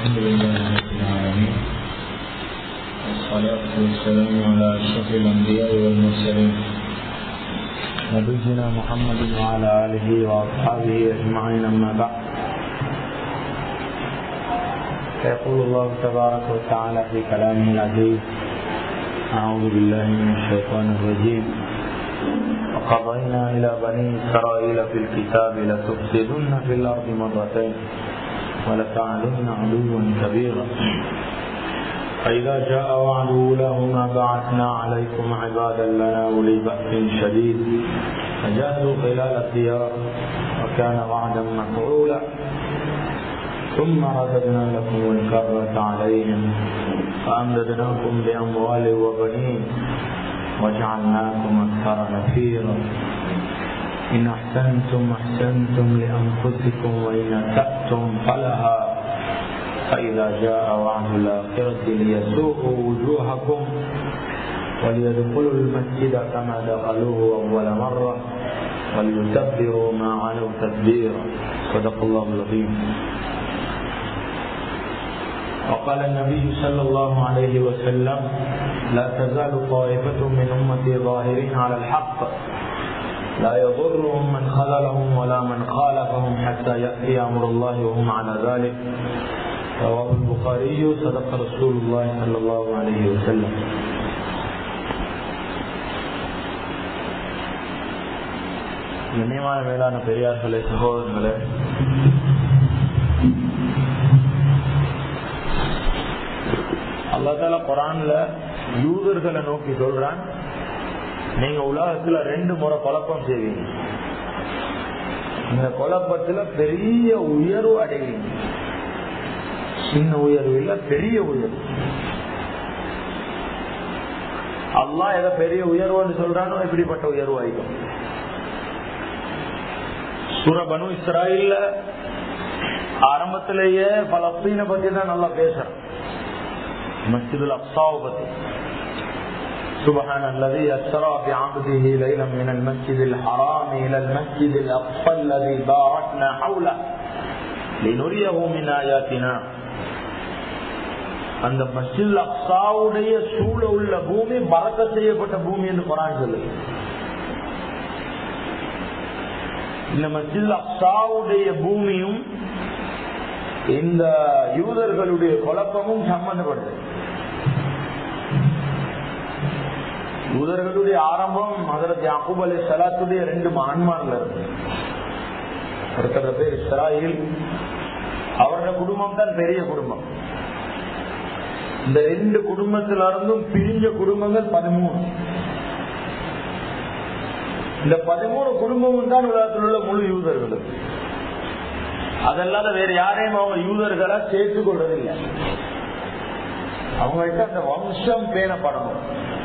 الحمد لله رب العالمين والصلاة والسلام على أشرف الأنبياء والمرسلين نبينا محمد وعلى آله وأصحابه أجمعين أما بعد فيقول الله تبارك وتعالى في كلامه العزيز أعوذ بالله من الشيطان الرجيم وقضينا إلى بني إسرائيل في الكتاب لتفسدن في الأرض مرتين ولتعلن علوا كبيرا فإذا جاء وعد أولاهما بعثنا عليكم عبادا لنا أولي بأس شديد فجاهدوا خلال الديار وكان وعدا مفعولا ثم رددنا لكم الكرة عليهم فأمددناكم بأموال وبنين وجعلناكم أكثر نفيرا إن أحسنتم أحسنتم لأنفسكم وإن أسأتم فلها فإذا جاء وعد الآخرة ليسوقوا وجوهكم وليدخلوا المسجد كما دخلوه أول مرة وليتبروا ما علوا تدبيرا صدق الله العظيم وقال النبي صلى الله عليه وسلم لا تزال طائفة من أمتي ظاهرين على الحق لا يضرهم من خذلهم ولا من خالفهم حتى يأتي أمر الله وهم على ذلك رواه البخاري صدق رسول الله صلى الله عليه وسلم கண்ணியமான மேலான பெரியார்களே சகோதரர்களே அல்லாத்தால குரான்ல யூதர்களை நோக்கி சொல்றான் நீங்க உலகத்துல ரெண்டு முறை குழப்பம் செய்வீங்க இந்த குழப்பத்துல பெரிய உயர்வு அடைவீங்க சின்ன உயர்வு இல்ல பெரிய உயர்வு அல்லா எதை பெரிய உயர்வுன்னு சொல்றானோ இப்படிப்பட்ட உயர்வு ஆயிடும் சூரபனு இஸ்ராயில்ல ஆரம்பத்திலேயே பலஸ்தீன பத்தி தான் நல்லா பேசுறேன் மஸ்ஜிதுல் அப்சாவை பத்தி سبحان الذي أسرى بعبده ليلا من المسجد الحرام إلى المسجد الأقصى الذي باركنا حوله لنريه من آياتنا அந்த மஸ்ஜித் அக்சாவுடைய சூழ உள்ள பூமி பறக்க செய்யப்பட்ட பூமி என்று குரான் சொல்லு இந்த மஸ்ஜித் அக்சாவுடைய பூமியும் இந்த யூதர்களுடைய குழப்பமும் சம்பந்தப்பட்டது யூதர்களுடைய ஆரம்பம் ஹசரத் யாக்கூப் அலி சலாத்துடைய ரெண்டு மகன்மார்ல இருந்து ஒருத்தர் பேர் இஸ்ராயில் அவரோட குடும்பம் தான் பெரிய குடும்பம் இந்த ரெண்டு குடும்பத்தில இருந்தும் பிரிஞ்ச குடும்பங்கள் பதிமூணு இந்த பதிமூணு குடும்பமும் தான் உலகத்தில் உள்ள முழு யூதர்கள் அதல்லாத வேற யாரையும் அவங்க யூதர்களா சேர்த்துக் கொள்றதில்லை அவங்கள்ட்ட அந்த வம்சம் பேணப்படணும்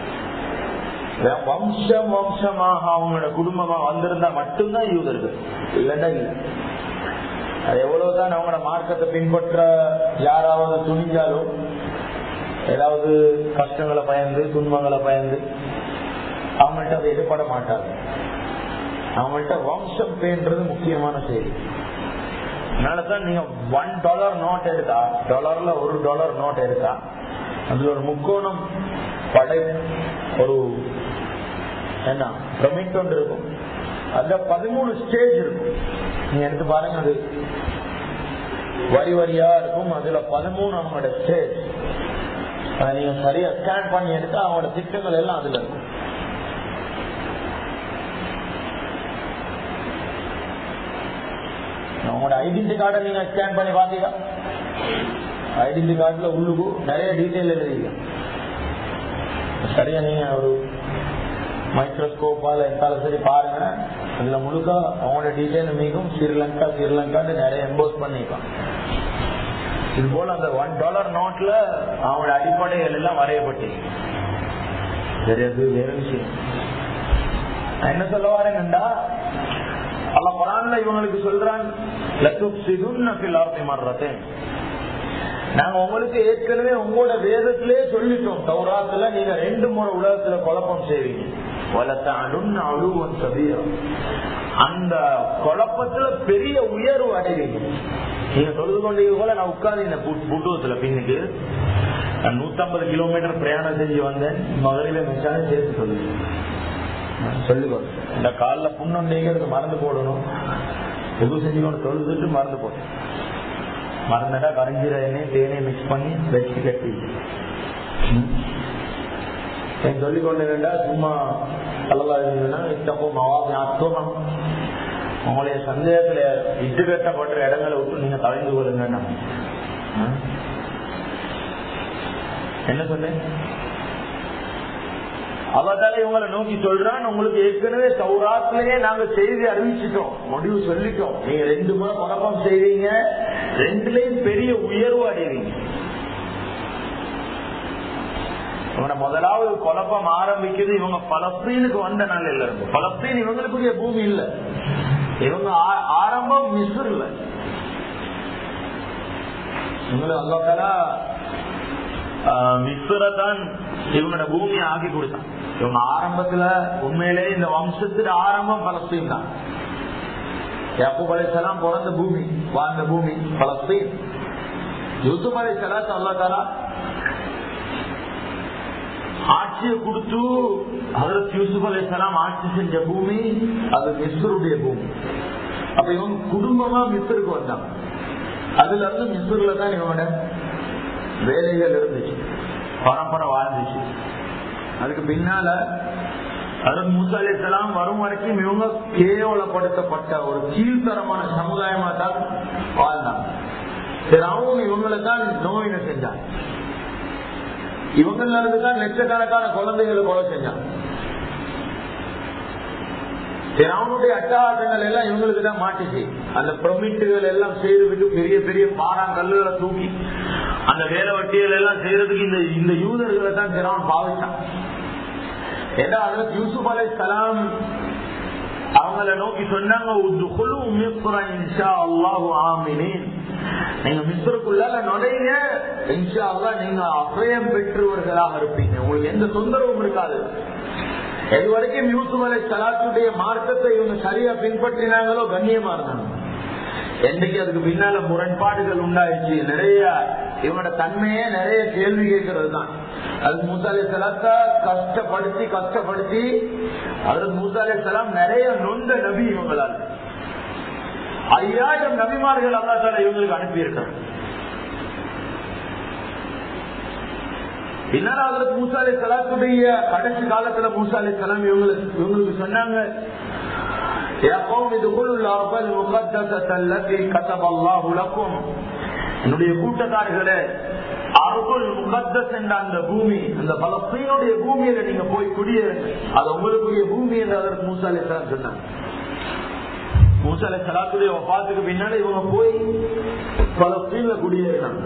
வம்சம் வம்சமாக அவங்களோட குடும்பமா வந்திருந்தா மட்டும்தான் யூதர்கள் இல்லைன்னா இல்லை அது எவ்வளவுதான் அவங்களோட மார்க்கத்தை பின்பற்ற யாராவது துணிஞ்சாலும் ஏதாவது கஷ்டங்களை பயந்து துன்பங்களை பயந்து அவங்கள்ட்ட அதை ஈடுபட மாட்டாங்க அவங்கள்ட்ட வம்சம் பேன்றது முக்கியமான செய்தி அதனாலதான் நீங்க ஒன் டாலர் நோட் எடுத்தா டாலர்ல ஒரு டாலர் நோட் எடுத்தா அதுல ஒரு முக்கோணம் படை ஒரு என்ன பிரமிட் ஒன்று இருக்கும் அதுல பதிமூணு ஸ்டேஜ் இருக்கும் நீங்க எடுத்து பாருங்க அது வரி வரியா இருக்கும் அதுல பதிமூணு அவங்களோட ஸ்டேஜ் அதை நீங்க சரியா ஸ்கேன் பண்ணி எடுத்தா அவங்களோட திட்டங்கள் எல்லாம் அதுல இருக்கும் உங்களோட ஐடென்டி கார்டை நீங்க ஸ்கேன் பண்ணி பாத்தீங்க ஐடென்டி கார்டுல உள்ளுக்கு நிறைய டீட்டெயில் எழுதிங்க சரியா நீங்க ஒரு மைக்ரோஸ்கோப்பால இருந்தாலும் சரி பாருங்க அதுல முழுக்க அவங்களோட டீட்டெயில் மிகவும் ஸ்ரீலங்கா ஸ்ரீலங்கான்னு நிறைய எம்போஸ் பண்ணிக்கலாம் இது போல அந்த ஒன் டாலர் நோட்ல அவங்களோட அடிப்படைகள் எல்லாம் வரையப்பட்டு சரி அது வேற விஷயம் என்ன சொல்ல வரேங்கண்டா அல்ல குரான்ல இவங்களுக்கு சொல்றான் நாங்க உங்களுக்கு ஏற்கனவே உங்களோட வேதத்திலே சொல்லிட்டோம் தௌராத்துல நீங்க ரெண்டு முறை உலகத்துல குழப்பம் செய்வீங்க அந்த குழப்பத்துல பெரிய உயர்வு அடைவீங்க நீங்க தொழுது கொண்டீங்க போல நான் உட்கார்ந்து இந்த புட்டுவத்துல பின்னுக்கு நான் நூத்தம்பது கிலோமீட்டர் பிரயாணம் செஞ்சு வந்தேன் மகளிர மிச்சாலும் சேர்த்து சொல்லுங்க சொல்லிக்கோ இந்த காலில் புண்ணுண்டேங்கிறது மறந்து போடணும் புது செஞ்சு கொண்டு தொழுதுட்டு மறந்து போடும் மறந்துட்டா கரைஞ்சிர எண்ணெய் தேனையை மிக்ஸ் பண்ணி வச்சு கட்டி என் சொல்லிக் கொண்டிருந்தா சும்மா அல்லவா இருந்ததுன்னா இத்தப்போ மவாபி அத்துவம் உங்களுடைய சந்தேகத்துல இட்டு கட்டப்பட்ட இடங்களை விட்டு நீங்க கலைந்து கொள்ளுங்கன்னா என்ன சொன்னேன் அவதால இவங்களை நோக்கி சொல்றான் உங்களுக்கு ஏற்கனவே சௌராத்திலேயே நாங்க செய்தி அறிவிச்சிட்டோம் முடிவு சொல்லிட்டோம் நீங்க ரெண்டு முறை குழப்பம் செய்வீங்க ரெண்டுலயும் பெரிய உயர்வு அடைவீங்க இவங்க முதலாவது குழப்பம் ஆரம்பிக்குது இவங்க பலஸ்தீனுக்கு வந்த நாள் இல்ல இருந்து பலஸ்தீன் இவங்களுக்குரிய பூமி இல்ல இவங்க ஆரம்பம் மிஸ்ர் இல்ல இவங்களை அல்லாக்கலா மிஸ்ர தான் இவங்களோட பூமியை ஆக்கி கொடுத்தான் இவங்க ஆரம்பத்துல உண்மையிலே இந்த வம்சத்துல ஆரம்பம் பலஸ்தீன் தான் யாக்கூப் அலைசலாம் பிறந்த பூமி வாழ்ந்த பூமி பலஸ்தீன் யூசுப் அலை சலாத்து அல்லா தாலா ஆட்சியை கொடுத்து ஹசரத் யூசுப் அலைசலாம் ஆட்சி செஞ்ச பூமி அது மிஸ்ருடைய பூமி அப்ப இவங்க குடும்பமா மிஸ்ருக்கு வந்தாங்க அதுல இருந்து மிஸ்ருல தான் இவங்களோட வேலைகள் இருந்துச்சு பரம்பரை வாழ்ந்துச்சு அதுக்கு பின்னால அதன் மூசாலிசலாம் வரும் வரைக்கும் இவங்க கேவலப்படுத்தப்பட்ட ஒரு கீழ்த்தரமான சமுதாயமா தான் வாழ்ந்தாங்க சரி அவங்க இவங்களை தான் நோயினை செஞ்சாங்க இவங்கள இருந்து தான் லட்சக்கணக்கான குழந்தைகளை கொலை செஞ்சாங்க அவனுடைய அட்டகாசங்கள் எல்லாம் இவங்களுக்கு தான் மாட்டுச்சு அந்த பிரமிட்டுகள் எல்லாம் செய்யறதுக்கு பெரிய பெரிய பாறாங்கல்லுகளை தூக்கி அந்த வேலை வட்டிகள் எல்லாம் செய்யறதுக்கு இந்த இந்த யூதர்களை தான் திராவன் பாவிச்சான் ஏன்னா அதற்கு யூசுப் அலை சலாம் அவங்கள நோக்கி சொன்னாங்க நீங்க மிஸ்ருக்குள்ள நுழைய இன்ஷா அல்லா நீங்க அபயம் பெற்றவர்களாக இருப்பீங்க உங்களுக்கு எந்த தொந்தரவும் இருக்காது இது வரைக்கும் யூசுப் அலை சலாத்துடைய மார்க்கத்தை இவங்க சரியா பின்பற்றினாங்களோ கண்ணியமா இருந்தாங்க என்னைக்கு அதுக்கு பின்னால முரண்பாடுகள் உண்டாயிடுச்சு நிறைய இவனோட தன்மையே நிறைய கேள்வி கேட்கறது தான் அது மூசாலே சலாத்தா கஷ்டப்படுத்தி கஷ்டப்படுத்தி அதற்கு மூசாலே சலாம் நிறைய நொந்த நபி இவங்களால் ஐயாயிரம் நபிமார்கள் அல்லா தால இவங்களுக்கு அனுப்பியிருக்காங்க பின்னால அதற்கு மூசாலே சலாத்துடைய கடைசி காலத்துல மூசாலே சலாம் இவங்களுக்கு இவங்களுக்கு சொன்னாங்க يا قوم ادخلوا الارض المقدسه التي كتب الله لكم என்னுடைய கூட்டத்தார்களே அருகுல் முகத்தஸ் என்ற அந்த பூமி அந்த பலஸ்தீனுடைய பூமியில நீங்க போய் குடியேறுங்க அது உங்களுக்குரிய பூமி என்று அதற்கு மூசாலே சலாம் சொன்னாங்க மூசாலே சலாத்துடைய பாத்துக்கு பின்னால இவங்க போய் பலஸ்தீன்ல குடியேறினாங்க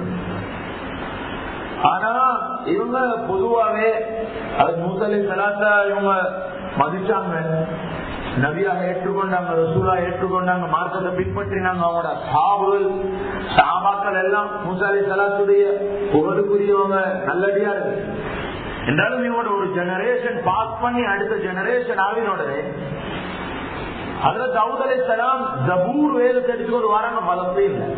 ஆனா இவங்க பொதுவாவே அது மூசாலே சலாத்தா இவங்க மதிச்சாங்க நபியாக ஏற்றுக்கொண்டாங்க ரசூலா ஏற்றுக்கொண்டாங்க மார்க்கத்தை பின்பற்றினாங்க அவங்களோட சாபுகள் சாபாக்கள் எல்லாம் மூசாலை சலாத்துடைய புகழுக்குரியவங்க நல்லடியா இருக்கு என்றாலும் இவனோட ஒரு ஜெனரேஷன் பாஸ் பண்ணி அடுத்த ஜெனரேஷன் ஆவினோடனே அதுல தவுத் அலி சலாம் ஜபூர் வேதத்தை எடுத்து ஒரு வராங்க பலத்தே இல்லை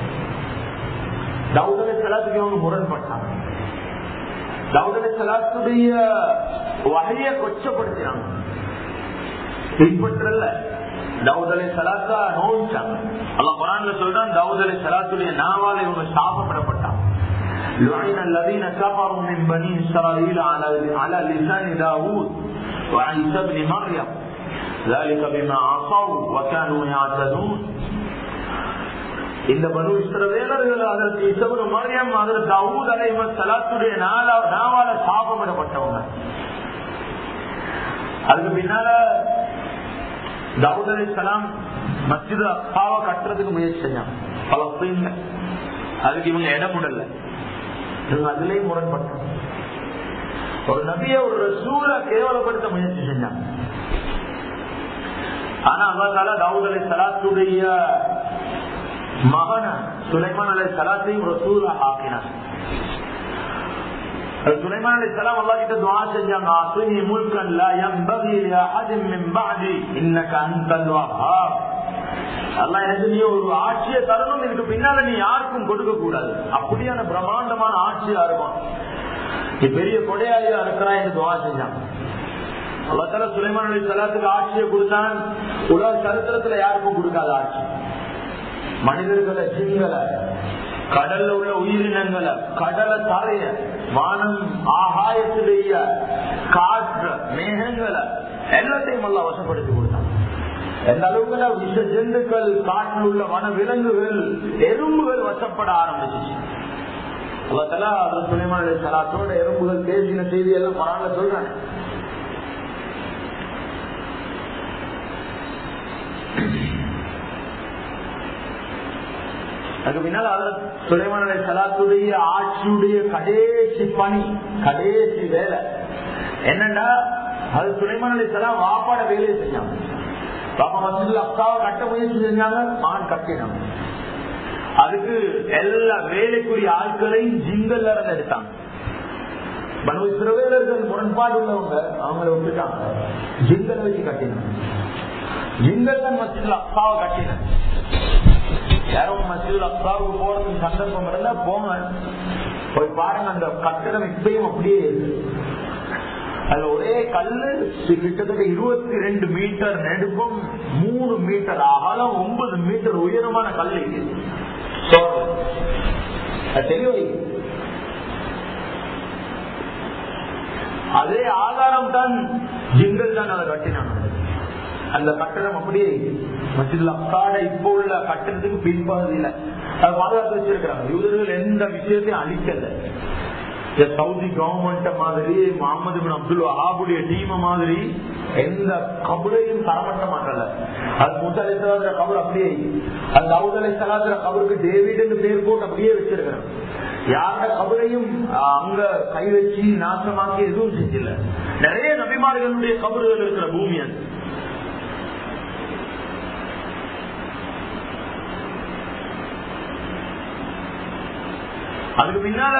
தவுத் அலி சலாத்துக்கு இவங்க முரண்பட்டாங்க தவுத் அலி சலாத்துடைய வகையை கொச்சப்படுத்தினாங்க பின்பற்றல தவுதலை சலாத்தா நோய்ச்சாங்க அல்ல குரான்ல சொல்றான் தவுதலை சலாத்துடைய நாவால இவங்க சாபப்படப்பட்டாங்க لعن الذين كفروا من بني إسرائيل على على لسان داوود وعيسى بن مريم ذلك بما عصوا وكانوا يعتدون இந்த பனு இஸ்ரவேலர்கள் அதற்கு இசபுரு மரியம் அதற்கு தாவூத் அலைமத் சலாத்துடைய நாவால சாபமிடப்பட்டவங்க அதுக்கு பின்னால தாவூத் அலி சலாம் மஸ்ஜித் அப்பாவை கட்டுறதுக்கு முயற்சி செஞ்சாங்க பலஸ்தீன்ல அதுக்கு இவங்க இடம் விடல இவங்க அதுலயும் முரண்பட்டாங்க ஒரு நபிய ஒரு ரசூல கேவலப்படுத்த முயற்சி செஞ்சாங்க ஆனா அல்லாதால தாவூத் அலி சலாத்துடைய மகன சுலைமான் அலை சலாத்தையும் ரசூலா ஆக்கினார் சுலைமான் அலி சலாம் அல்லா கிட்ட துவா செஞ்சாங்க அசுனி முல்கன் லா யம்பகி லி அஹதின் மின் பஅதி இன்னக அன்தல் வஹ்ஹாப் அதெல்லாம் எனக்கு நீ ஒரு ஆட்சியை தரணும் இதுக்கு பின்னால நீ யாருக்கும் கொடுக்க கூடாது அப்படியான பிரம்மாண்டமான ஆட்சியா இருக்கும் நீ பெரிய கொடையாளியா இருக்கிறான் என்று துவா செஞ்சான் அல்லத்தால சுலைமான் அலி சலாத்துக்கு ஆட்சியை கொடுத்தான் உலக சரித்திரத்துல யாருக்கும் கொடுக்காத ஆட்சி மனிதர்களை ஜிங்களை கடல்ல உள்ள உயிரினங்களை கடலை தரைய வானம் ஆகாயத்திலேய காற்று மேகங்களை எல்லாத்தையும் எல்லாம் வசப்படுத்தி கொடுத்தான் எந்த அளவுக்கு விஷ ஜந்துக்கள் காட்டில் உள்ள வன விலங்குகள் எறும்புகள் வசப்பட ஆரம்பிச்சிச்சு சுலைமான் சலாத்தோட எறும்புகள் பேசின செய்தி எல்லாம் பரவாயில்ல சொல்றாங்க அதுக்கு பின்னால் அதில் சுலைமான் அலை சலாத்துடைய ஆட்சியுடைய கடைசி பணி கடைசி வேலை என்னண்டா அது சுலைமான் அலை சலாம் வாப்பாட வேலையை செஞ்சாங்க பாப்பா மசூதில் அக்காவை கட்ட முயற்சி செஞ்சாங்க மான் கட்டினாங்க அதுக்கு எல்லா வேலைக்குரிய ஆட்களையும் ஜிங்கல்ல இருந்து எடுத்தாங்க பனு சிறுவேலர்கள் முரண்பாடு உள்ளவங்க அவங்கள விட்டுட்டாங்க ஜிங்கல் வச்சு கட்டினாங்க ஜிங்கல் தான் மசூதில் அக்காவை கட்டினாங்க யாரும் மசூல் அக்காவுக்கு போறதுக்கு சந்தர்ப்பம் இருந்தா போங்க போய் பாருங்க அந்த கட்டடம் இப்பயும் அப்படியே இருக்கு அதுல ஒரே கல்லு கிட்டத்தட்ட இருபத்தி ரெண்டு மீட்டர் நெடுக்கும் மூணு மீட்டர் அகலம் ஒன்பது மீட்டர் உயரமான கல் இது தெளிவை அதே ஆதாரம் தான் ஜிங்கல் தான் அதை கட்டினாங்க அந்த கட்டணம் அப்படியே மசிதுல அக்காட இப்போ உள்ள கட்டணத்துக்கு பின்பகுதியில அதை பாதுகாத்து வச்சிருக்கிறாங்க யூதர்கள் எந்த விஷயத்தையும் அழிக்கல சவுதி கவர்மெண்ட் மாதிரி முகமது பின் அப்துல் வஹாபுடைய டீம் மாதிரி எந்த கபரையும் தரமட்ட மாட்டல அது முத்தலை சலாத்திர கபர் அப்படியே அந்த அவுதலை சலாத்திர கபருக்கு டேவிட் பேர் போட்டு அப்படியே வச்சிருக்கிறாங்க யாரோட கபரையும் அங்க கை வச்சு நாசமாக்கி எதுவும் செஞ்சல நிறைய நபிமார்களுடைய கபறுகள் இருக்கிற பூமி அது அதுக்கு பின்னால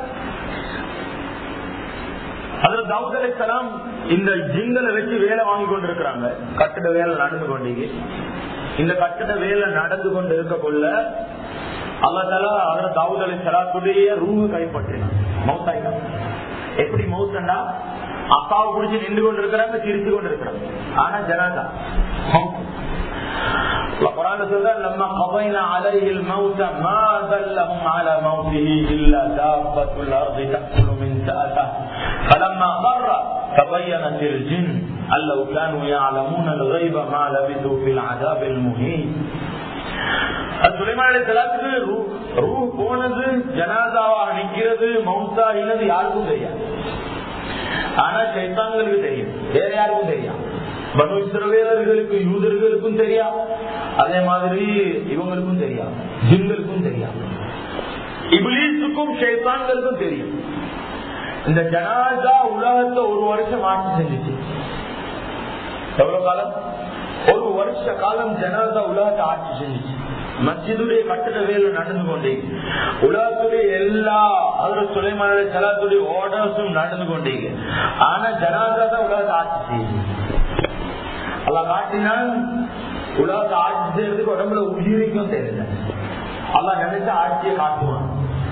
அதுல தாவூத் அலிசலாம் இந்த ஜிங்கலை வச்சு வேலை வாங்கி கொண்டிருக்கிறாங்க கட்டிட வேலை நடந்து கொண்டீங்க இந்த கட்டிட வேலை நடந்து கொண்டு இருக்க கொள்ள அல்லதால அதுல தாவூத் அலி சலாத்துடைய ரூஹு கைப்பற்றினான் மௌத்தாயிட்டான் எப்படி மௌத்தண்டா அப்பாவை பிடிச்சி நின்று கொண்டு இருக்கிறாங்க சிரிச்சு கொண்டு இருக்கிறாங்க ஆனா ஜனாதா القرآن سورة لما قضينا عليه الموت ما دلهم على موته إلا دابة الأرض تأكل من سأته فلما قر تبينت الجن أن لو كانوا يعلمون الغيب ما لبثوا في العذاب المهين சுலைமான் அலி சலாத்துக்கு ரூ போனது ஜனாதாவாக நிற்கிறது மவுத்தாகினது யாருக்கும் தெரியாது ஆனா சைத்தான்களுக்கு தெரியும் வேற யாருக்கும் தெரியும் பனு இஸ்ரவேலர்களுக்கு யூதர்களுக்கும் தெரியா அதே மாதிரி இவங்களுக்கும் தெரியா ஜிங்களுக்கும் தெரியா இபிலீஸுக்கும் ஷைத்தான்களுக்கும் தெரியும் இந்த ஜனாதா உலகத்தை ஒரு வருஷம் ஆட்சி செஞ்சுச்சு எவ்வளவு காலம் ஒரு வருஷ காலம் ஜனாதா உலகத்தை ஆட்சி செஞ்சுச்சு மஸ்ஜிதுடைய கட்டிட வேலை நடந்து கொண்டே உலகத்துடைய எல்லா அதோட சுலைமான சலாத்துடைய ஓர்டர்ஸும் நடந்து கொண்டீங்க ஆனா ஜனாதா தான் உலகத்தை ஆட்சி செய்யுது அல்ல காட்டினால் உலகத்தை ஆட்சி செய்யறதுக்கு உடம்புல உயிரிக்கும் தெரியல அல்ல நினைச்ச ஆட்சியை காட்டுவான்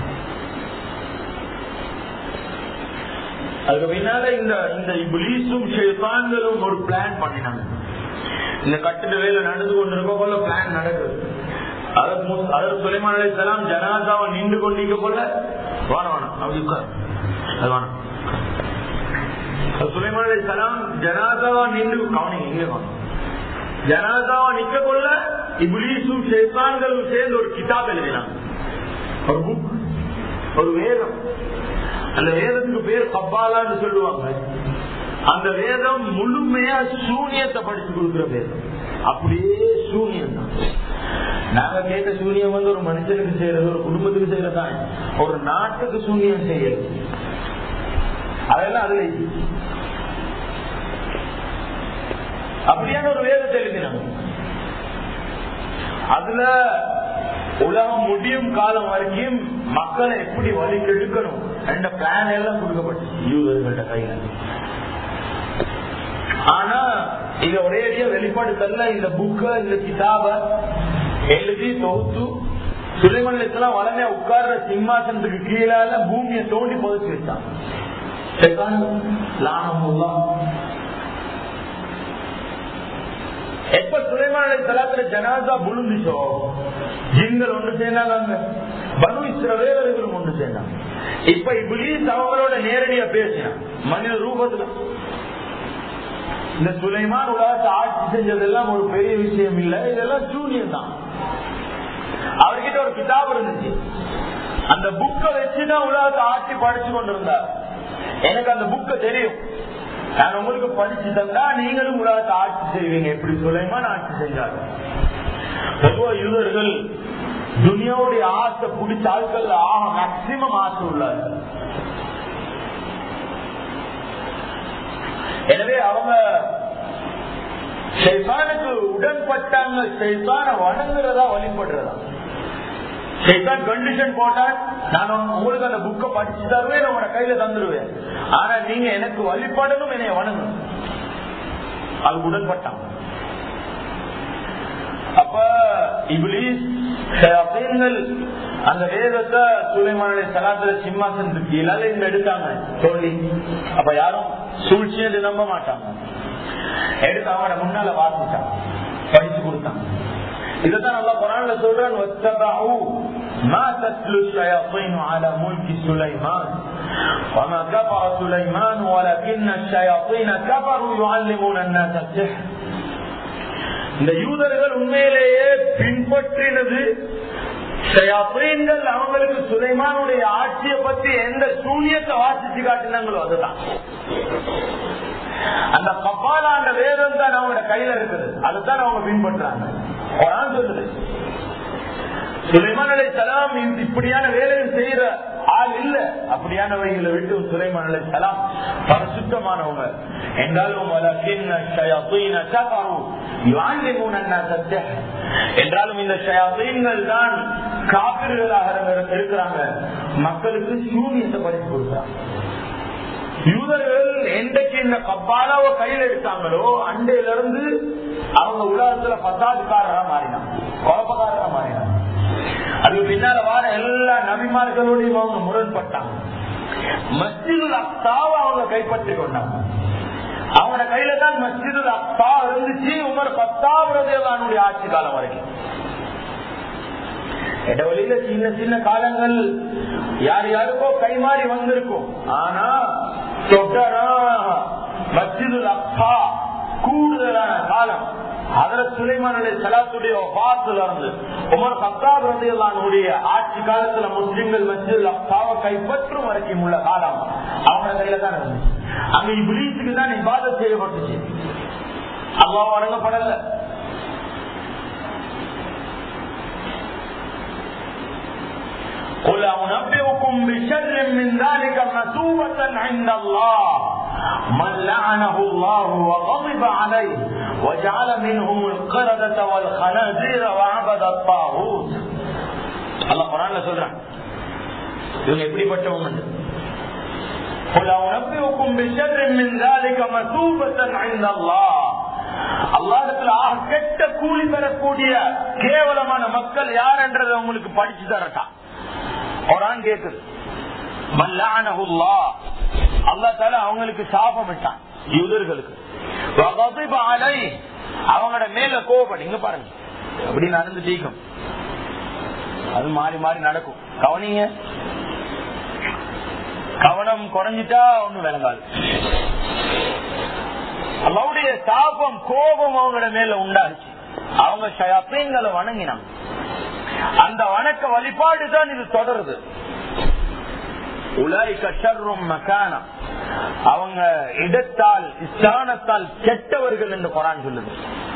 அதுக்கு பின்னால இந்த இந்த இபிலீஸும் ஷேத்தான்களும் ஒரு பிளான் பண்ணினாங்க இந்த கட்டிட வேலை நடந்து கொண்டிருக்க போல பிளான் நடக்குது அதற்கு சுலைமான் அலிசலாம் ஜனாதாவை நின்று கொண்டிருக்க போல வான வேணும் அப்படி உட்கார் அது வேணும் சுலைமான் அலிசலாம் ஜனாதாவா நின்று கவனிங்க இங்கே கவனம் ஜனாதாவா நிக்க கொள்ள இபிலீஸும் சேத்தான்களும் சேர்ந்து ஒரு கிதாப் எழுதினாங்க ஒரு புக் ஒரு வேதம் அந்த வேதத்துக்கு பேர் கப்பாலான்னு சொல்லுவாங்க அந்த வேதம் முழுமையா சூனியத்தை படிச்சு கொடுக்கிற வேதம் அப்படியே சூனியம் தான் நாங்க கேட்ட சூனியம் வந்து ஒரு மனுஷனுக்கு செய்யறது ஒரு குடும்பத்துக்கு செய்யறதான் ஒரு நாட்டுக்கு சூனியம் செய்யறது அதெல்லாம் அதுல அப்படியான ஒரு வேதத்தை எழுதினாங்க அதுல உலகம் முடியும் காலம் வரைக்கும் மக்களை எப்படி வழி கெடுக்கணும் என்ற பிளான் எல்லாம் கொடுக்கப்பட்டு யூதர்கள்ட்ட கையில ஆனா இத ஒரேடியா வெளிப்பாடு தரல இந்த புக்க இந்த கிதாப எழுதி தொகுத்து சுலைமல்லத்துலாம் வளமையா உட்கார்ற சிம்மாசனத்துக்கு கீழால பூமியை தோண்டி புதைச்சு வச்சான் ஷைத்தான் லானமுல்லாஹ். எப்ப சுலைமான தலாத்துல ஜனாதா புழுந்துச்சோ ஜிங்கள் ஒன்று சேர்ந்தாங்க பனு இஸ்ரவேலர்களும் ஒன்று சேர்ந்தாங்க இப்ப இப்ளீஸ் அவங்களோட நேரடியா பேசினான் மனித ரூபத்துல இந்த சுலைமான் உலகத்தை ஆட்சி செஞ்சதெல்லாம் ஒரு பெரிய விஷயம் இல்ல இதெல்லாம் சூனியம் தான் அவர்கிட்ட ஒரு கிதாப் இருந்துச்சு அந்த புக்கை வச்சுதான் உலகத்தை ஆட்சி படிச்சு கொண்டிருந்தார் எனக்கு அந்த புக்கை தெரியும் நான் உங்களுக்கு படிச்சு தந்தா நீங்களும் உலகத்தை ஆட்சி செய்வீங்க எப்படி சுலைமான் ஆட்சி செஞ்சாங்க பொதுவா யூதர்கள் துனியாவுடைய ஆசை பிடிச்ச ஆட்கள் ஆக மேக்சிமம் ஆசை உள்ளாங்க எனவே அவங்க ஷைத்தானுக்கு உடன்பட்டாங்க ஷைத்தான வணங்குறதா வழிபடுறதா ஷைத்தான் கண்டிஷன் போட்டான் நான் உங்களுக்கு அந்த புக்கை படிச்சு தருவேன் உங்களோட கையில தந்துருவேன் ஆனா நீங்க எனக்கு வழிபடணும் என்னைய வணங்கணும் அது உடன்பட்டாங்க அப்ப இபிலிஸ் ஷயாத்தீன்கள் அந்த வேதத்தை சூரியமானுடைய சலாத்துல சிம்மாசனத்துக்கு கீழால இங்க எடுத்தாங்க தோண்டி அப்ப யாரும் சூழ்ச்சியை நம்ப மாட்டாங்க எடுத்து அவனோட முன்னால வாசிச்சாங்க படிச்சு கொடுத்தாங்க இதுதான் நல்லா குரான்ல சொல்றான் وَاتَّبَعُوا مَا تَتْلُو الشَّيَاطِينُ عَلَى مُلْكِ سُلَيْمَانَ وَمَا كَفَرَ سُلَيْمَانُ وَلَكِنَّ الشَّيَاطِينَ كَفَرُوا يُعَلِّمُونَ النَّاسَ السِّحْرَ இந்த யூதர்கள் உண்மையிலேயே பின்பற்றினது ஷயாத்தீன்கள் அவங்களுக்கு சுலைமானுடைய ஆட்சியை பத்தி எந்த சூனியத்தை வாசிச்சு காட்டினாங்களோ அதுதான் அந்த கப்பால அந்த வேதம் தான் அவங்களோட கையில இருக்குது அதுதான் அவங்க பின்பற்றாங்க குரான் சொல்லுது சுலைமான் அலை சலாம் இப்படியான வேலையை செய்யற ஆள் இல்ல அப்படியானவைகளை விட்டு சுலைமான் அலை சலாம் பரிசுத்தமானவங்க என்றாலும் வலக்கின்ன ஷயாத்தீன கஃபரு யுஅல்லிமூன அன்னாஸ ஸஹ். என்றாலும் இந்த ஷயாத்தீன்கள் தான் காபிர்களாக இருக்கிறாங்க மக்களுக்கு சூனியத்தை படிச்சு கொடுக்குறாங்க யூதர்கள் என்றைக்கு இந்த கப்பாலாவை கையில் எடுத்தாங்களோ அண்டையில இருந்து அவங்க உலகத்துல பத்தாதுக்காரரா மாறினாங்க குழப்பக்காரரா மாறினாங்க அது பின்னால வார எல்லா நபிமார்களோடையும் அவங்க முரண்பட்டாங்க மஸ்ஜிதுல் அக்தாவை அவங்க கைப்பற்றி கொண்டாங்க அவங்களோட கையில தான் மஸ்ஜிதுல் அக்தா இருந்துச்சு உமர் பத்தாவது ஆட்சி காலம் வரைக்கும் இடவழியில சின்ன சின்ன காலங்கள் யார் யாருக்கோ கைமாறி வந்திருக்கும் ஆனா தொட்டனா மஸ்ஜிதுல் அக்ஸா கூடுதலான காலம் அதர சுலைமானுடைய சலாத்துடைய பாத்துல இருந்து உமர் சத்தாப் ரதியல்லானுடைய ஆட்சி காலத்துல முஸ்லிம்கள் மஸ்ஜிதுல் அக்ஸாவை கைப்பற்றும் வரைக்கும் உள்ள காலம் அவங்க கையில தான் இருந்துச்சு அங்க இபிலீஸுக்கு தான் இபாதத் செய்யப்பட்டுச்சு அல்லாஹ் வழங்கப்படல قل أنبئكم بشر من ذلك مثوبة عند الله من لعنه الله وغضب عليه وجعل منهم القردة والخنازير وعبد الطاغوت الله قرآن சொல்றான் இவங்க எப்படிப்பட்டவங்க قل أنبئكم بشر من ذلك مثوبة عند الله அல்லாஹத்துல ஆக கெட்ட கூலி பெறக்கூடிய கேவலமான மக்கள் யார் என்றதை உங்களுக்கு படிச்சு தரட்டா குரான் கேக்குது அல்லா தால அவங்களுக்கு சாபம் விட்டான் யூதர்களுக்கு அவங்களோட மேல கோவப்படு இங்க பாருங்க அப்படி நடந்து தீக்கும் அது மாறி மாறி நடக்கும் கவனிங்க கவனம் குறைஞ்சிட்டா ஒண்ணு விளங்காது அல்லாவுடைய சாபம் கோபம் அவங்களோட மேல உண்டாச்சு அவங்க ஷயாத்தீன்களை வணங்கினாங்க அந்த வணக்க வழிபாடு தான் இது தொடருது உலாய்க்க ஷர்ரும் மக்கானம் அவங்க இடத்தால் ஸ்தானத்தால் கெட்டவர்கள் என்று குரான் சொல்லுது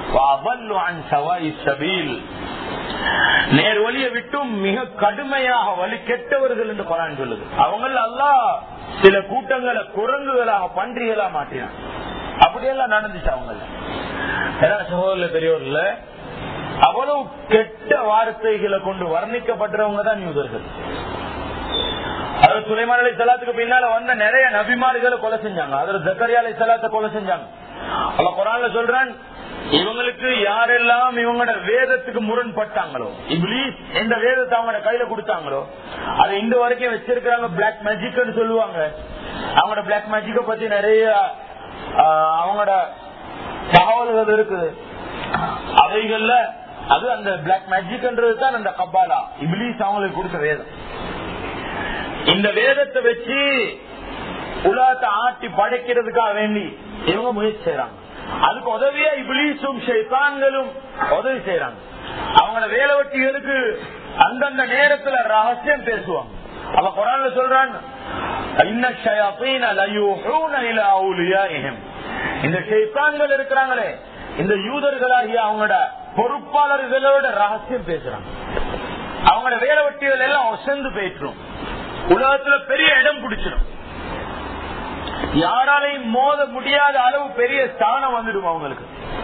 நேர் வழியை விட்டும் மிக கடுமையாக வழி கெட்டவர்கள் என்று குரான் சொல்லுது அவங்க அல்லா சில கூட்டங்களை குரங்குகளாக பன்றிகளா மாற்றினான் அப்படியெல்லாம் நடந்துச்சு அவங்க சகோதர பெரியவர்ல அவ்வளவு கெட்ட வார்த்தைகளை கொண்டு வர்ணிக்கப்பட்டவங்க தான் யூதர்கள் அதாவது சுலைமான் அலி சலாத்துக்கு பின்னால வந்த நிறைய நபிமார்களை கொலை செஞ்சாங்க அதுல ஜக்கரியா அலி சலாத்தை கொலை செஞ்சாங்க அல்ல குரான்ல சொல்றான் இவங்களுக்கு யாரெல்லாம் இவங்களோட வேதத்துக்கு முரண்பட்டாங்களோ இப்ளீஸ் எந்த வேதத்தை அவங்களோட கையில கொடுத்தாங்களோ அதை இந்த வரைக்கும் வச்சிருக்கிறாங்க பிளாக் மேஜிக்னு சொல்லுவாங்க அவங்களோட பிளாக் மேஜிக்க பத்தி நிறைய ஆஹ், அவங்களோட தகவல்கள் இருக்குது அவைகள்ல அது அந்த பிளாக் மேஜிக்ன்றது தான் அந்த கபாலா இப்ளீஸ் அவங்களுக்கு கொடுத்த வேதம் இந்த வேதத்தை வச்சு உலகத்தை ஆட்டி படைக்கிறதுக்காக வேண்டி இவங்க முயற்சி செய்யறாங்க அதுக்கு உதவியா இபிலீசும் ஷைத்தான்களும் உதவி செய்யறாங்க அவங்கள வேலை வெட்டிகளுக்கு அந்தந்த நேரத்துல ரகசியம் பேசுவாங்க அவ குரான்ல சொல்றான் "இன்ன ஷயாத்தீன லயூஹூன இலா அவுலியாஇஹிம்." இந்த ஷைத்தான்கள் இருக்கிறாங்களே இந்த யூதர்களாகிய அவங்களோட பொறுப்பாளர்களோட ரகசியம் பேசுறாங்க அவங்களோட வேலை வெட்டிகள் எல்லாம் ஒசந்து போயிட்டுரும் உலகத்துல பெரிய இடம் பிடிச்சிடும் யாராலையும் மோத முடியாத அளவு பெரிய ஸ்தானம் வந்துடும் அவங்களுக்கு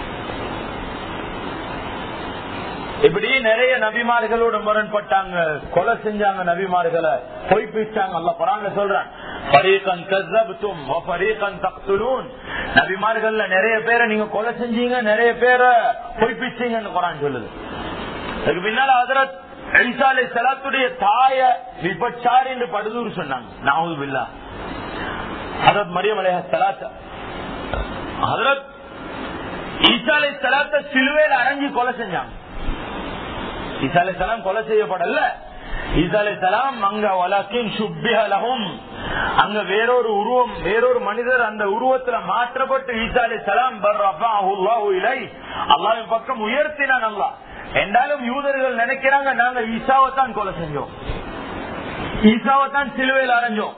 இப்படி நிறைய நபிமார்களோட முரண்பட்டாங்க கொலை செஞ்சாங்க நபிமார்களை பொய் பிச்சாங்க அல்ல குரான்ல சொல்றான் "ஃபரீகன் கஸ்ஸப்தும் வ ஃபரீகன் தக்துலூன்." நபிமார்கள்ல நிறைய பேரை நீங்க கொலை செஞ்சீங்க நிறைய பேரை பொய் பிச்சீங்கன்னு குரான் சொல்லுது அதுக்கு பின்னால ஹதரத் ஈசா அலை சலாத்துடைய தாய விபச்சாரி என்று படுதூர் சொன்னாங்க நாவல் பில்லா ஹதரத் மரியம் அலைஹ சலாத்த ஹதரத் ஈசா அலை சலாத்த சிலுவையில் அரைஞ்சி கொலை செஞ்சாங்க ஈசா அலை சலாம் கொலை செய்யப்படல ஈசா அலை சலாம் அங்க வலக்கின் சுப்பிஹலகும் அங்க வேறொரு உருவம் வேறொரு மனிதர் அந்த உருவத்துல மாற்றப்பட்டு ஈசா அலை சலாம் இலை அல்லாவின் பக்கம் உயர்த்தினான் அல்லா என்றாலும் யூதர்கள் நினைக்கிறாங்க நாங்க ஈசாவை தான் கொலை செஞ்சோம் ஈசாவை தான் சிலுவையில் அரைஞ்சோம்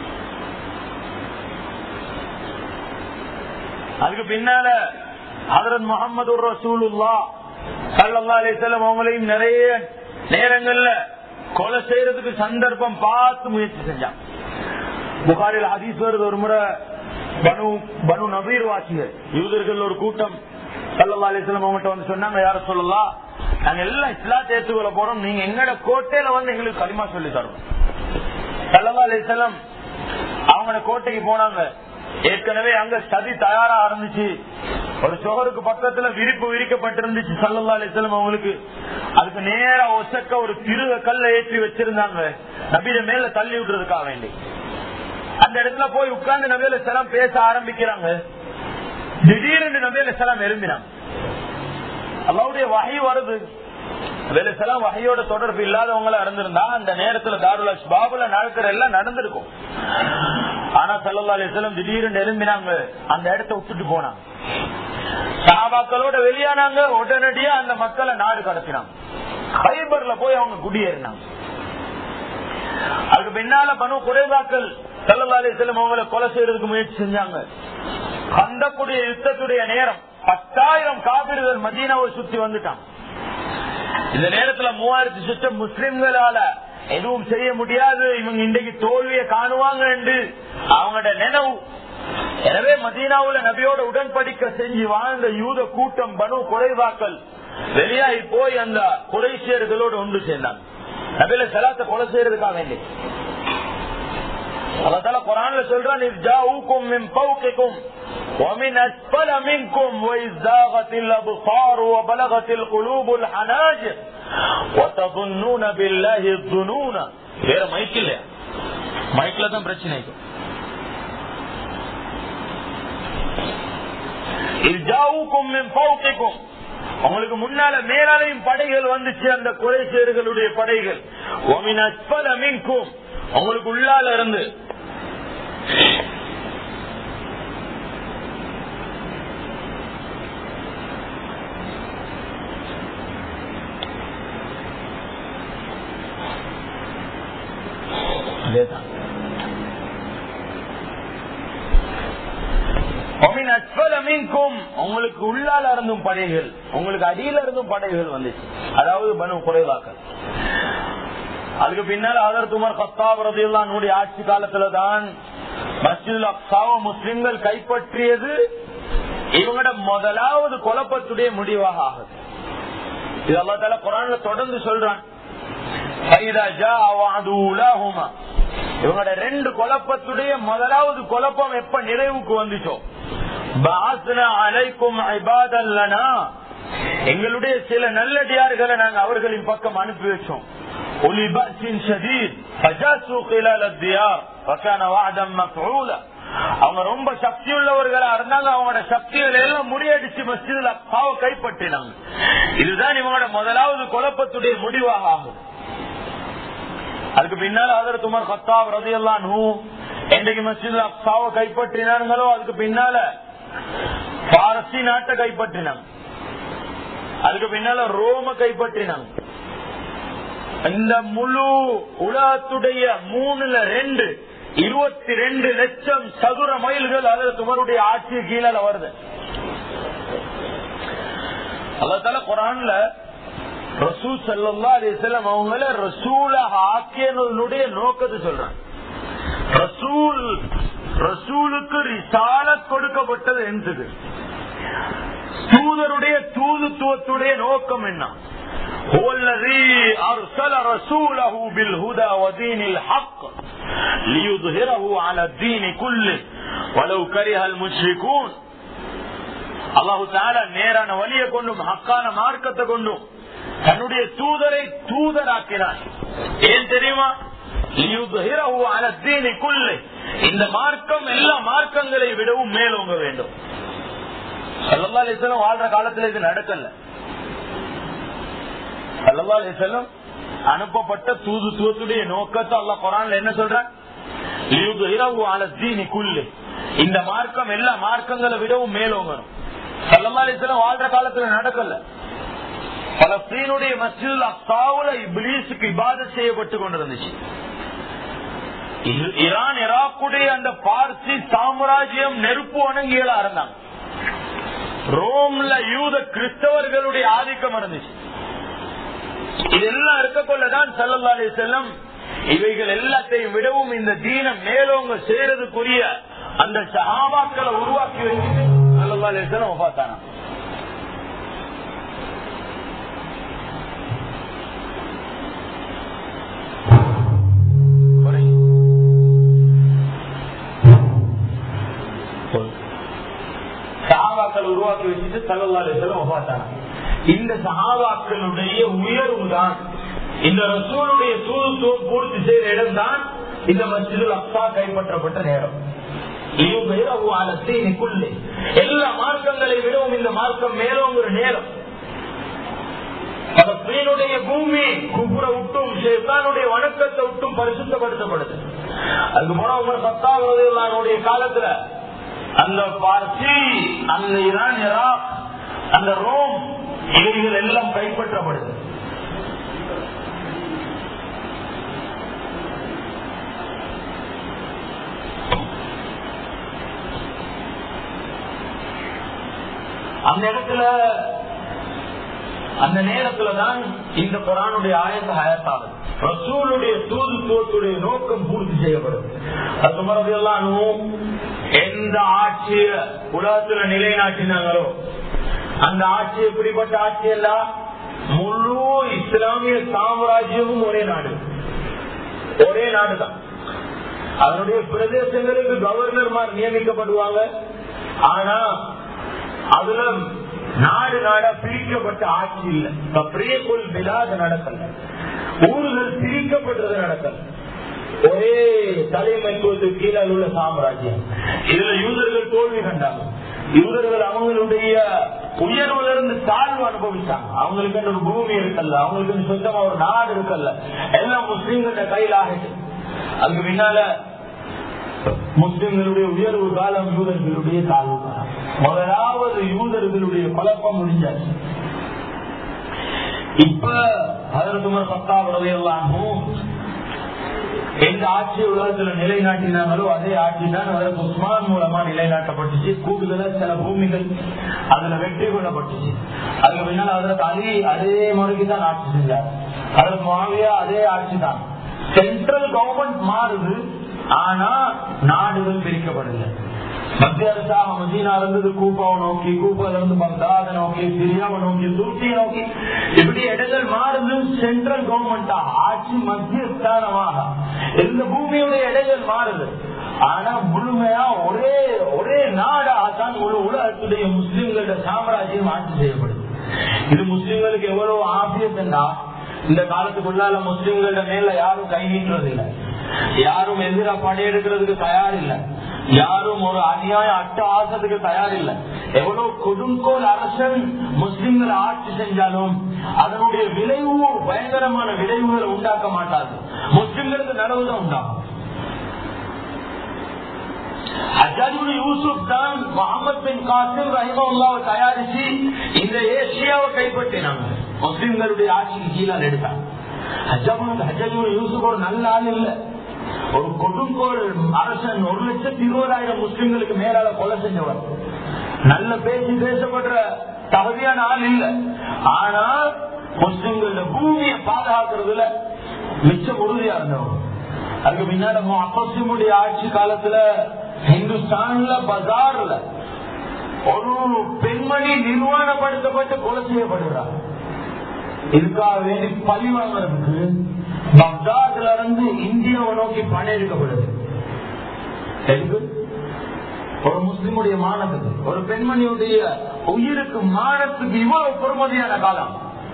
அதுக்கு பின்னால ஹதரத் முகமது ரசூலுல்லா சல்லா அலிசல்லம் அவங்களையும் நிறைய நேரங்கள்ல கொலை செய்யறதுக்கு சந்தர்ப்பம் பார்த்து முயற்சி செஞ்சான் புகாரில் ஹதீஸ் வருது ஒரு முறை பனு பனு நபீர் வாசிகள் யூதர்கள் ஒரு கூட்டம் சல்லா அலிஸ்லாம் அவங்ககிட்ட வந்து சொன்னாங்க யார சொல்லலாம் நாங்க எல்லாம் இஸ்லாத்தை ஏற்றுக்கொள்ள போறோம் நீங்க எங்கட கோட்டையில வந்து எங்களுக்கு களிமா சொல்லி தரும் சல்லா அலிஸ்லாம் அவங்களோட கோட்டைக்கு போனாங்க ஏற்கனவே அங்க சதி தயாரா ஆரம்பிச்சு ஒரு சுகருக்கு பக்கத்துல விரிப்பு விரிக்கப்பட்டிருந்துச்சு சல்லல்லா அலிஸ்லாம் அவங்களுக்கு அதுக்கு நேரா ஒசக்க ஒரு திருக கல்ல ஏற்றி வச்சிருந்தாங்க நபியில மேல தள்ளி விடுறதுக்காக வேண்டி அந்த இடத்துல போய் உட்கார்ந்து நபியில செலாம் பேச ஆரம்பிக்கிறாங்க திடீர்னு நபியில செலாம் எழும்பினாங்க அல்லாவுடைய வகை வருது வேலைசெல்லாம் வகையோட தொடர்பு இல்லாதவங்களா இருந்திருந்தா அந்த நேரத்துல தாருல பாபுல நடக்கிற எல்லாம் நடந்திருக்கும் ஆனா சல்லா அலிஸ்லாம் திடீர்னு எழும்பினாங்க அந்த இடத்த விட்டுட்டு போனாங்க சாபாக்களோட வெளியானாங்க உடனடியா அந்த மக்களை நாடு கடத்தினாங்க ஹைபர்ல போய் அவங்க குடியேறினாங்க அதுக்கு பின்னால பனு குறைவாக்கள் சல்லா அலிஸ்லாம் அவங்களை கொலை செய்யறதுக்கு முயற்சி செஞ்சாங்க கந்தக்கூடிய யுத்தத்துடைய நேரம் பத்தாயிரம் காவிர்கள் மதீனாவை சுத்தி வந்துட்டாங்க இந்த நேரத்துல மூவாயிரத்தி சுற்றம் முஸ்லிம்களால எதுவும் செய்ய முடியாது இவங்க இன்றைக்கு தோல்வியை காணுவாங்க என்று அவங்களோட நினைவு எனவே மதீனாவுல நபியோட உடன்படிக்க செஞ்சு வாழ்ந்த யூத கூட்டம் பனு குறைவாக்கள் வெளியாகி போய் அந்த குறைசியர்களோடு ஒன்று சேர்ந்தாங்க நபியில செலாத்த கொலை செய்யறதுக்காக வேண்டி அல்லதால குரான்ல சொல்றான் இர்ஜாவுக்கும் மின் பௌக்கிக்கும் ومن أسفل منكم وإذ زاغت الأبصار وبلغت القلوب الحناجر وتظنون بالله الظنون வேற மைக் இல்லையா மைக்ல தான் பிரச்சனை இர்ஜாவுக்கும் மின் பௌக்கிக்கும் உங்களுக்கு முன்னால மேலாலையும் படைகள் வந்துச்சு அந்த குறைசேர்களுடைய படைகள் ஒமின் அஸ்பல மின்கும் உங்களுக்கு உள்ளால இருந்து அதேதான் ஒமின் அஸ்பல மின்கும் உங்களுக்கு உள்ளால இருந்தும் படைகள் உங்களுக்கு அடியில இருந்தும் படைகள் வந்துச்சு அதாவது பனு குறைவாக்கள் அதுக்கு பின்னால் அதர் துமர் கத்தாப் ரதியுல்லானுடைய ஆட்சி காலத்துல தான் மஸ்ஜிதுல் அக்சாவ முஸ்லிம்கள் கைப்பற்றியது இவங்களோட முதலாவது குழப்பத்துடைய முடிவாக ஆகுது இது அல்லா தால குரான்ல தொடர்ந்து சொல்றான் இவங்களோட ரெண்டு குழப்பத்துடைய முதலாவது குழப்பம் எப்ப நிறைவுக்கு வந்துச்சோ பஅஸ்னா அலைக்கும் இபாதன் லனா எங்களுடைய சில நல்லடியார்களை நாங்க அவர்களின் பக்கம் அனுப்பி வச்சோம் ஒலி பஸின் ஷதீத் ஃபஜாசு خلال الديار وكان وعدا مفعولا அவங்க ரொம்ப சக்தி உள்ளவர்களா இருந்தாங்க அவங்களோட சக்திகளை எல்லாம் முறியடிச்சு மஸ்ஜிதுல பாவ கைப்பற்றினாங்க இதுதான் இவங்களோட முதலாவது குழப்பத்துடைய முடிவாக ஆகும் அதுக்கு பின்னால அதர் துமர் கத்தாப் ரதி எல்லாம் என்றைக்கு மஸ்ஜிதுல பாவ கைப்பற்றினாங்களோ அதுக்கு பின்னால பாரசி நாட்டை கைப்பற்றினாங்க அதுக்கு பின்னால ரோம கைப்பற்றினாங்க இந்த முழு உலகத்துடைய மூணுல ரெண்டு இருபத்தி ரெண்டு லட்சம் சதுர மைல்கள் அதில் துமருடைய ஆட்சி கீழே வருது அதால குரான்ல ரசூ சல்லா அலிஸ்லாம் அவங்கள ரசூலாக ஆக்கியனுடைய நோக்கத்தை சொல்றாங்க ரசூல் ரசூலுக்கு ரிசாலத் கொடுக்கப்பட்டது என்றது தூதருடைய தூதுத்துவத்துடைய நோக்கம் என்ன هو الذي أرسل رسوله بالهدى ودين الحق ليظهره على الدين كله ولو كره المشركون அல்லாஹு தாலா நேரான வழியை கொண்டும் ஹக்கான மார்க்கத்தை கொண்டும் தன்னுடைய தூதரை தூதராக்கினார் ஏன் தெரியுமா லியுத்ஹிரஹு அலா தீனி குல்லி. இந்த மார்க்கம் எல்லா மார்க்கங்களை விடவும் மேலோங்க வேண்டும் சல்லல்லாஹு அலைஹி வஸல்லம் வாழ்ற காலத்துல இது நடக்கல சல்லல்லாஹு அலைஹி வஸல்லம் அனுப்பப்பட்ட தூதுத்துவத்துடைய நோக்கத்தை அல்லாஹ் குரான்ல என்ன சொல்றான் லியுத்ஹிரஹு அலா தீனி குல்லி. இந்த மார்க்கம் எல்லா மார்க்கங்களை விடவும் மேலோங்கணும் சல்லல்லாஹு அலைஹி வஸல்லம் வாழ்ற காலத்துல நடக்கல பலஸ்தீனுடைய மஸ்ஜித் அக்சாவுல இப்லீஸுக்கு இபாதத் செய்யப்பட்டு கொண்டிருந்துச்சு இ- ஈரான் இராக்குடைய அந்த பார்சி சாம்ராஜ்யம் நெருப்பு வணங்கிகளா இருந்தாங்க ரோம்ல யூத கிறிஸ்தவர்களுடைய ஆதிக்கம் இருந்துச்சு இதெல்லாம் இருக்கக்கொள்ளதான் சல்லல்லா அலி செல்லம் இவைகள் எல்லாத்தையும் விடவும் இந்த தீனம் மேலோங்க சேரதுக்குரிய அந்த சஹாபாக்களை உருவாக்கி வச்சுட்டு சல்லல்லா அலி செல்லம் பார்த்தானா சஹாபாக்கள் உருவாக்கி வச்சுட்டு சல்லல்லாஹு அலைஹி வஸல்லம் இந்த சஹாபாக்களுடைய உயர்வு தான் இந்த ரசூலுடைய தூதுத்துவம் பூர்த்தி செய்த இடம் தான் இந்த மஸ்ஜிதுல் அக்ஸா கைப்பற்றப்பட்ட நேரம் இது பேரவு அலசீனிக்குள்ளே எல்லா மார்க்கங்களை விடவும் இந்த மார்க்கம் மேலோங்கிற நேரம் பலஸ்தீனுடைய பூமி குபுர விட்டும் ஷேத்தானுடைய வணக்கத்தை விட்டும் பரிசுத்தப்படுத்தப்படுது அதுக்கு போன உமர் சத்தாவுடைய காலத்துல அந்த பார்சி அந்த ஈரான் ஈராக் அந்த ரோம் இவைகள் எல்லாம் கைப்பற்றப்படுது அந்த இடத்துல அந்த நேரத்துல தான் இந்த குரானுடைய ஆயத்த ஹயத்தாகும் ரசூலுடைய தூதுத்துவத்துடைய நோக்கம் பூர்த்தி செய்யப்படுது அது மரபெல்லாம் எந்த ஆட்சிய உலகத்துல நிலைநாட்டினாங்களோ அந்த ஆட்சி எப்படிப்பட்ட ஆட்சி எல்லாம் முழு இஸ்லாமிய சாம்ராஜ்யமும் ஒரே நாடு ஒரே நாடுதான் அதனுடைய பிரதேசங்களுக்கு கவர்னர்மார் நியமிக்கப்படுவாங்க ஆனா அதுல நாடு நாடா பிரிக்கப்பட்ட ஆட்சி இல்ல பிரியக்குள் விழாது நடக்கல ஊர்கள் பிரிக்கப்பட்டது நடக்கல ஒரே தலைமைத்துவத்துக்கு கீழே உள்ள சாம்ராஜ்யம் இதுல யூதர்கள் தோல்வி கண்டாங்க யூதர்கள் அவங்களுடைய உயர்வுல இருந்து தாழ்வு அனுபவிச்சாங்க அவங்களுக்கு ஒரு பூமி இருக்கல்ல அவங்களுக்கு சொந்தமா ஒரு நாடு இருக்கல்ல எல்லாம் முஸ்லீம்கள கையில் ஆகிட்டு அதுக்கு பின்னால முஸ்லிம்களுடைய உயர்வு காலம் யூதர்களுடைய தாழ்வு காலம் முதலாவது யூதர்களுடைய குழப்பம் முடிஞ்சாச்சு இப்ப அதற்குமர் சத்தாவுடையெல்லாமும் எந்த ஆட்சி உலகத்துல நிலைநாட்டினாங்களோ அதே ஆட்சி தான் அதற்கு உஸ்மான் மூலமா நிலைநாட்டப்பட்டுச்சு கூடுதலா சில பூமிகள் அதுல வெற்றி கொள்ளப்பட்டுச்சு அதுக்கு பின்னால் அதற்கு அலி அதே முறைக்கு தான் ஆட்சி செஞ்சார் அதற்கு மாவியா அதே ஆட்சி தான் சென்ட்ரல் கவர்மெண்ட் மாறுது ஆனா நாடுகள் பிரிக்கப்படல மத்திய அரசாக மதீனா இருந்தது கூப்பாவை நோக்கி கூப்பால இருந்து பக்தாத நோக்கி சிரியாவை நோக்கி துருக்கியை நோக்கி இப்படி இடங்கள் மாறுது சென்ட்ரல் கவர்மெண்டா ஆட்சி மத்திய ஸ்தானமாக இந்த பூமியுடைய இடைகள் மாறுது ஆனா முழுமையா ஒரே ஒரே நாடாகத்தான் முழு உலகத்துடைய முஸ்லிம்களோட சாம்ராஜ்யம் ஆட்சி செய்யப்படுது இது முஸ்லிம்களுக்கு எவ்வளவு ஆபியத்தா இந்த காலத்துக்குள்ளால முஸ்லிம்களோட மேல யாரும் கை நீட்டுறது இல்லை யாரும் எதிரா படையெடுக்கிறதுக்கு தயார் இல்ல யாரும் ஒரு அநியாய அட்ட ஆசத்துக்கு தயார் இல்ல எவ்வளவு கொடுங்கோல் அரசன் முஸ்லிம்கள் ஆட்சி செஞ்சாலும் அதனுடைய விளைவு பயங்கரமான விளைவுகளை உண்டாக்க மாட்டாது முஸ்லிம்களுக்கு நலவுதான் உண்டாகும் அஜாஜுல் யூசுப் தான் முகமது பின் காசிம் ரஹிமாவை தயாரிச்சு இந்த ஏசியாவை கைப்பற்றினாங்க முஸ்லிம்களுடைய ஆட்சிக்கு கீழால் எடுத்தாங்க ஹஜாஜுல் யூசுப் ஒரு நல்ல ஆள் இல்ல ஒரு கொடுங்கோல் அரசன் ஒரு லட்சத்தி இருபதாயிரம் முஸ்லிம்களுக்கு மேலால கொலை செஞ்சவர் நல்ல பேசி பேசப்படுற தகுதியான ஆள் இல்ல ஆனா முஸ்லிம்களோட பூமியை பாதுகாக்கிறதுல மிச்சம் உறுதியா இருந்தவர் அதுக்கு பின்னாடி அப்பசிமுடைய ஆட்சி காலத்துல ஹிந்துஸ்தான்ல பஜார்ல ஒரு பெண்மணி நிர்வாணப்படுத்தப்பட்டு கொலை செய்யப்படுகிறார் இதுக்காக வேண்டி பழி வாங்குறதுக்கு பக்தாத்ல இருந்து இந்தியாவை நோக்கி பணம் எடுக்கப்படுது எதுக்கு ஒரு முஸ்லிமுடைய மானத்துக்கு ஒரு பெண்மணியுடைய உயிருக்கு மானத்துக்கு இவ்வளவு பொறுமதியான காலம்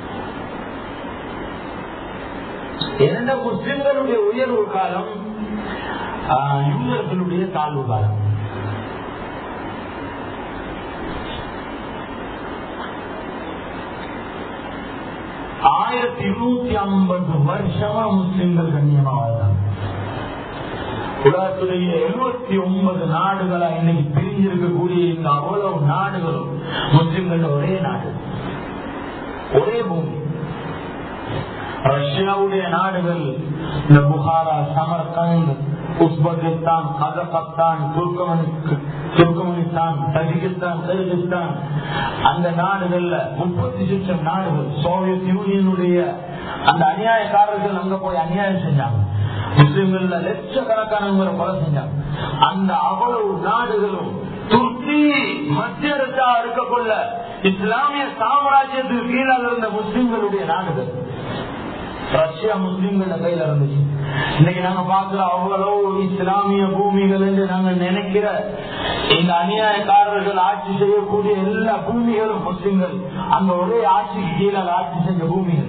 இரண்ட முஸ்லிம்களுடைய உயர்வு காலம் யூதர்களுடைய தாழ்வு காலம் ஆயிரத்தி இருநூத்தி ஐம்பது வருஷமா முஸ்லிம்கள் கண்ணியமா வாழ்ந்தாங்க உலகத்துடைய எழுபத்தி ஒன்பது நாடுகளா இன்னைக்கு பிரிஞ்சிருக்கக்கூடிய இந்த அவ்வளவு நாடுகளும் முஸ்லிம்கள் ஒரே நாடு ஒரே பூமி ரஷ்யாவுடைய நாடுகள் இந்த Bukhara Samarkand Uzbekistan Kazakhstan Turkmenistan Tajikistan Kyrgyzstan அந்த நாடுகள்ல முப்பத்தி லட்சம் நாடுகள் சோவியத் யூனியனுடைய அந்த அநியாயக்காரர்கள் அங்க போய் அநியாயம் செஞ்சாங்க முஸ்லிம்கள்ல லட்சக்கணக்கானவங்களை கொலை செஞ்சாங்க அந்த அவ்வளவு நாடுகளும் துர்க்கி மத்திய அரசா இருக்கக்குள்ள இஸ்லாமிய சாம்ராஜ்யத்துக்கு கீழாக இருந்த முஸ்லிம்களுடைய நாடுகள் ரஷ்யா முஸ்லிம்கள கையில இருந்துச்சு இன்னைக்கு நாங்க பாக்குற அவ்வளவு இஸ்லாமிய பூமிகள் என்று நாங்க நினைக்கிற இந்த அநியாயக்காரர்கள் ஆட்சி செய்யக்கூடிய எல்லா பூமிகளும் முஸ்லிம்கள் அந்த ஒரே ஆட்சிக்கு கீழே ஆட்சி செஞ்ச பூமிகள்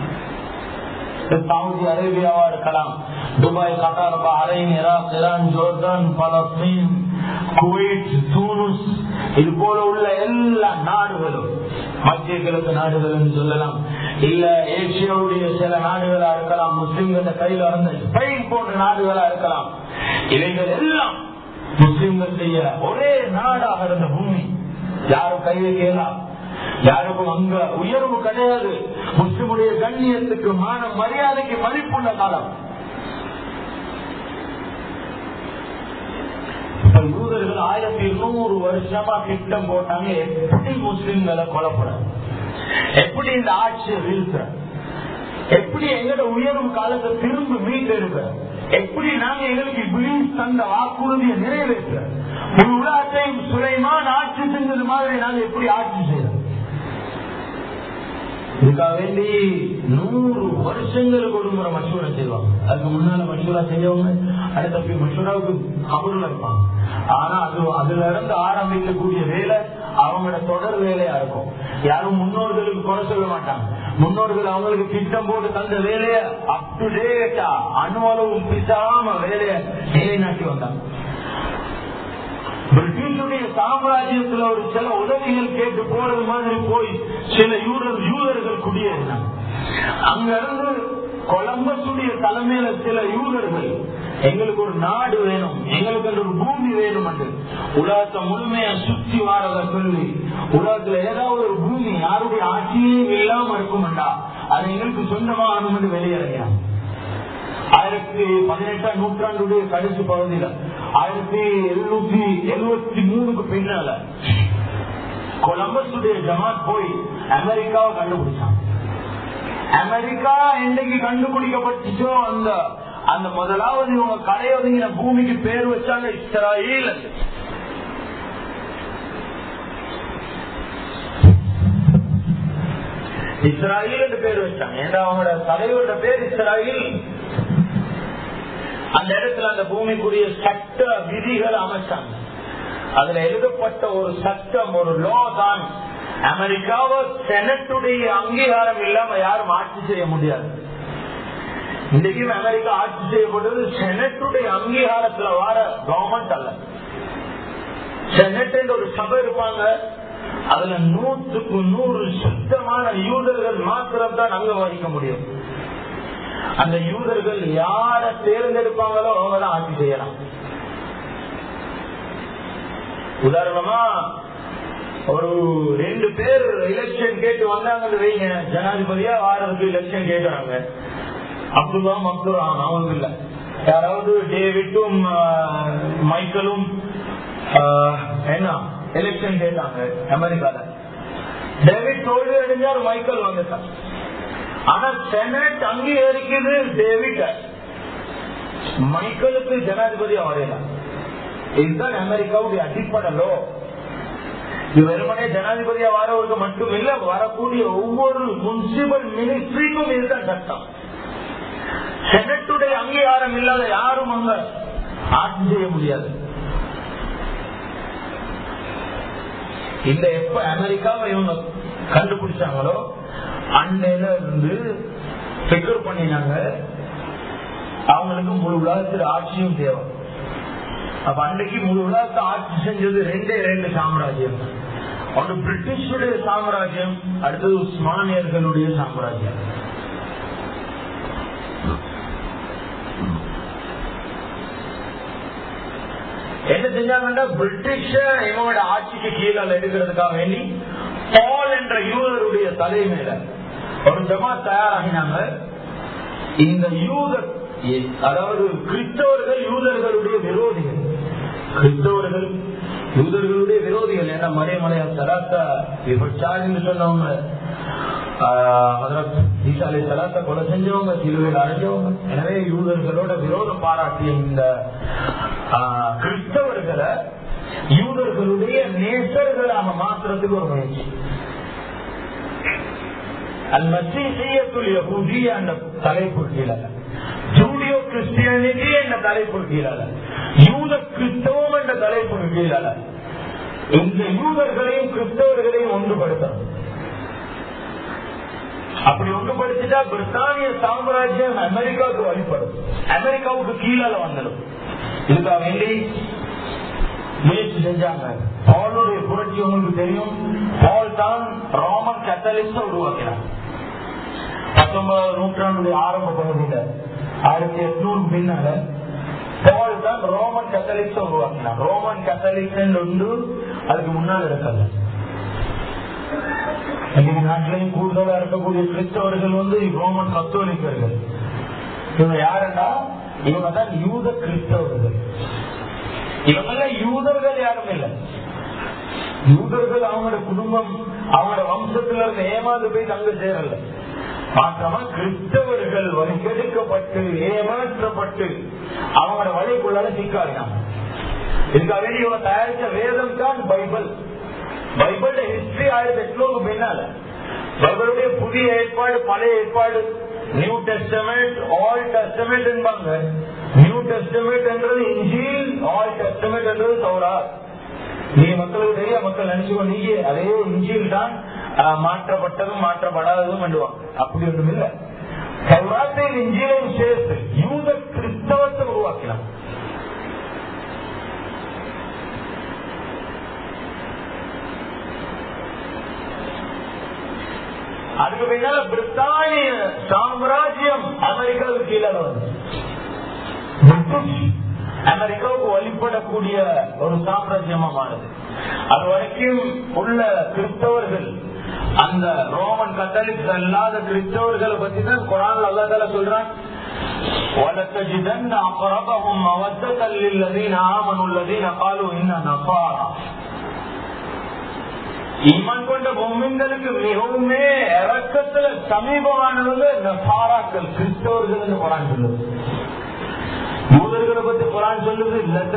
சவுதி அரேபியாவா இருக்கலாம் Dubai Qatar Bahrain Iraq Iran Jordan Palestine Kuwait தூனுஸ் இது போல உள்ள எல்லா நாடுகளும் மத்திய கிழக்கு நாடுகள் என்று சொல்லலாம் இல்ல ஏசியாவுடைய சில நாடுகளா இருக்கலாம் முஸ்லிம்கள கையில இருந்த ஸ்பெயின் போன்ற நாடுகளா இருக்கலாம் இவைகள் எல்லாம் முஸ்லிம்கள் செய்ய ஒரே நாடாக இருந்த பூமி யாரும் கை வைக்கலாம் யாருக்கும் அங்க உயர்வு கிடையாது முஸ்லிமுடைய கண்ணியத்துக்கு மான மரியாதைக்கு மதிப்புள்ள காலம் யூதர்கள் ஆயிரத்தி இருநூறு வருஷமா திட்டம் போட்டாங்க எப்படி முஸ்லிம்களை கொலைப்பட எப்படி இந்த ஆட்சியை வீழ்த்த எப்படி எங்கட உயர்வு காலத்தை திரும்ப மீட்டு எடுக்க எப்படி நாங்க எங்களுக்கு பிலிஸ் தந்த வாக்குறுதியை நிறைவேற்ற ஒரு உலகத்தையும் சுலைமான் ஆட்சி செஞ்சது மாதிரி நாங்க எப்படி ஆட்சி செய்யறோம் இதுக்காக வேண்டி நூறு வருஷங்களுக்கு ஒரு முறை மசூரா செய்வாங்க அதுக்கு முன்னால மசூரா செய்யவங்க அடுத்த மசூராவுக்கு கபூர்ல இருப்பாங்க ஆனா அது அதுல இருந்து ஆரம்பிக்கக்கூடிய வேலை அவங்களோட தொடர் வேலையா இருக்கும் யாரும் முன்னோர்களுக்கு குறை சொல்ல மாட்டாங்க முன்னோர்கள் அவங்களுக்கு திட்டம் போட்டு தந்த வேலைய அப் டு டேட்டா அணுவளவும் பிசாம வேலைய நிலைநாட்டி வந்தாங்க பிரிட்டிஷுடைய சாம்ராஜ்யத்துல ஒரு சில உதவிகள் கேட்டு போறது மாதிரி போய் சில யூரர் யூதர்கள் குடியேறினாங்க அங்க இருந்து கொலம்பஸுடைய தலைமையில சில யூதர்கள் எங்களுக்கு ஒரு நாடு வேணும் எங்களுக்கு ஒரு பூமி வேணும் என்று உலகத்தை முழுமையா சுத்தி வாரத சொல்லி உலகத்துல ஏதாவது ஒரு பூமி யாருடைய ஆட்சியே இல்லாம இருக்கும்டா அது எங்களுக்கு சொந்தமாக என்று வெளியேறியாங்க ஆயிரத்தி பதினெட்டாம் நூற்றாண்டுடைய கடைசி பகுதியில ஆயிரத்தி எழுநூத்தி எழுபத்தி மூணுக்கு பின்னால கொலம்பஸுடைய ஜமாத் போய் அமெரிக்காவை கண்டுபிடிச்சாங்க அமெரிக்கா என்னைக்கு கண்டுபிடிக்கப்பட்டுச்சோ அந்த அந்த முதலாவது இவங்க கடையொதுங்கின பூமிக்கு பேர் வச்சாங்க இஸ்ராயில் இஸ்ராயில் என்று பேர் வச்சாங்க ஏன்னா அவங்களோட தலைவரோட பேர் இஸ்ராயில் அந்த இடத்துல அந்த பூமிக்குரிய சட்ட விதிகள் அமைச்சாங்க அதுல எழுதப்பட்ட ஒரு சட்டம் ஒரு லோ தான் அமெரிக்காவை செனட்டுடைய அங்கீகாரம் இல்லாம யாரும் ஆட்சி செய்ய முடியாது இன்றைக்கும் அமெரிக்கா ஆட்சி செய்யப்பட்டது செனட்டுடைய அங்கீகாரத்துல வர கவர்மெண்ட் அல்ல செனட் என்ற ஒரு சபை இருப்பாங்க அதுல நூற்றுக்கு நூறு சுத்தமான யூதர்கள் மாத்திரம் தான் அங்க வகிக்க முடியும் அந்த யூதர்கள் யார தேர்ந்தெடுப்பாங்களோ அவங்க தான் ஆட்சி செய்யலாம் உதாரணமா ஒரு ரெண்டு பேர் எலெக்ஷன் கேட்டு வந்தாங்கன்னு வைங்க ஜனாதிபதியா வாரதுக்கு எலெக்ஷன் கேட்கறாங்க அப்துல்லா மக்துரா அவங்க இல்ல யாராவது டேவிட்டும் மைக்கேலும் என்ன எலெக்ஷன் கேட்டாங்க அமெரிக்கால டேவிட் தோல்வி அடைஞ்சார் மைக்கேல் வந்துட்டார் ஆனா செனட் அங்கீகரிக்குது டேவிட் மைக்கேலுக்கு ஜனாதிபதி வரையல இதுதான் அமெரிக்காவுடைய அடிப்படை லோ இது வெறுமனே ஜனாதிபதியா வரவருக்கு மட்டும் இல்ல வரக்கூடிய ஒவ்வொரு முன்சிபல் மினிஸ்ட்ரிக்கும் இதுதான் சட்டம் செனட்டுடைய அங்கீகாரம் இல்லாத யாரும் அங்க ஆட்சி செய்ய முடியாது இந்த எப்ப அமெரிக்காவை இவங்க கண்டுபிடிச்சாங்களோ அன்னையில இருந்து செக்யூர் பண்ணினாங்க அவங்களுக்கு முழு உலகத்தில் ஆட்சியும் தேவை அப்ப அன்னைக்கு முழு உலகத்தை ஆட்சி செஞ்சது ரெண்டே ரெண்டு சாம்ராஜ்யம் ஒன்று பிரிட்டிஷுடைய சாம்ராஜ்யம் அடுத்தது உஸ்மானியர்களுடைய சாம்ராஜ்யம் என்ன செஞ்சாங்கன்னா பிரிட்டிஷ இவங்களோட ஆட்சிக்கு கீழே எடுக்கிறதுக்காக வேண்டி பால் என்ற யூதருடைய தலைமையில ஒரு ஜமா தயாராகினாங்க இந்த யூத அதாவது கிறிஸ்தவர்கள் யூதர்களுடைய விரோதிகள் கிறிஸ்தவர்கள் யூதர்களுடைய விரோதிகள் ஏன்னா மறைமலையா சராத்தா விபச்சாரின்னு சொன்னவங்க சலாத்த கொலை செஞ்சவங்க சிலுவையில் அடைஞ்சவங்க எனவே யூதர்களோட விரோதம் பாராட்டிய இந்த கிறிஸ்தவர்களை யூதர்களுடைய நேசர்களாக மாற்றுறதுக்கு ஒரு முயற்சி அல்மசீசியத்துல் யஹூதிய என்ற தலைப்பு கீழே ஜூடியோ கிறிஸ்டியானிட்டி என்ற தலைப்பு கீழே யூத கிறிஸ்தவம் என்ற தலைப்பு கீழே இந்த யூதர்களையும் கிறிஸ்தவர்களையும் ஒன்றுபடுத்தணும் அப்படி ஒன்றுபடுத்திட்டா பிரித்தானிய சாம்ராஜ்யம் அமெரிக்காவுக்கு வழிபடும் அமெரிக்காவுக்கு கீழே வந்துடும் இதுக்காக வேண்டி முயற்சி செஞ்சாங்க பாலுடைய புரட்சி உங்களுக்கு தெரியும் பால் தான் ரோமன் கத்தலிக்ஸ் உருவாக்கினார் பத்தொன்பதாவது நூற்றாண்டுடைய ஆரம்ப பகுதியில ஆயிரத்தி எட்நூறு பின்னால பால் தான் ரோமன் கத்தலிக்ஸ் உருவாக்கினார் ரோமன் கத்தலிக்ஸ் ஒன்று அதுக்கு முன்னால் இருக்காது இன்னைக்கு நாட்டிலையும் கூடுதலா இருக்கக்கூடிய கிறிஸ்தவர்கள் வந்து ரோமன் கத்தோலிக்கர்கள் இவங்க யாருன்னா இவங்க தான் யூத கிறிஸ்தவர்கள் இவங்கள யூதர்கள் யாரும் இல்லை யூதர்கள் அவங்களோட குடும்பம் அவங்களோட வம்சத்துல இருந்து ஏமாந்து போய் தங்க சேரல மாற்றமா கிறிஸ்தவர்கள் வழிகெடுக்கப்பட்டு ஏமாற்றப்பட்டு அவங்களோட வழிக்குள்ளால சிக்காடினாங்க இதுக்காக வேண்டி இவங்க தயாரிச்ச வேதம் தான் பைபிள் பைபிளோட ஹிஸ்டரி ஆயிரத்தி எட்நூறு பின்னால பைபிளுடைய புதிய ஏற்பாடு பழைய ஏற்பாடு நியூ டெஸ்டமெண்ட் ஆல் டெஸ்டமெண்ட் என்பாங்க நியூ டெஸ்டமெண்ட் என்றது இன்ஜில் ஆல் டெஸ்டமெண்ட் என்றது சௌரா நீங்க மக்களுக்கு தெரிய மக்கள் நினைச்சுக்கோ நீங்க அதே இன்ஜில் தான் மாற்றப்பட்டதும் மாற்றப்படாததும் பண்ணுவாங்க அப்படி ஒன்றும் இல்ல சௌராத்தையும் இன்ஜிலையும் சேர்த்து யூத கிறிஸ்தவத்தை உருவாக்கினாங்க அதுக்கு பின்னால பிரித்தானிய சாம்ராஜ்யம் அமெரிக்காவுக்கு கீழே வந்து பிரிட்டிஷ் அமெரிக்காவுக்கு வழிபடக்கூடிய ஒரு சாம்ராஜ்யமா மாறுது அது வரைக்கும் உள்ள கிறிஸ்தவர்கள் அந்த ரோமன் கத்தலிக்ஸ் அல்லாத கிறிஸ்தவர்களை பத்தி தான் குரான் அல்லா சொல்றான் وَلَتَجِدَنَّ أَقْرَبَهُمْ مَوَدَّةً لِلَّذِينَ آمَنُوا الَّذِينَ قَالُوا إِنَّا نَصَارَى ஈமான் கொண்ட பொம்மின்களுக்கு மிகவுமே இறக்கத்துல சமீபமானவங்க நசாராக்கள் கிறிஸ்தவர்கள் குரான் சொல்லுது யூதர்களை பத்தி குரான் சொல்லுது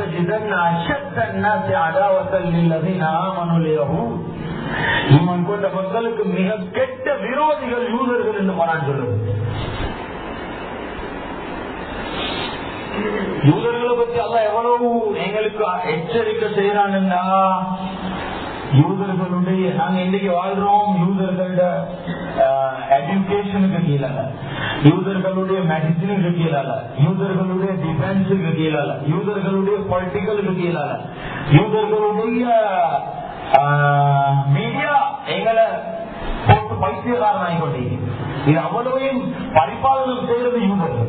ஈமான் கொண்ட மக்களுக்கு மிக கெட்ட விரோதிகள் யூதர்கள் என்று குரான் சொல்லுது யூதர்களை பத்தி அல்ல எவ்வளவு எங்களுக்கு எச்சரிக்கை செய்யறானுன்னா யூதர்களுடைய நாங்க இன்னைக்கு வாழ்றோம் யூதர்களோட எஜுகேஷனுக்கு கீழே யூதர்களுடைய மெடிசினுக்கு கீழே யூதர்களுடைய டிஃபென்ஸுக்கு கீழே யூதர்களுடைய பொலிட்டிக்கலுக்கு கீழே யூதர்களுடைய மீடியா எங்களை போட்டு பைத்தியக்காரன் ஆகிக்கொண்டீங்க இது அவ்வளவையும் பரிபாலனம் செய்யறது யூதர்கள்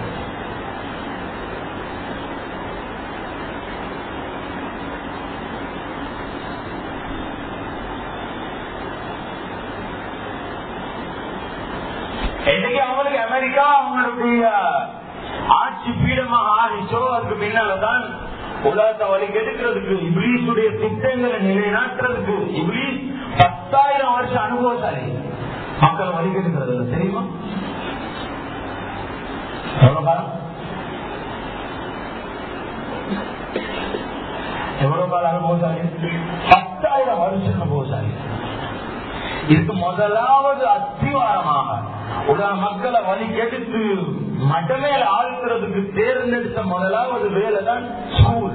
என்னைக்கு அவங்களுக்கு அமெரிக்கா அவங்களுடைய ஆட்சி பீடமாக ஆகிச்சோ அதுக்கு பின்னால்தான் உலகத்தை வழி கெடுக்கிறதுக்கு இப்ளீஸுடைய திட்டங்களை நிலைநாட்டுறதுக்கு இப்ளீஸ் பத்தாயிரம் வருஷம் அனுபவசாலி மக்களை வழி கெடுக்கிறது இல்லை தெரியுமா எவ்வளவு காலம் எவ்வளவு கால அனுபவசாலி பத்தாயிரம் வருஷம் அனுபவசாலி இதுக்கு முதலாவது அத்திவாரமாக உலக மக்களை வழி கெடுத்து மட்டமேல ஆழ்த்துறதுக்கு தேர்ந்தெடுத்த முதலாவது வேலை தான் ஸ்கூல்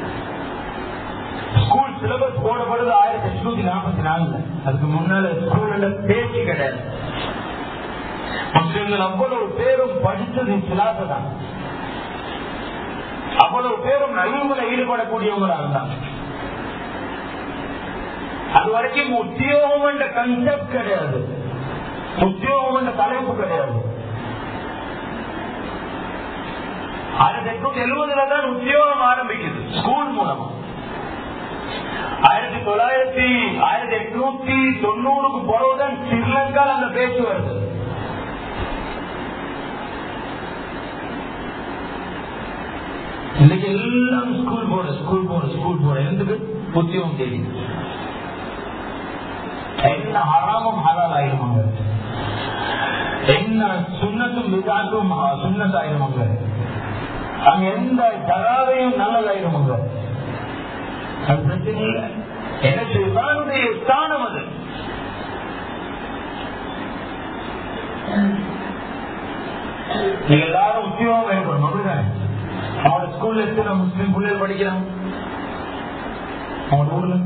ஸ்கூல் சிலபஸ் போடப்படுது ஆயிரத்தி எட்நூத்தி நாற்பத்தி நாலுல அதுக்கு முன்னால ஸ்கூல்ல பேச்சு கிடையாது முஸ்லிம்கள் அவ்வளவு பேரும் படிச்சது சிலாச தான் அவ்வளவு பேரும் நல்வுகளை ஈடுபடக்கூடியவங்களா இருந்தாங்க அது வரைக்கும் உத்தியோகம் என்ற கன்செப்ட் கிடையாது உத்தியோகம் என்ற தலைப்பு கிடையாது ஆயிரத்தி எட்நூத்தி எழுபதுல தான் உத்தியோகம் ஆரம்பிக்குது ஸ்கூல் மூலமா ஆயிரத்தி தொள்ளாயிரத்தி ஆயிரத்தி எட்நூத்தி தொண்ணூறுக்கு பிறகுதான் ஸ்ரீலங்கால அந்த பேச்சு வருது இன்னைக்கு எல்லாம் ஸ்கூல் போட ஸ்கூல் போட ஸ்கூல் போட எதுக்கு உத்தியோகம் தெரியும் என்ன ஹராமும் ஹலால் ஆயிடுமாங்க என்ன சுண்ணத்தும் விதாக்கும் சுண்ணத் ஆயிடுமாங்க அங்க எந்த தராவையும் நல்லதாயிடுமாங்க அது பிரச்சனை இல்லை எனக்கு இவனுடைய ஸ்தானம் அது நீங்க எல்லாரும் உத்தியோகம் வேணும் அப்படிதானே அவனோட ஸ்கூல்ல எத்தனை முஸ்லீம் பிள்ளைகள் படிக்கிறான் அவனோட ஊர்ல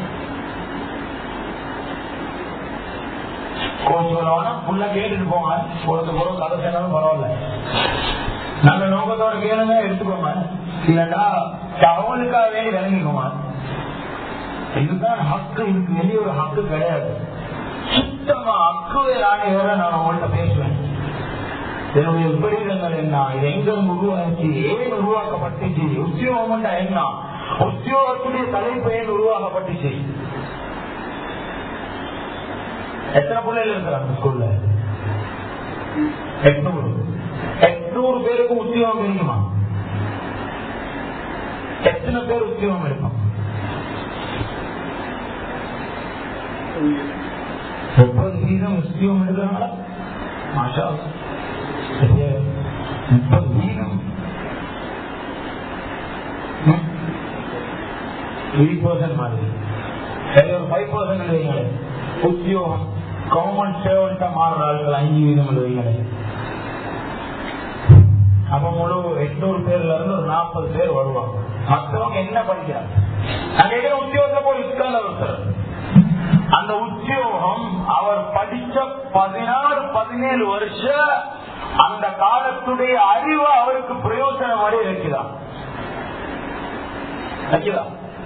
கோச்சு வரவனா புள்ள கேட்டுட்டு போங்க பொழுது பொருள் கதை சொன்னாலும் பரவாயில்ல நல்ல நோக்கத்தோட கேளுங்க எடுத்துக்கோங்க இல்லடா தகவலுக்காக வேண்டி விளங்கிக்கோங்க இதுதான் ஹக்கு இதுக்கு வெளியே ஒரு ஹக்கு கிடையாது சுத்தமா ஹக்குவே ராணியோட நான் உங்கள்கிட்ட பேசுவேன் என்னுடைய விபரீதங்கள் என்ன இது எங்க உருவாச்சு ஏன் உருவாக்கப்பட்டுச்சு உத்தியோகம் என்ன உத்தியோகத்துடைய தலைப்பு ஏன் உருவாக்கப்பட்டுச்சு எத்தனை பிள்ளைகள் இருக்கிறாங்க ஸ்கூல்ல எட்நூறு எட்நூறு பேருக்கு உத்தியோகம் இருக்குமா எத்தனை பேர் உத்தியோகம் இருக்கும் முப்பது வீதம் உத்தியோகம் எடுக்கிறாங்களா மாஷா முப்பது வீதம் த்ரீ பர்சன்ட் மாதிரி சரி ஒரு ஃபைவ் பர்சன்ட் வைங்களே உத்தியோகம் கவர்மெண்ட் சேவன்ட்டா மாறுற ஆட்கள் அஞ்சு வீதம் வைங்களே அப்ப முழு எட்நூறு பேர்ல இருந்து ஒரு நாற்பது பேர் வருவாங்க மற்றவங்க என்ன படிக்கிறாங்க அங்க இருக்கிற உத்தியோகத்துல போய் உட்கார்ந்து ஒருத்தர் அந்த உத்தியோகம் அவர் படிச்ச பதினாறு பதினேழு வருஷம் அந்த காலத்துடைய அறிவு அவருக்கு பிரயோஜனம் வரை இருக்குதா இருக்குதா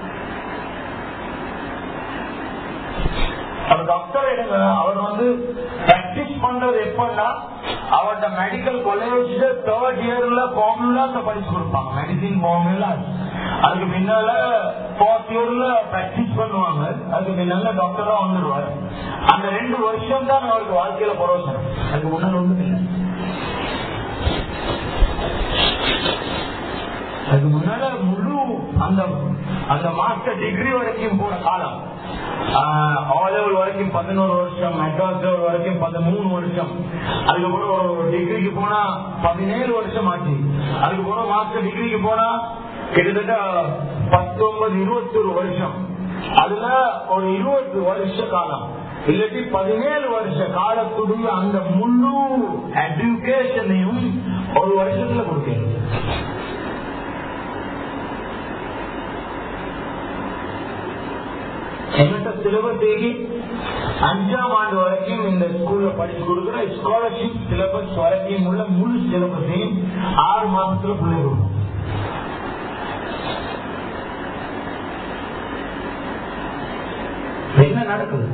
அவர் டாக்டர் எடுங்க அவர் வந்து பிராக்டிஸ் பண்றது எப்பன்னா அவர்கிட்ட மெடிக்கல் காலேஜ்ல தேர்ட் இயர்ல ஃபார்முலா படிச்சு கொடுப்பாங்க மெடிசின் ஃபார்முலா அதுக்கு பின்னால ஃபோர்த் இயர்ல பிராக்டிஸ் பண்ணுவாங்க அதுக்கு பின்னால டாக்டரா வந்துடுவாரு அந்த ரெண்டு வருஷம் தான் அவருக்கு வாழ்க்கையில பரோசனம் அதுக்கு முன்னாடி ஒண்ணும் இல்லை அதுக்கு முன்னால முழு அந்த அந்த மாஸ்டர் டிகிரி வரைக்கும் போன காலம் லெவல் வரைக்கும் பதினோரு வருஷம் மெட்ராஸ் லெவல் வரைக்கும் பதிமூணு வருஷம் அதுக்கப்புறம் ஒரு டிகிரிக்கு போனா பதினேழு வருஷம் ஆச்சு அதுக்கப்புறம் மாஸ்டர் டிகிரிக்கு போனா கிட்டத்தட்ட பத்தொன்பது இருபத்தி ஒரு வருஷம் அதுல ஒரு இருபது வருஷ காலம் இல்லாட்டி பதினேழு வருஷ காலத்துடைய அந்த முழு எஜுகேஷனையும் ஒரு வருஷத்துல கொடுக்கணும் எங்கிட்ட சிலபஸ் அஞ்சாம் ஆண்டு வரைக்கும் இந்த ஸ்கூல்ல படிச்சு கொடுக்குற ஸ்காலர்ஷிப் சிலபஸ் வரைக்கும் உள்ள முழு சிலபஸையும் ஆறு மாசத்துல பிள்ளை கொடுக்கும் என்ன நடக்குது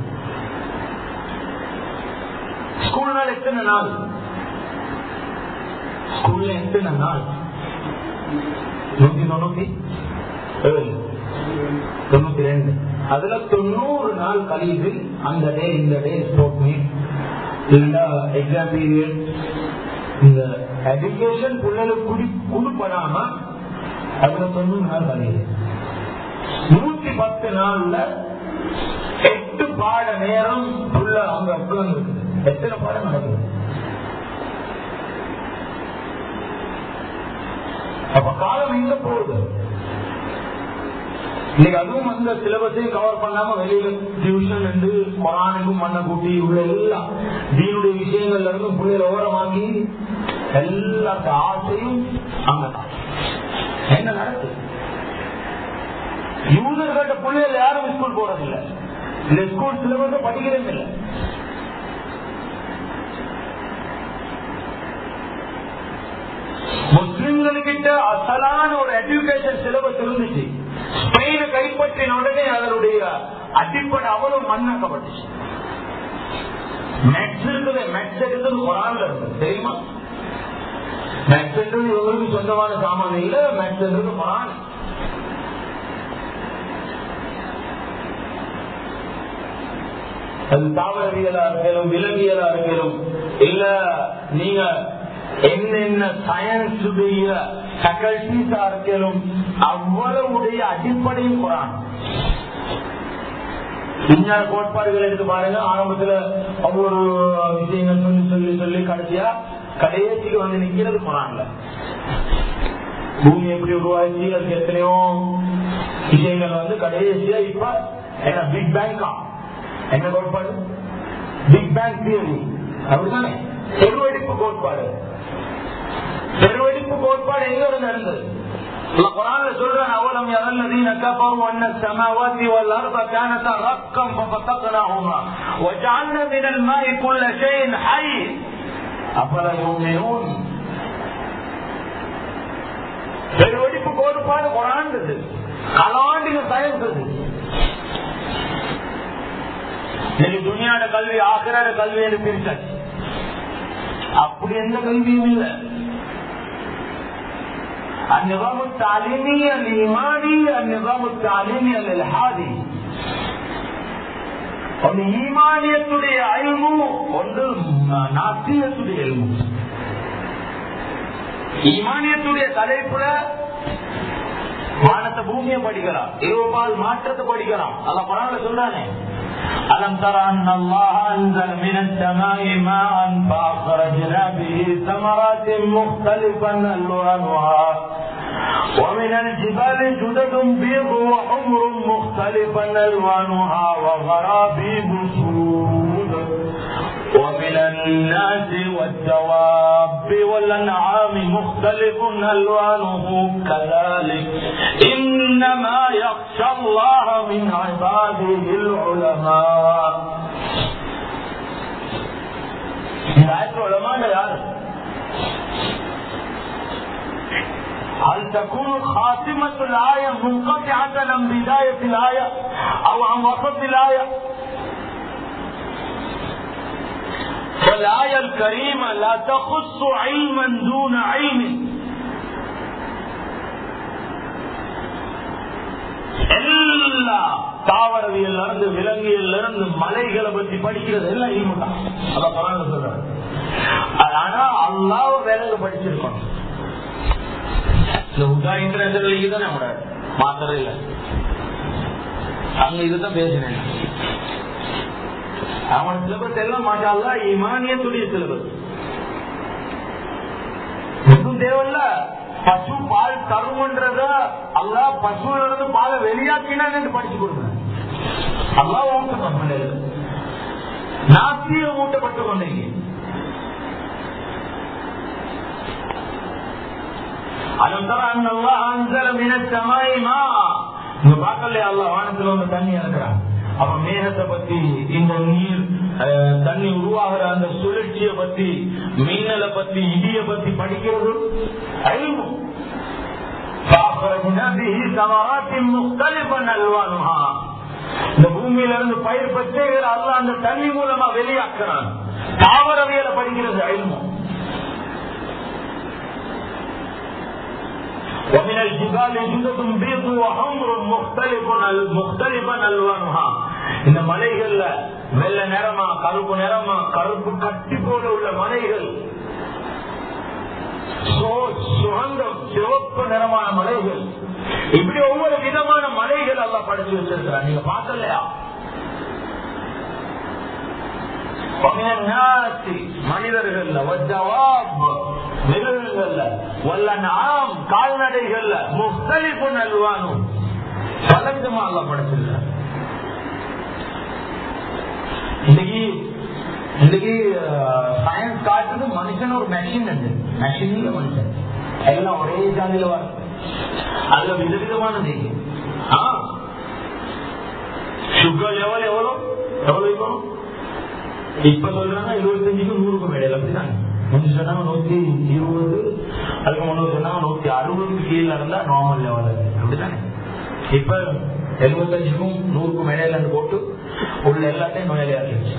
ஸ்கூல் நாள் எத்தனை நாள் ஸ்கூல்ல எத்தனை நாள் நூத்தி தொண்ணூத்தி ஏழு தொண்ணூத்தி ரெண்டு அதுல தொண்ணூறு நாள் கழிவு அந்த டே இந்த டே ஸ்போர்ட் மீட் இல்லைன்னா எக்ஸாம் பீரியட் இந்த எஜுகேஷன் பிள்ளைகளுக்கு குடி குடுப்படாம அதுல தொண்ணூறு நாள் கழிவு நூத்தி பத்து நாள்ல எட்டு பாட நேரம் உள்ள அவங்க உட்கார்ந்து இருக்குது எத்தனை பாடம் நடக்குது அப்ப காலம் எங்க போகுது இன்னைக்கு அதுவும் அந்த சிலபஸையும் கவர் பண்ணாம வெளியில டியூஷன் இருந்து குரானுக்கும் மண்ணை கூட்டி உள்ள எல்லாம் தீனுடைய விஷயங்கள்ல இருந்து பிள்ளைகளை ஓரமாக்கி எல்லாத்த ஆசையும் அங்கதான் என்ன நடக்குது யூசர்கள்ட்ட பிள்ளைகள் யாரும் ஸ்கூல் போறதில்லை இந்த ஸ்கூல் சிலபஸ் படிக்கிறதே இல்லை முஸ்லிம்களுக்கிட்ட அசலான ஒரு எஜுகேஷன் சிலபஸ் இருந்துச்சு ஸ்பெயினை கைப்பற்றின உடனே அதனுடைய அடிப்படை அவ்வளவு மண்ணாக்கப்பட்டுச்சு மேக்ஸ் இருக்குது மேக்ஸ் இருக்குது குரான்ல இருக்குது தெரியுமா மேக்ஸ் என்றது இவங்களுக்கு சொந்தமான சாமான் இல்ல மேக்ஸ் என்றது குரான் அது தாவரவியலா இருக்கலும் விலங்கியலா இருக்கலும் இல்ல நீங்க என்னென்ன சயின்ஸுடைய ஃபேக்கல்டிஸா இருக்கலும் அவ்வளவுடைய அடிப்படையும் குரான் விஞ்ஞான கோட்பாடுகள் எடுத்து பாருங்க ஆரம்பத்துல ஒவ்வொரு விஷயங்கள் சொல்லி சொல்லி சொல்லி கடைசியா கடைசிக்கு வந்து நிக்கிறது குரான்ல பூமி எப்படி உருவாச்சு அதுக்கு எத்தனையோ விஷயங்கள் வந்து கடைசியா இப்ப என்ன பிக் பேங்கா என்ன கோட்பாடு பிக் பேங் தியரி அப்படிதானே பெருவெடிப்பு கோட்பாடு பெருவெடிப்பு கோட்பாடு எங்க இருந்து நடந்தது القرآن سورة أولم يرى الذين كفروا أن السماوات والأرض كانتا رقا ففتقناهما وجعلنا من الماء كل شيء حي أفلا يؤمنون பெருவெடிப்பு கோட்பாடு குரான் கலாண்டின சயின்ஸ் அது இன்னைக்கு துணியாட கல்வி ஆக்கிராட கல்வி என்று பிரிச்சாச்சு அப்படி எந்த கல்வியும் இல்லை النظام التعليمي الإيماني النظام التعليمي الإلحادي ஒன்று ஈமானியத்துடைய அயல்மு ஒன்று நாத்தியத்துடைய அயல்மு ஈமானியத்துடைய தலைப்புல வானத்தை பூமியை படிக்கலாம் இருபால் மாற்றத்தை படிக்கலாம் அல்ல பரவாயில்ல சொல்றானே ألم تر أن الله أنزل من السماء ماء فأخرجنا به ثمرات مختلفا ألوانها ومن الجبال جدد بيض وحمر مختلفا ألوانها وغرابيب سود ومن الناس والدواب والأنعام مختلف ألوانه كذلك إنما يخشى الله من عباده العلماء العلماء يا هل تكون خاتمة الآية منقطعة عن بداية الآية أو عن وسط الآية فالآية الكريمة لا تخص علما دون علم எல்லா தாவரவியல் இருந்து விலங்கியல் இருந்து மலைகளை பத்தி படிக்கிறது எல்லாம் இல்முதான் அதான் பரவாயில்ல சொல்றாரு ஆனா அல்லாவ விலங்கு படிச்சிருக்கணும் இந்த உதா இன்டர்நேஷனல் லீக் தான் நம்மளோட மாத்திரம் இல்ல அங்க இதுதான் பேசினேன் அவன் சிலபஸ் எல்லாம் மாட்டாளா இமானியத்துடைய சிலபஸ் ஒன்றும் தேவையில்ல பசு பால் தருமன்றத அல்லா பசுல இருந்து பாலை வெளியாக்கினான்னு படிச்சு கொடுக்குறேன் அல்லா ஊட்டப்பட்ட நாத்திய ஊட்டப்பட்டு கொண்டீங்க அலம் தர அன்னல்லாஹ் அன்ஸல மின ஸமாஇ மா இங்க பார்க்கலையா அல்லாஹ் வானத்துல வந்து தண்ணி இறக்குறான் அப்ப மேகத்தை பத்தி இந்த நீர் அஹ், தண்ணி உருவாகிற அந்த சுழற்சியை பத்தி மின்னலை பத்தி இடிய பத்தி படிக்கிறது அறிவு فأخرجنا به ثمرات مختلفا ألوانها இந்த பூமியில இருந்து பயிர் பச்சைகள் அல்ல அந்த தண்ணி மூலமா வெளியாக்குறான் தாவரவியல படிக்கிறது அழிமும் ومن الجبال جدد بيض وحمر مختلف مختلفا الوانها இந்த மலைகள்ல வெள்ளை நிறமா கருப்பு நிறமா கருப்பு கட்டி போல உள்ள மலைகள் சோ- சுகந்தம் சிவப்பு நிறமான மலைகள் இப்படி ஒவ்வொரு விதமான மலைகள் எல்லாம் படைச்சு வச்சிருக்கிறார் நீங்க பார்க்கலையா ومن الناس மனிதர்கள்ல والدواب மிருகங்கள்ல والانعام கால்நடைகள்ல مختلف அல்வானும் பலவிதமா அல்லாஹ் படைச்சிருக்கிறார் இன்னைக்கு இன்னைக்கு சயின்ஸ் காட்டுறது மனுஷன் ஒரு மெஷின் உண்டு மெஷின் இல்ல மனுஷன் எல்லாம் ஒரே ஜாதியில வரும் அதுல விதவிதமானது சுகர் லெவல் எவ்வளவு எவ்வளவு இருக்கணும் இப்ப சொல்றாங்க இருபத்தஞ்சுக்கு நூறுக்கும் இடையில அப்படிதான் முந்தி சொன்னாங்க நூத்தி இருபது அதுக்கு முன்னூறு சொன்னாங்க நூத்தி அறுபதுக்கு கீழே இருந்தா நார்மல் லெவல் அப்படிதானே இப்ப எழுபத்தஞ்சுக்கும் நூறுக்கும் இடையில இருந்து போட்டு உள்ள எல்லாத்தையும் நோயாளியாக்கிடுச்சு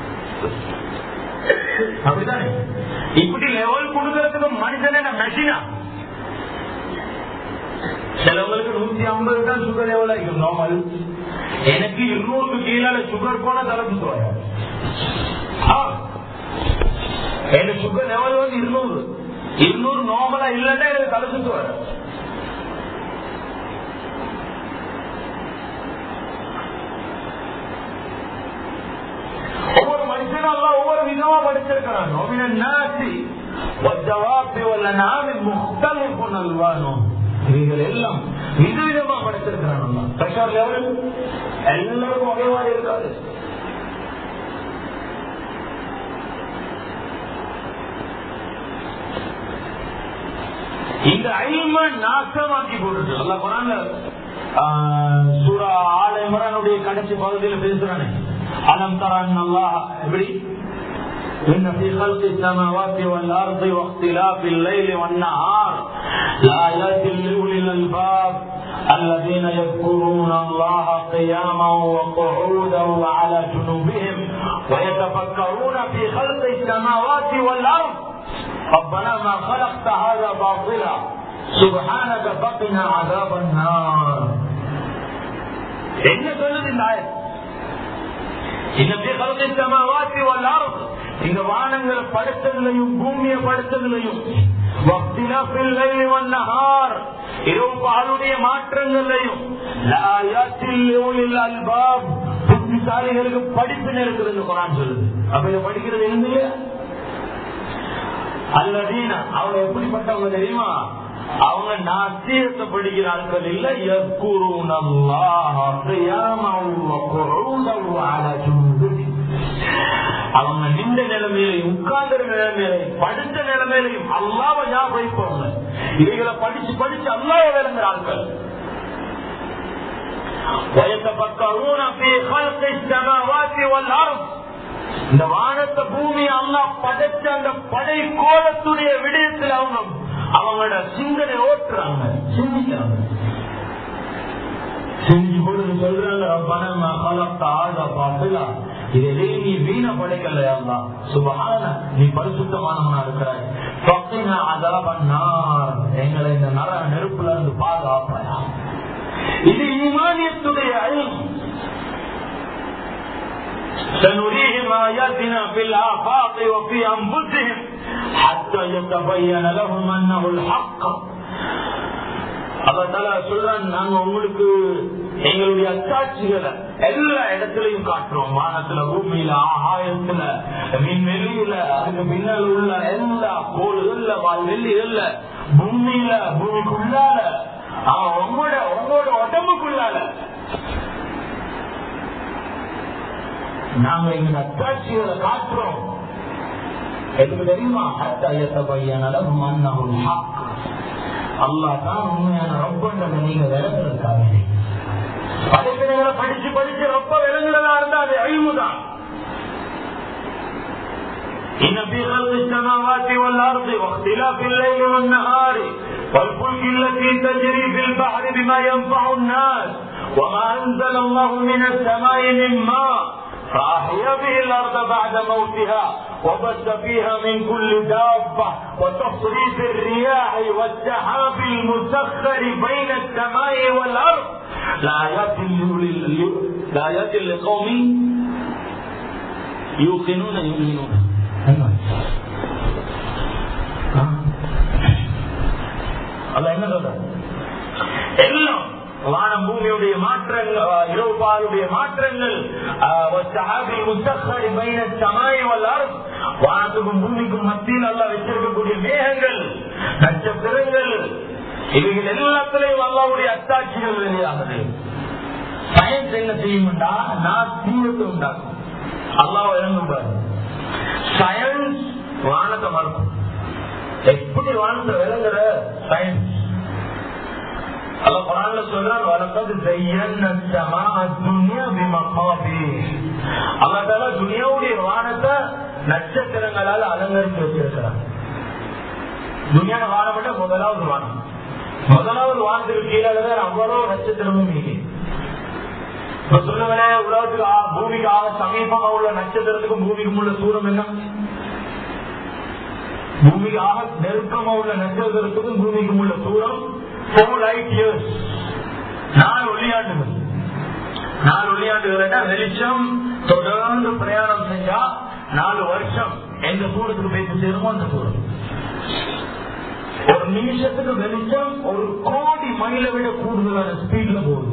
அப்படிதானே இப்படி லெவல் கொடுக்கறதுக்கு மனுஷனே மெஷினா சிலவங்களுக்கு நூத்தி ஐம்பது தான் சுகர் லெவல் ஆகிக்கும் நார்மல் எனக்கு இருநூறுக்கு கீழால சுகர் போன தலைப்பு எனக்கு சுகர் லெவல் வந்து இருநூறு இருநூறு நார்மலா இல்லைன்னா எனக்கு தலைச்சுட்டு வர ஒவ்வொரு மனுஷனும் எல்லாம் ஒவ்வொரு விதமா படிச்சிருக்கிறான் நோமின நாசி வஜவாபி வல்ல நாமி முக்தலிப்பு நல்வானும் இவைகள் எல்லாம் விதவிதமா படைச்சிருக்கிறான் பிரஷர் லெவல் எல்லாருக்கும் ஒரே மாதிரி இருக்காது இந்த அழிம நாசமாக்கி போடுறது அல்ல குரான்ல சூரா ஆல இம்ரானுடைய கடைசி பகுதியில் பேசுறானே அலம் தரான் அல்லாஹ் எப்படி إن في خلق السماوات والأرض واختلاف الليل والنهار لآيات لأولي الألباب الذين يذكرون الله قياما وقعودا وعلى جنوبهم ويتفكرون في خلق السماوات والأرض ربنا ما خلقت هذا باطلا سبحانك فقنا عذاب النار என்ன சொல்லுது இந்த ஆயத் இந்த பிறகு சமவாசி வல்லாரும் இந்த வானங்களை படுத்ததிலையும் பூமியை படுத்ததிலையும் இரவு பாலுடைய மாற்றங்களையும் புத்திசாலிகளுக்கு படிப்பு இருக்கிறது குரான் சொல்லுது அப்ப இதை படிக்கிறது இல்லையா அல்லதீன அவங்க எப்படிப்பட்டவங்க தெரியுமா அவங்க நாசியத்தை படிக்கிறார்கள் இல்ல அவங்க நின்ற நிலைமையிலையும் உட்கார்ந்த நிலைமையிலையும் படித்த நிலைமையிலையும் அல்லாவ ஞாபகிப்பாங்க இவைகளை படிச்சு படிச்சு அல்லாவ விளங்குற ஆட்கள் ويتفكرون في خلق السماوات والارض இந்த வானத்தை பூமி அல்லா படைச்ச அந்த படை கோலத்துடைய விடயத்தில் அவங்க அவங்களோட சிந்தனை ஓட்டுறாங்க சிந்திக்கிறாங்க செஞ்சு பொழுது சொல்றாங்க ரப்பனா கலப்த ஆழ்வா பாப்பிலா இதிலே நீ வீண படைக்கலையா சுபகான நீ பரிசுத்தமானவனா இருக்கிறாய் பக்கினா அதாபன்னார் எங்களை இந்த நர நெருப்புல இருந்து பாதுகாப்பாயா இது ஈமானியத்துடைய அழிவு سنريهم آياتنا في الآفاق وفي أنفسهم حتى يتبين لهم أنه الحق அதனால சொல்றான் நாங்க உங்களுக்கு எங்களுடைய அத்தாட்சிகளை எல்லா இடத்துலயும் காட்டுறோம் வானத்துல பூமியில ஆகாயத்துல மின்வெளியில அதுக்கு பின்னால் உள்ள எல்லா கோளுகள்ல வால்வெள்ளிகள்ல பூமியில பூமிக்குள்ளால உங்களோட உங்களோட உடம்புக்குள்ளால நாங்க எங்க அத்தாட்சிகளை காட்டுறோம் எதுக்கு தெரியுமா அத்தாயத்தை பையனால மன்னகுல் ஹக் அல்லா தான் உண்மையான ரொம்பன்றதை நீங்க விளக்குறதுக்காக படைப்பினைகளை படிச்சு படிச்சு ரொம்ப விளங்க إن في خلق السماوات والأرض واختلاف الليل والنهار والفلك التي تجري في البحر بما ينفع الناس وما أنزل الله من السماء من ماء فأحيا به الأرض بعد موتها وبث فيها من كل دابة وتصريف الرياح والسحاب المسخر بين السماء والأرض لآيات لآيات لقوم يوقنون يؤمنون அல்ல என்ன சொல்ற எல்லாம் வானம் பூமியுடைய மாற்றங்கள் இரவு பாலுடைய மாற்றங்கள் வானத்துக்கும் பூமிக்கும் மத்தியில் அல்ல வச்சிருக்கக்கூடிய மேகங்கள் நட்சத்திரங்கள் இவைகள் எல்லாத்திலையும் அல்லாவுடைய அத்தாட்சிகள் வெளியாகுது சயின்ஸ் என்ன செய்யும்டா நான் தீவிரத்தை உண்டாக்கும் அல்லாவை இறங்கும் பாரு சயின்ஸ் வானத்தை மறுக்கும் எப்படி வானத்தை விளங்குற சயின்ஸ் அல்ல குரான்ல சொல்றான் வளர்த்தது அல்லதால துனியாவுடைய வானத்தை நட்சத்திரங்களால் அலங்கரித்து வச்சிருக்கிறான் துனியான வானம் விட முதலாவது வானம் முதலாவது வானத்துக்கு கீழே தான் அவ்வளவு நட்சத்திரமும் மீதி இப்ப சொல்லுங்களேன் உலகத்துக்கு ஆ- பூமிக்கு ஆக சமீபமா உள்ள நட்சத்திரத்துக்கும் பூமிக்கும் உள்ள தூரம் என்ன பூமிக்கு ஆக நெருக்கமா உள்ள நட்சத்திரத்துக்கும் பூமிக்கும் உள்ள தூரம் four light years நாலு ஒளியாண்டுகள் நாலு ஒளியாண்டுகள் வெளிச்சம் தொடர்ந்து பிரயாணம் செஞ்சா நாலு வருஷம் எந்த தூரத்துக்கு போய் சேருமோ அந்த தூரம் ஒரு நிமிஷத்துக்கு வெளிச்சம் ஒரு கோடி மைலை விட கூடுதலான ஸ்பீட்ல போகுது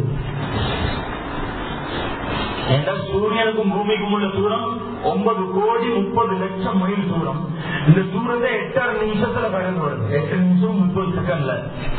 ஏன்னா சூரியனுக்கும் பூமிக்கும் உள்ள தூரம் ஒன்பது கோடி முப்பது லட்சம் மைல் தூரம் இந்த தூரத்தை எட்டரை நிமிஷத்துல கடந்து வருது எட்டு நிமிஷம் முப்பது செகண்ட்ல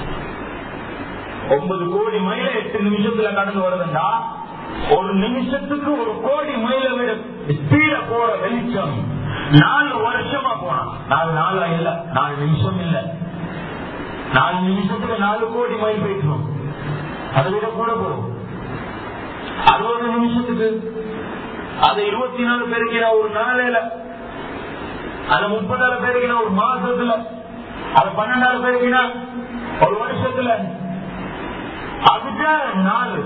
ஒன்பது கோடி மைல எட்டு நிமிஷத்துல கடந்து வருதுண்டா ஒரு நிமிஷத்துக்கு ஒரு கோடி மைல விட ஸ்பீட போற வெளிச்சம் நாலு வருஷமா போனான் நாலு நாளா இல்ல நாலு நிமிஷம் இல்ல நாலு நிமிஷத்துக்கு நாலு கோடி மைல் போயிட்டோம் அதை விட கூட போகும் அறுபது நிமிஷத்துக்கு அது இருபத்தி நாலு பேருக்கிற ஒரு நாளையில அது முப்பதாறு பேருக்கிற ஒரு மாசத்துல அது பன்னெண்டாறு பேருக்கினா ஒரு வருஷத்துல அதுக்கு நாலு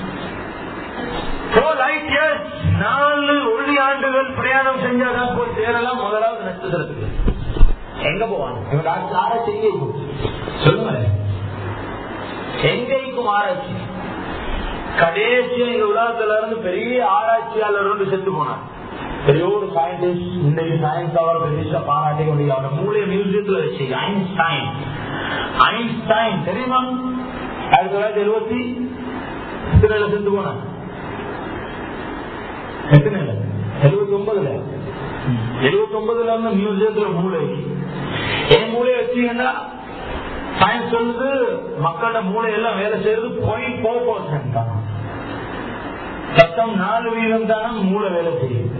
Four light years, நாலு ஒளி ஆண்டுகள் பிரயாணம் செஞ்சாதான் போய் சேரலாம் முதலாவது நட்சத்திரத்துக்கு எங்க போவாங்க இவங்க ஆராய்ச்சி ஆராய்ச்சி எங்கே இருக்கும் சொல்லுங்க எங்கேக்கும் ஆராய்ச்சி கடைசியா இந்த உலகத்துல இருந்து பெரிய ஆராய்ச்சியாளர் வந்து செத்து போனார் பெரிய ஒரு சயின்டிஸ்ட் இன்றைக்கு சயின்ஸ் அவர் பெருசா பாராட்டி கொண்டு அவரோட மூளைய மியூசியத்துல வச்சு ஐன்ஸ்டைன் ஐன்ஸ்டைன் தெரியுமா ஆயிரத்தி தொள்ளாயிரத்தி எழுபத்தி எத்தனை செத்து போனார் எத்தனை எழுபத்தி ஒன்பதுல எழுபத்தி ஒன்பதுல இருந்து மியூசியத்துல மூளை என் மூளையை வச்சீங்கன்னா சயின்ஸ் சொல்லுது மக்களோட மூளை எல்லாம் வேலை செய்யறது பாயிண்ட் ஃபோர் பர்சன்ட் தான் சத்தம் நாலு வீதம் தானே மூளை வேலை செய்யுது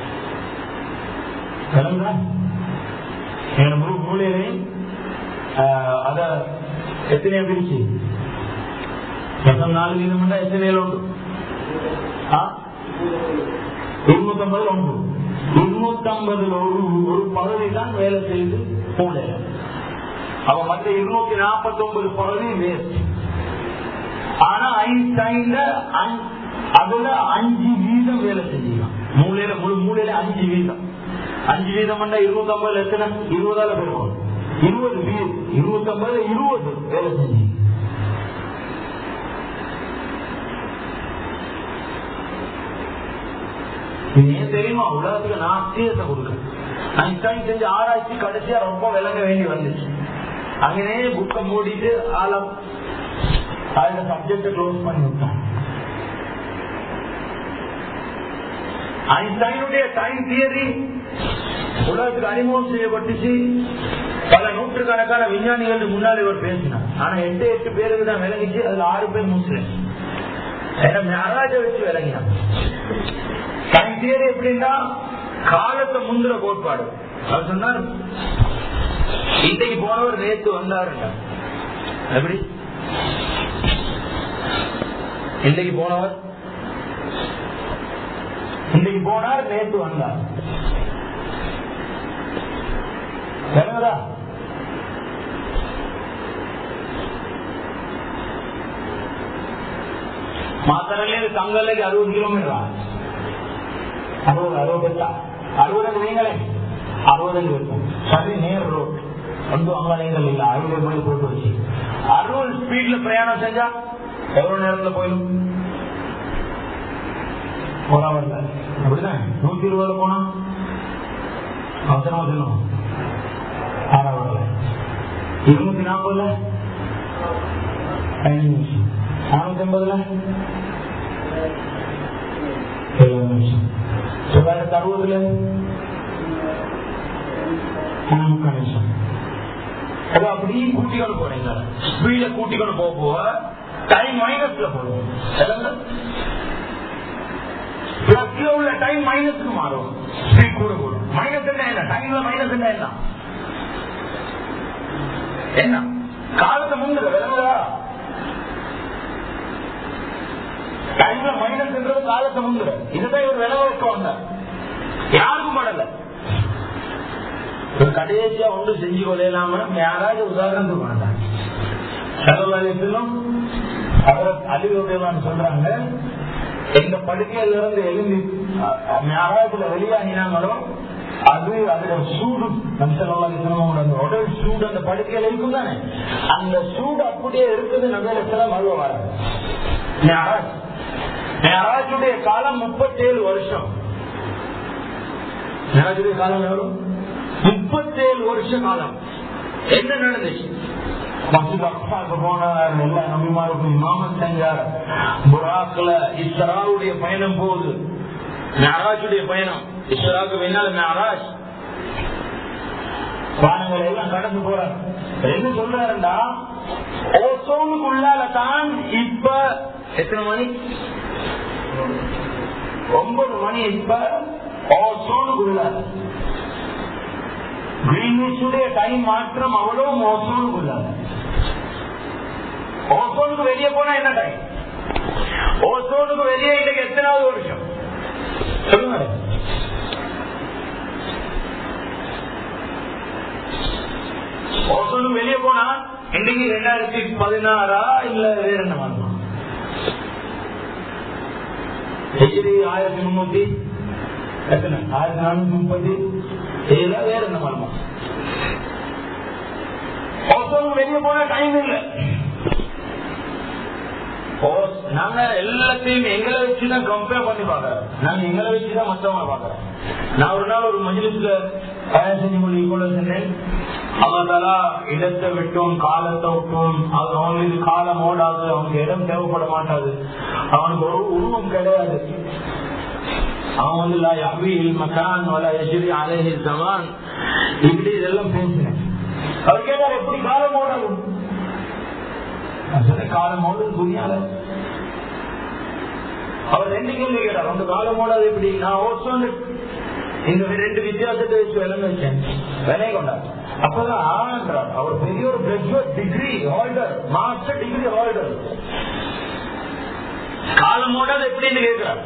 விளங்குதா? என்னோட முழு மூளையிலையும் ஆஹ், அத எத்தனையா பிரிச்சு சத்தம் நாலு வீதம் எத்தனையில உண்டு ஆ? இருநூத்தி ஐம்பதுல ஒன்று இருநூத்தி ஐம்பதுல ஒரு ஒரு பகுதி தான் வேலை செய்யுது மூளையில அவ மற்ற இருநூத்தி நாற்பத்தி ஒன்பது பகுதி வேஸ்ட் ஆனா ஐன்ஸ்டைன்ல அஞ்- அதுல அஞ்சு வீதம் வேலை செஞ்சுக்கலாம் மூலையில முழு மூலையில அஞ்சு வீதம் அஞ்சு வீதம் இருநூத்தி ஐம்பதுல எத்தனை இருபதால பெருக்கும் இருபது வீதம் இருநூத்தி ஐம்பதுல இருபது வேலை செஞ்சு இது ஏன் தெரியுமா உலகத்துக்கு நாஸ்தியத்தை கொடுக்க ஐன்ஸ்டைன் செஞ்ச ஆராய்ச்சி கடைசியா ரொம்ப விளங்க வேண்டி வந்துச்சு அங்கனே புக்கை மூடிட்டு ஆழம் அதுல சப்ஜெக்ட க்ளோஸ் பண்ணி விட்டான் ஐன்ஸ்டைனுடைய டைம் தியரி உலகத்துக்கு அறிமுகம் செய்யப்பட்டுச்சு பல நூற்றுக்கணக்கான விஞ்ஞானிகளுக்கு முன்னால் இவர் பேசினார் ஆனா எட்டு எட்டு பேருக்கு தான் விளங்கிச்சு அதுல ஆறு பேர் முஸ்லிம் என்ன மெஹராஜ வச்சு விளங்கினான் டைம் தியரி எப்படின்னா காலத்தை முந்திர கோட்பாடு அவர் சொன்னார் இன்றைக்கு போனவர் நேத்து வந்தாருங்க எப்படி இன்றைக்கு போனவர் இன்றைக்கு போனார் நேத்து வந்தார் விளங்குதா மாத்தரலே தங்கலைக்கு அறுபது கிலோமீட்டரா அறுபது அறுபத்தெட்டா அறுபது நீங்களே அறுபது இருக்கும் சரி நேர் ரோட் வந்து அங்காலயங்கள் இல்ல அறுபது மணி போட்டு வச்சு அறுபது ஸ்பீட்ல பிரயாணம் செஞ்சா எவ்வளவு நேரத்துல போயிடும் ஒரு ஹவர்ல அப்படிதான் நூத்தி இருபதுல போனா அவசரமா செல்லும் ஆறு ஹவர்ல இருநூத்தி நாற்பதுல பதினஞ்சு நிமிஷம் நானூத்தி ஐம்பதுல எழுபது நிமிஷம் தொள்ளாயிரத்தி அறுபதுல முக்கால் நிமிஷம் அது அப்படியே கூட்டிக்கொண்டு போறீங்க ஸ்பீட கூட்டிக்கொண்டு போக போக டைம் மைனஸ்ல போகும் பிளஸ்ல உள்ள டைம் மைனஸ்க்கு மாறும் ஸ்பீட் கூட போடும் மைனஸ் என்ன என்ன டைம்ல மைனஸ் என்ன என்ன என்ன காலத்தை முந்துட விளங்குதா டைம்ல மைனஸ்ன்றது காலத்தை முந்துட இதுதான் இவர் விளங்க வைக்க வந்தார் யாருக்கும் படல ஒரு கடைசியா ஒன்று செஞ்சு கொள்ளையிலாம யாராவது உதாரணத்துக்கு வேண்டாம் சர்வலயத்திலும் அவர் அழிவுடையவான்னு சொல்றாங்க எந்த படுக்கையில இருந்து எழுந்தி யாராவதுல வெளியாகினாங்களோ அது அதுல சூடு நம்சல்லாங்க அந்த உடல் சூடு அந்த படுக்கையில இருக்கும் தானே அந்த சூடு அப்படியே இருக்குது நகரத்துல மழுவ வர யாராச்சுடைய காலம் முப்பத்தேழு வருஷம் யாராச்சுடைய காலம் எவ்வளவு முப்பத்தேழு வருஷ காலம் என்ன நடந்துச்சு மசூத் அக்சாக்கு போனார் எல்லா நபிமாருக்கும் இமாமத் செஞ்சார் புராக்ல இஸ்ராவுடைய பயணம் போகுது மேராஜுடைய பயணம் இஸ்ராக்கு பின்னால் மேராஜ் வானங்கள் எல்லாம் கடந்து போறார் என்ன சொல்றாருண்டா ஓசோனுக்குள்ளால தான் இப்ப எத்தனை மணி ஒன்பது மணி இப்ப ஓசோனுக்குள்ளால கிரீன்விச்சுடைய டைம் மாற்றம் அவ்வளவு ஓசோனுக்கு உள்ளது ஓசோனுக்கு வெளியே போனா என்ன டைம் ஓசோனுக்கு வெளியே இன்னைக்கு எத்தனாவது வருஷம் சொல்லுங்க ஓசோனுக்கு வெளியே போனா இன்னைக்கு ரெண்டாயிரத்தி பதினாறா இல்ல வேற என்ன வரணும் ஆயிரத்தி முன்னூத்தி எத்தனை ஆயிரத்தி நானூத்தி முப்பத்தி ஏழா வேற என்ன வரணும் ஓசோனுக்கு வெளியே போன டைம் இல்லை நாங்க எல்லாத்தையும் எங்களை வச்சுதான் கம்பேர் பண்ணி பாக்குறோம் நாங்க எங்களை வச்சுதான் மத்தவங்க பாக்குறோம் நான் ஒரு நாள் ஒரு மஜிலிஸ்ல பயணம் செஞ்சு கொண்டு கூட சொன்னேன் அவங்களா இடத்தை விட்டும் காலத்தை விட்டும் அது அவங்களுக்கு காலம் ஓடாது அவனுக்கு இடம் தேவைப்பட மாட்டாது அவனுக்கு ஒரு உருவம் கிடையாது அவன் வந்து லா யஹ்வில் மகான் வலா யஜ்ரி அலைஹி ஜமான் இப்படி இதெல்லாம் பேசினேன் அவர் கேட்டார் எப்படி காலம் ஓடாது காலம் ஓடுது துணியால அவர் ரெண்டு கேள்வி கேட்டார் அந்த காலம் ஓடாது எப்படி நான் ஓசோன்னு இந்த ரெண்டு வித்தியாசத்தை வச்சு விலங்கு வச்சேன் விலை கொண்டார் அப்பதான் ஆனந்த்ரார் அவர் பெரிய ஒரு graduate degree holder master degree holder காலம் ஓடாது எப்படின்னு கேட்கிறார்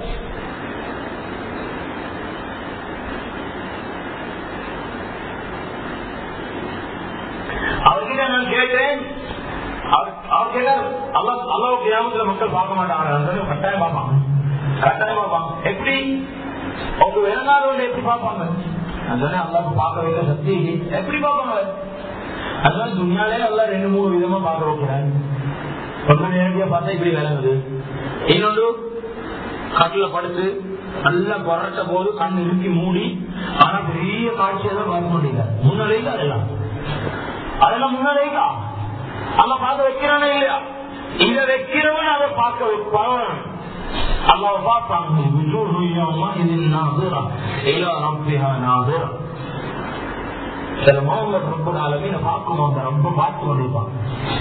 அவர்கிட்ட நான் கேட்டேன் அவர் கேட்டார் அல்லா அல்லாவுக்கு கிராமத்துல மக்கள் பார்க்க மாட்டாங்க கட்டாயம் பார்ப்பாங்க கட்டாயம் பார்ப்பாங்க எப்படி அவங்க விளங்காதவங்க எப்படி பார்ப்பாங்க அதுதானே அல்லாவுக்கு பார்க்க வைக்க சக்தி எப்படி பார்ப்பாங்க அதுதான் துணியாலே நல்லா ரெண்டு மூணு விதமா பார்க்க வைக்கிறாங்க ஒன்று நேரடியா பார்த்தா இப்படி விளங்குது இன்னொன்று கட்டில படுத்து நல்லா புரட்ட போது கண் இறுக்கி மூடி ஆனா பெரிய காட்சியை தான் பார்க்க முடியல முன்னாலேயே அதெல்லாம் அதெல்லாம் முன்னாலேயா அங்க பார்க்க வைக்கிறானே இல்லையா இத வைக்கிறவன் அதை பார்க்க வைப்பான் அல்லாஹ் பார்ப்பாங்க சில முகமது ரொம்ப நாளுமே பார்க்கும் அந்த ரொம்ப பார்த்து கொண்டிருப்பான்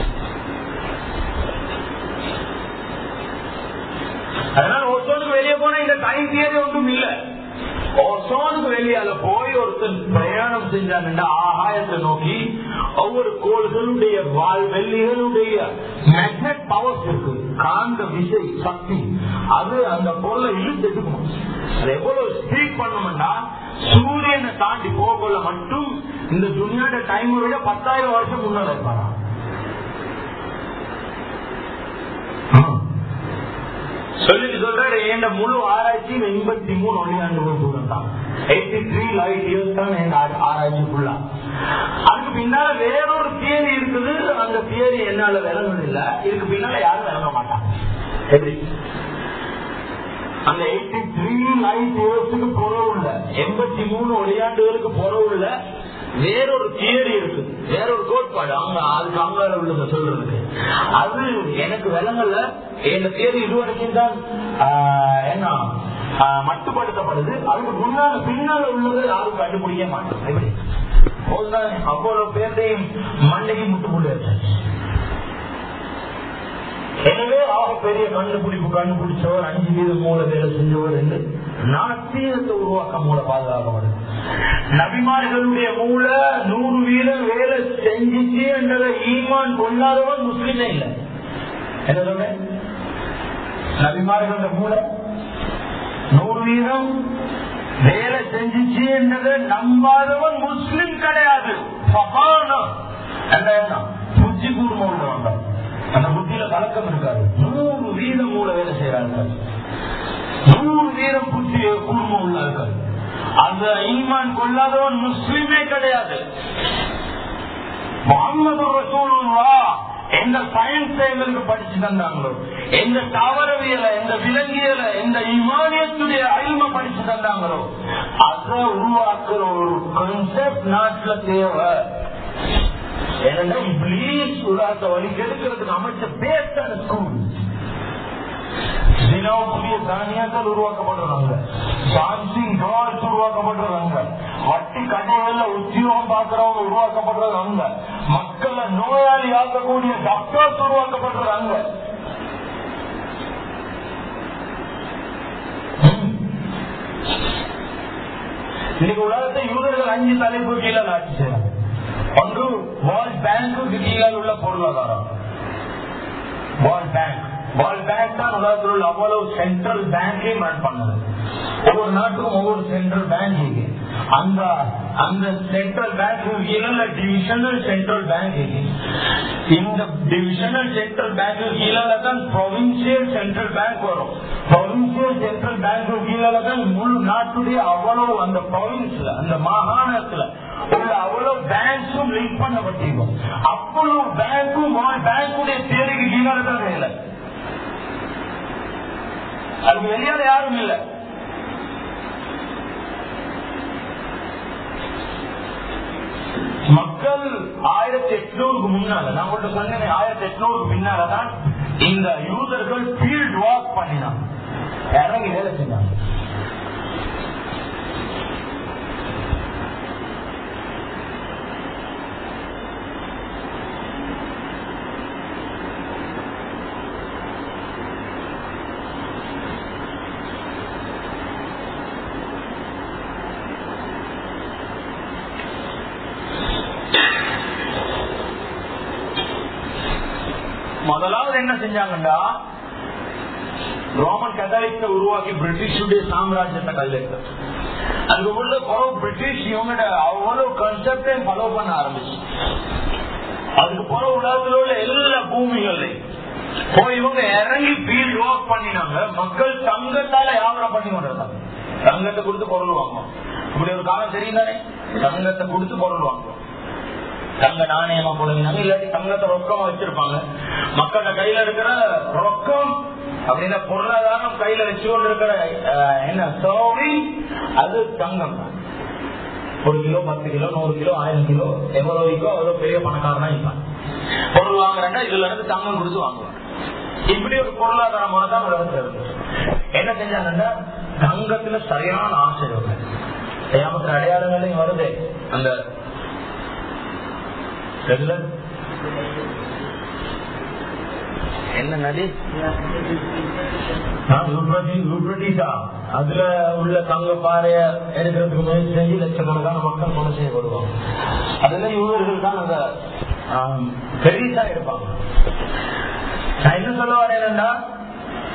அதனால ஒருத்தனுக்கு வெளியே போனா இந்த டைம் தியரி ஒன்றும் இல்லை ஓசோனுக்கு வெளியால போய் ஒருத்தன் பிரயாணம் செஞ்சான் ஆகாயத்தை நோக்கி ஒவ்வொரு கோள்களுடைய வாழ் வெள்ளிகளுடைய மேக்னெட் பவர்ஸ் இருக்கு காந்த விசை சக்தி அது அந்த பொருளை இழுத்து எடுக்கணும் அது எவ்வளவு ஸ்பீட் பண்ணணும்னா சூரியனை தாண்டி போகல மட்டும் இந்த துணியோட டைம் விட பத்தாயிரம் வருஷம் முன்னால இருப்பாங்க சொல்லிட்டு சொல்றாரு என் முழு ஆராய்ச்சி எண்பத்தி மூணு ஒளியாண்டுகள் தூரம் தான் எயிட்டி த்ரீ லைட் இயர்ஸ் தான் என் ஆராய்ச்சி ஃபுல்லா அதுக்கு பின்னால வேறொரு தியரி இருக்குது அந்த தியரி என்னால விளங்குது இல்ல இதுக்கு பின்னால யாரும் விளங்க மாட்டாங்க எப்படி அந்த எயிட்டி த்ரீ லைட் இயர்ஸுக்கு புறவு இல்ல எண்பத்தி மூணு ஒளியாண்டுகளுக்கு புறவு இல்ல வேறொரு தியரி இருக்கு வேறொரு கோட்பாடு அவங்க அதுக்கு அங்கால உள்ளத சொல்றதுக்கு அது எனக்கு விளங்கல இந்த தியரி இதுவரைக்கும் தான் என்ன மட்டுப்படுத்தப்படுது அதுக்கு முன்னால பின்னால உள்ளதை யாரும் கண்டுபிடிக்க மாட்டோம் எப்படி அவ்வளவு பேர்த்தையும் மண்டைக்கு முட்டுப்புள்ளு எனவே ஆக பெரிய கண்டுபிடிப்பு கண்டுபிடிச்சவர் அஞ்சு வீதம் மூல வேலை செஞ்சவர் என்று நாத்தியத்தை உருவாக்க மூல பாதுகாக்கப்படுது நபிமார்களுடைய மூல நூறு வீதம் வேலை செஞ்சிச்சு என்றதை ஈமான் கொள்ளாதவன் முஸ்லீமே இல்லை என்ன சொல்றேன் நபிமார்களுடைய மூல நூறு வீதம் வேலை செஞ்சிச்சு என்றதை நம்பாதவன் முஸ்லிம் கிடையாது புத்தி கூர்ம உள்ளவன் அந்த புத்தியில கலக்கம் இருக்காது நூறு வீதம் மூல வேலை செய்யறாங்க நூறு வீதம் புத்தி கூர்ம உள்ளார்கள் அந்த ஈமான் கொள்ளாதவன் முஸ்லிமே கிடையாது முகமது ரசூலுல்லா எந்த சயின்ஸ் எங்களுக்கு படிச்சு தந்தாங்களோ எந்த தாவரவியல எந்த விலங்கியல எந்த இமானியத்துடைய அழிமை படிச்சு தந்தாங்களோ அதை உருவாக்குற ஒரு கான்செப்ட் நாட்டுல தேவை ஏன்னா இப்ளீஸ் உலகத்தை வழி கெடுக்கிறதுக்கு அமைச்ச பேஸ்டான ஸ்கூல் தினவுக்குரிய தானியங்கள் உருவாக்கப்படுறாங்க டான்சிங் கேர்ள்ஸ் உருவாக்கப்படுறாங்க வட்டி கடைகள்ல உத்தியோகம் பார்க்கறவங்க உருவாக்கப்படுறாங்க மக்களை நோயாளி ஆக்கக்கூடிய டாக்டர்ஸ் உருவாக்கப்படுறாங்க இன்னைக்கு உலகத்தை யூதர்கள் அஞ்சு தலைப்பு கீழே ஆட்சி செய்யறாங்க ஒன்று வேர்ல்ட் பேங்குக்கு கீழே உள்ள பொருளாதாரம் வேர்ல்ட் பேங்க் வேர்ல்ட் பேங்க் தான் உலகத்தில் உள்ள அவ்வளவு சென்ட்ரல் பேங்கையும் ரன் பண்ணுது ஒவ்வொரு நாட்டுக்கும் ஒவ்வொரு சென்ட்ரல் பேங்க் இருக்கு அந்த அந்த சென்ட்ரல் பேங்க் கீழே டிவிஷனல் சென்ட்ரல் பேங்க் இருக்கு இந்த டிவிஷனல் சென்ட்ரல் பேங்க் கீழே தான் ப்ரொவின்சியல் சென்ட்ரல் பேங்க் வரும் ப்ரொவின்சியல் சென்ட்ரல் பேங்க் கீழே தான் முழு நாட்டுடைய அவ்வளவு அந்த ப்ரொவின்ஸ்ல அந்த மாகாணத்துல உள்ள அவ்வளவு பேங்க்ஸும் லிங்க் பண்ணப்பட்டிருக்கும் அவ்வளவு பேங்க்கும் பேங்குடைய தேவைக்கு கீழே தான் வேலை அதுக்கு வெளியால யாரும் இல்லை மக்கள் ஆயிரத்தி எட்நூறுக்கு முன்னால நான் உங்கள்ட்ட சொன்னேன் ஆயிரத்தி எட்நூறுக்கு பின்னாலதான் இந்த யூதர்கள் ஃபீல்ட் வாக் பண்ணினாங்க இறங்கி வேலை செஞ்சாங்க முதலாவது என்ன செஞ்சாங்கண்டா ரோமன் கத்தாலிக்க உருவாக்கி பிரிட்டிஷுடைய சாம்ராஜ்யத்தை கல்லெடுத்து அங்க உள்ள குறவு பிரிட்டிஷ் இவங்களோட அவ்வளவு கான்செப்டையும் ஃபாலோ பண்ண ஆரம்பிச்சு அதுக்கு போற உலகத்தில் உள்ள எல்லா பூமிகள்லையும் போய் இவங்க இறங்கி ஃபீல்ட் ஒர்க் பண்ணினாங்க மக்கள் தங்கத்தால வியாபாரம் பண்ணி கொண்டிருந்தாங்க தங்கத்தை கொடுத்து பொருள் வாங்குவோம் இப்படி ஒரு காலம் தெரியும் தானே தங்கத்தை கொடுத்து பொருள் வாங்குவோம் தங்க நாணயமா போடுங்க இல்லாட்டி தங்கத்தை ரொக்கமா வச்சிருப்பாங்க மக்களோட கையில இருக்கிற ரொக்கம் அப்படின்னா பொருளாதாரம் கையில வச்சு கொண்டு இருக்கிற என்ன சோவி அது தங்கம் ஒரு கிலோ பத்து கிலோ நூறு கிலோ ஆயிரம் கிலோ எவ்வளவு வைக்கோ அவ்வளவு பெரிய பணக்காரனா இருப்பான் பொருள் வாங்குறேன்னா இதுல இருந்து தங்கம் கொடுத்து வாங்குவாங்க இப்படி ஒரு பொருளாதார முறை தான் உலகத்துல இருக்கு என்ன செஞ்சாங்கன்னா தங்கத்துல சரியான ஆசை இருக்கு ஏமாத்திர அடையாளங்களையும் வருது அந்த ரெகுலர் என்ன நதி அதுல உள்ள தங்க பாறைய எடுக்கிறதுக்கு முயற்சி செஞ்சு லட்சக்கணக்கான மக்கள் கொலை செய்யப்படுவாங்க அதுல யூதர்கள் தான் அந்த பெரியதா இருப்பாங்க நான் என்ன சொல்ல வரேன் என்னன்னா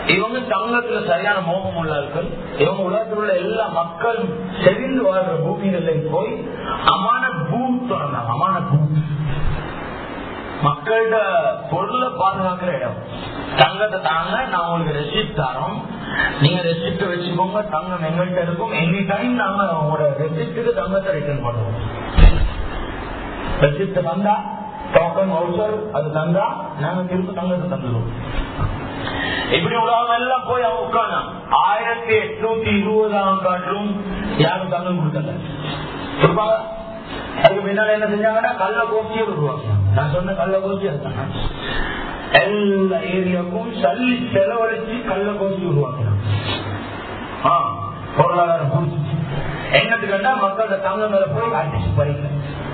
இவங்க தங்கத்துல சரியான மோகம் உள்ளார்கள் இவங்க உலகத்தில் உள்ள எல்லா மக்கள் செறிந்து வாழ்ற பூமிகள்லையும் போய் அமான பூத் தொடர்ந்தாங்க அமான பூத் மக்கள்கிட்ட பொருளை பாதுகாக்கிற இடம் தங்கத்தை தாங்க நான் உங்களுக்கு ரெசிப்ட் தரோம் நீங்க ரெசிப்ட் வச்சுக்கோங்க தங்கம் எங்கள்கிட்ட இருக்கும் எனி டைம் நாங்க உங்களோட ரெசிப்டுக்கு தங்கத்தை ரிட்டர்ன் பண்ணுவோம் ரெசிப்ட் வந்தா டோக்கன் வவுச்சர் அது தந்தா நாங்க திரும்ப தங்கத்தை தந்துடுவோம் இப்படி உலகம் எல்லாம் போய் அவங்க உட்காந்து ஆயிரத்தி எட்நூத்தி இருபதாம் காட்டிலும் யாரும் தங்கம் கொடுக்கல கொடுப்பாங்க அதுக்கு பின்னால என்ன செஞ்சாங்கன்னா கள்ள கோஷ்டியை உருவாக்கினாங்க நான் சொன்ன கள்ள கோஷ்டி அதுதான் எல்லா ஏரியாவுக்கும் சல்லி செலவழிச்சு கள்ள கோஷ்டி உருவாக்கினாங்க ஆ, பொருளாதாரம் புரிச்சு என்னத்துக்குன்னா மக்களோட தங்க மேல போய் அடிச்சு பறிக்க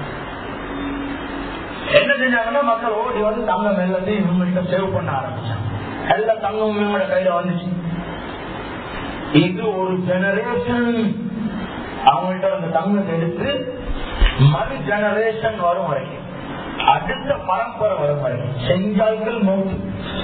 என்ன செஞ்சாங்கன்னா மக்கள் ஓடி வந்து தங்கம் எல்லாத்தையும் இவங்ககிட்ட சேவ் பண்ண ஆரம்பிச்சாங்க எல்லா தங்கம் இவங்களோட கையில வந்துச்சு இது ஒரு ஜெனரேஷன் அவங்கள்ட்ட அந்த தங்கத்தை எடுத்து மறு ஜெனரேஷன் வரும் வரைக்கும் அடுத்த பரம்பரை வரும் வரைக்கும் செஞ்சால்கள் மௌத்து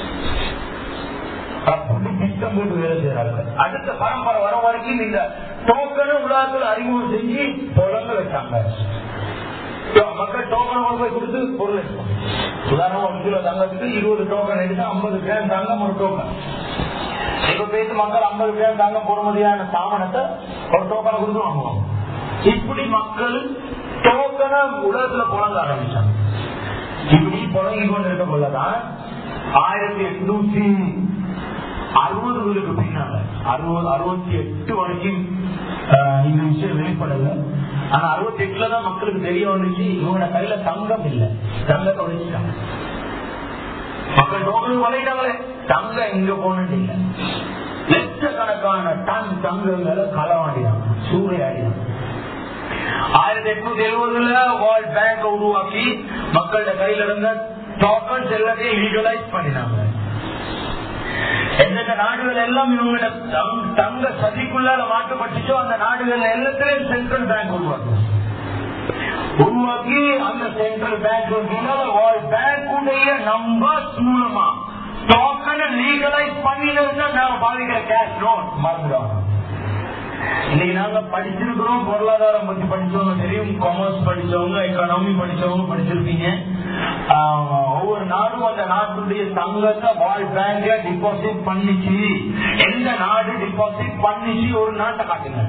அப்படி திட்டம் போட்டு வேலை செய்யறார்கள் அடுத்த பரம்பரை வரும் வரைக்கும் இந்த டோக்கனை உலகத்தில் அறிமுகம் செஞ்சு புலங்க வச்சாங்க மக்கள் டோக்கன் கொண்டு போய் கொடுத்து பொருள் எடுப்பாங்க. உதாரணம் ஒரு கிலோ தங்கத்துக்கு இருபது டோக்கன் எடுத்து ஐம்பது கிராம் தங்கம் ஒரு டோக்கன் இப்ப பேசி மக்கள் ஐம்பது கிராம் தங்கம் பொறுமதியான சாமனத்தை ஒரு டோக்கனை கொடுத்து வாங்குவாங்க இப்படி மக்கள் டோக்கனை உலகத்துல புழங்க ஆரம்பிச்சாங்க இப்படி புழங்கி கொண்டிருக்க கொள்ளதான் ஆயிரத்தி எட்நூத்தி அறுபதுகளுக்கு பின்னால அறுபது அறுபத்தி எட்டு வரைக்கும் ஆஹ், இந்த விஷயம் வெளிப்படல ஆனா அறுபத்தி எட்டுல தான் மக்களுக்கு தெரிய வந்துச்சு இவங்களோட கையில தங்கம் இல்லை தங்கத்தை ஒழிச்சிட்டாங்க மக்கள் டோக்கன் வளையிட்டாங்களே தங்கம் எங்க போனது இல்ல லட்சக்கணக்கான டன் தங்கங்களை களவாடினாங்க சூறையாடினாங்க ஆயிரத்தி எட்நூத்தி எழுபதுல வேர்ல்ட் பேங்க் உருவாக்கி மக்களோட கையில இருந்த டோக்கன்ஸ் எல்லாத்தையும் லீகலைஸ் பண்ணினாங்க எந்தெந்த நாடுகள் எல்லாம் இவங்களோட தங்- தங்க சதிக்குள்ளால மாற்றப்பட்டுச்சோ அந்த நாடுகள் எல்லாத்திலையும் சென்ட்ரல் பேங்க் உருவாக்கும் உருவாக்கி அந்த சென்ட்ரல் பேங்க் வேர்ல்ட் பேங்குடைய நம்பர்ஸ் மூலமா டோக்கனை லீகலைஸ் பண்ணினதுன்னா நாங்க பாதிக்கிற கேஷ் நோட் மறந்துடுவாங்க இன்னைக்கு நாங்க படிச்சிருக்கிறோம் பொருளாதாரம் பத்தி படிச்சவங்க தெரியும் காமர்ஸ் படிச்சவங்க எக்கனாமி படிச்சவங்க படிச்சிருப்பீங்க ஆஹ், ஒவ்வொரு நாடும் அந்த நாட்டுடைய தங்கத்தை வேர்ல்ட் பேங்க்ல டிபாசிட் பண்ணிச்சு எந்த நாடு டிபாசிட் பண்ணிச்சு ஒரு நாட்டை காட்டுங்க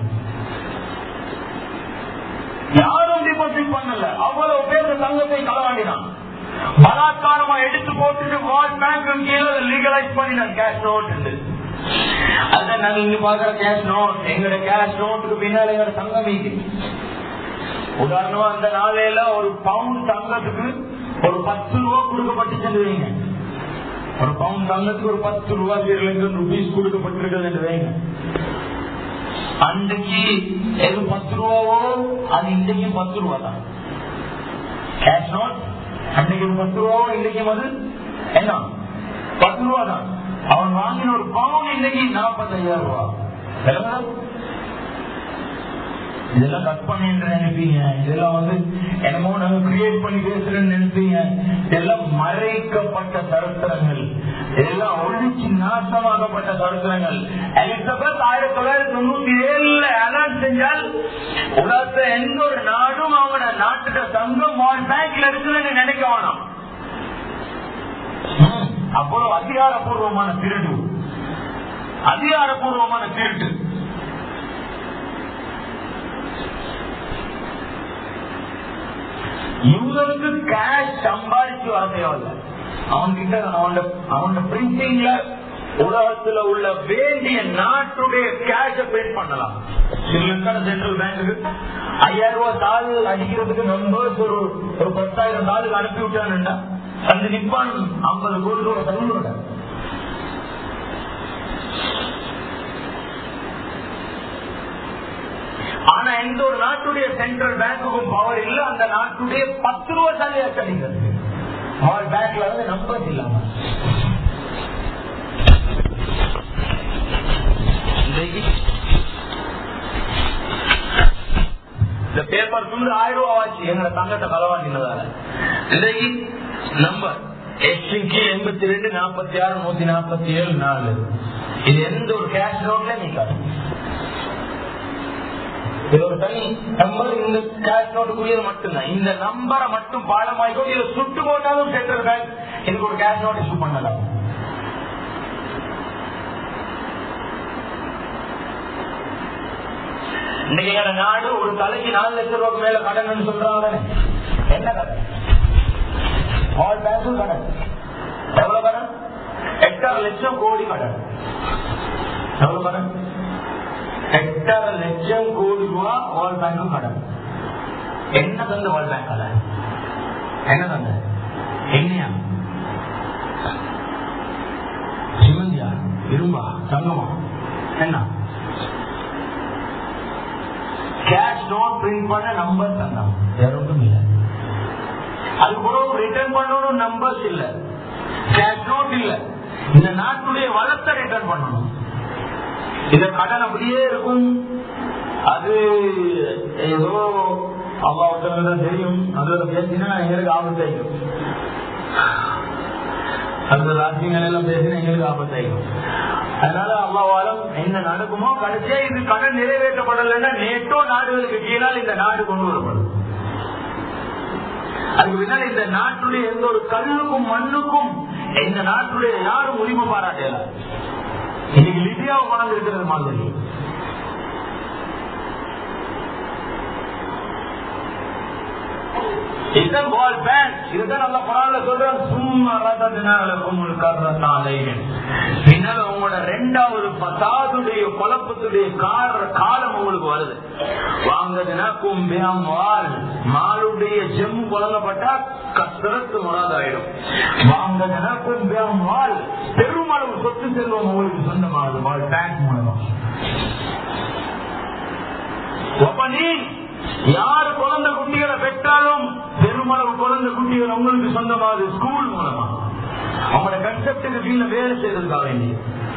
யாரும் டிபாசிட் பண்ணல அவ்வளவு பேர் இந்த தங்கத்தை களவாடினான் பலாத்காரமா எடுத்து போட்டுட்டு வேர்ல்ட் பேங்க் கீழே லீகலைஸ் பண்ணினான் கேஷ் நோட் அதான் நாங்க இங்க பாக்குற கேஷ் நோட் எங்கட கேஷ் நோட்டுக்கு பின்னால எங்கட தங்கம் இருக்கு உதாரணமா அந்த நாளையில ஒரு பவுண்ட் தங்கத்துக்கு ஒரு பத்து ரூபா கொடுக்கப்பட்டுச்சு வைங்க ஒரு பவுண்ட் தங்கத்துக்கு ஒரு பத்து ரூபா ஸ்ரீலங்கன் ருபீஸ் கொடுக்கப்பட்டிருக்கிறது என்று வைங்க அன்றைக்கு எது பத்து ரூபாவோ அது இன்றைக்கு பத்து ரூபா தான் கேஷ் நோட் அன்னைக்கு இது பத்து ரூபாவோ இன்றைக்கும் அது என்ன பத்து ரூபா தான் அவன் வாங்கின ஒரு பவுன் இன்னைக்கு நாற்பத்தையாயிரம் ரூபா விளங்குதா? இதெல்லாம் கற்பனை என்று நினைப்பீங்க இதெல்லாம் வந்து என்னமோ நாங்க கிரியேட் பண்ணி பேசுறேன்னு நினைப்பீங்க இதெல்லாம் மறைக்கப்பட்ட சரித்திரங்கள் இதெல்லாம் ஒழிச்சு நாசமாக்கப்பட்ட சரித்திரங்கள் எலிசபெத் ஆயிரத்தி தொள்ளாயிரத்தி தொண்ணூத்தி ஏழுல அனௌன்ஸ் செஞ்சால் உலகத்துல எந்த ஒரு நாடும் அவங்களோட நாட்டுட சங்கம் வேர்ல்ட் பேங்க்ல இருக்குதுன்னு நினைக்க வேணாம் ம், அவ்வளவு அதிகாரப்பூர்வமான திருடு அதிகாரப்பூர்வமான திருட்டு யூதருக்கு கேஷ் சம்பாதிச்சு வர தேவையில்ல அவன்கிட்ட அவன் அவன் பிரிண்டிங்ல உலகத்துல உள்ள வேண்டிய நாட்டுடைய கேஷ பிரிண்ட் பண்ணலாம் ஸ்ரீலங்கா சென்ட்ரல் பேங்க்கு ஐயாயிரம் ரூபாய் தாள் அடிக்கிறதுக்கு நம்பர்ஸ் ஒரு ஒரு பத்தாயிரம் தாளுக்கு அனுப்பி விட்டானுண்டா அந்த நிப்பான் ஐம்பது கோடி ரூபாய் தள்ளுட ஆனா எந்த ஒரு நாட்டுடைய சென்ட்ரல் பேங்குக்கும் பவர் இல்ல அந்த நாட்டுடைய பத்து ரூபா தலையா கிடைக்கிறது அவர் பேங்க்ல வந்து நம்பர் இல்லாம இன்றைக்கு இந்த பேப்பர் துண்டு ஆயிரம் ரூபாய் ஆச்சு எங்களை தங்கத்தை களவாண்டினதால இன்றைக்கு நம்பர் எஸ்டிக்கு எண்பத்தி ரெண்டு நாற்பத்தி ஆறு நூத்தி நாற்பத்தி ஏழு நாலு இது எந்த ஒரு கேஷ் நோட்ல நீக்காது இது ஒரு தனி நம்பர் இந்த கேஷ் நோட்டுக்குரியது மட்டும்தான் இந்த நம்பரை மட்டும் பாடமாக்கோ இதை சுட்டு போட்டாலும் சென்ட்ரல் பேங்க் இதுக்கு ஒரு கேஷ் நோட் இஷ்யூ பண்ணலாம் இன்னைக்கு எங்க நாடு ஒரு தலைக்கு நாலு லட்சம் ரூபாய்க்கு மேல கடன் சொல்றாங்க தானே? என்ன கடன் ஆல் பேங்க்கும் கடன் எவ்வளவு கடன் எட்டரை லட்சம் கோடி கடன் எவ்வளவு கடன் எட்டரை லட்சம் கோடி ரூபா வேர்ல்ட் பேங்க்கும் கடன் என்ன தந்து வேர்ல்ட் பேங்க் கடன் என்ன தந்த என்னையா சிமந்தியா இரும்பா தங்கமா என்ன கேஷ் நோட் பிரிண்ட் பண்ண நம்பர் தந்தான் வேற ஒன்றும் இல்லை அது கூட ரிட்டர்ன் பண்ணணும் நம்பர்ஸ் இல்ல கேஷ் நோட் இல்ல இந்த நாட்டுடைய வளத்தை ரிட்டர்ன் பண்ணணும் இந்த கடன் அப்படியே இருக்கும் அது ஏதோ அல்லாவுக்கு தான் தெரியும் அதுல பேசினா எங்களுக்கு ஆபத்தாயிடும் அந்த ராஜ்யங்கள் எல்லாம் பேசினா எங்களுக்கு ஆபத்தாயிடும் அதனால அல்லாவாலும் என்ன நடக்குமோ கடைசியா இது கடன் நிறைவேற்றப்படலைன்னா நேட்டோ நாடுகளுக்கு கீழால் இந்த நாடு கொண்டு வரப்படும் அதுக்கு பின்னால் இந்த நாட்டுடைய எந்த ஒரு கல்லுக்கும் மண்ணுக்கும் இந்த நாட்டுடைய யாரும் உரிமை பாராட்டல இன்னைக்கு லிபியாவை மணந்து இருக்கிறது மாதிரி இதுதான் வேர்ல்ட் பேங்க் இதுதான் நல்ல குரான்ல சொல்றான் சும்மா ரதத்தினாலும் கர்றத்தாலைகள் பின்னால் உங்களோட ரெண்டாவது பத்தாதுடைய குழப்பத்துடைய கார காலம் உங்களுக்கு வருது வாங்கதுன்னா கும்பியம் வால் மாலுடைய ஜெம் குழங்கப்பட்டா கசரத்து முறாதாயிடும் வாங்கதுன்னா கும்பியம் வால் பெருமளவு சொத்து செல்வம் உங்களுக்கு சொந்தமாகுது வாழ் பேங்க் மூலமா யாரு குழந்தை குட்டிகளை பெற்றாலும் பெருமளவு குழந்தை குட்டிகள் உங்களுக்கு சொந்தமாகுது ஸ்கூல் மூலமா அவங்களோட கன்செப்டுக்கு கீழே வேலை செய்யறதுக்காக வேண்டி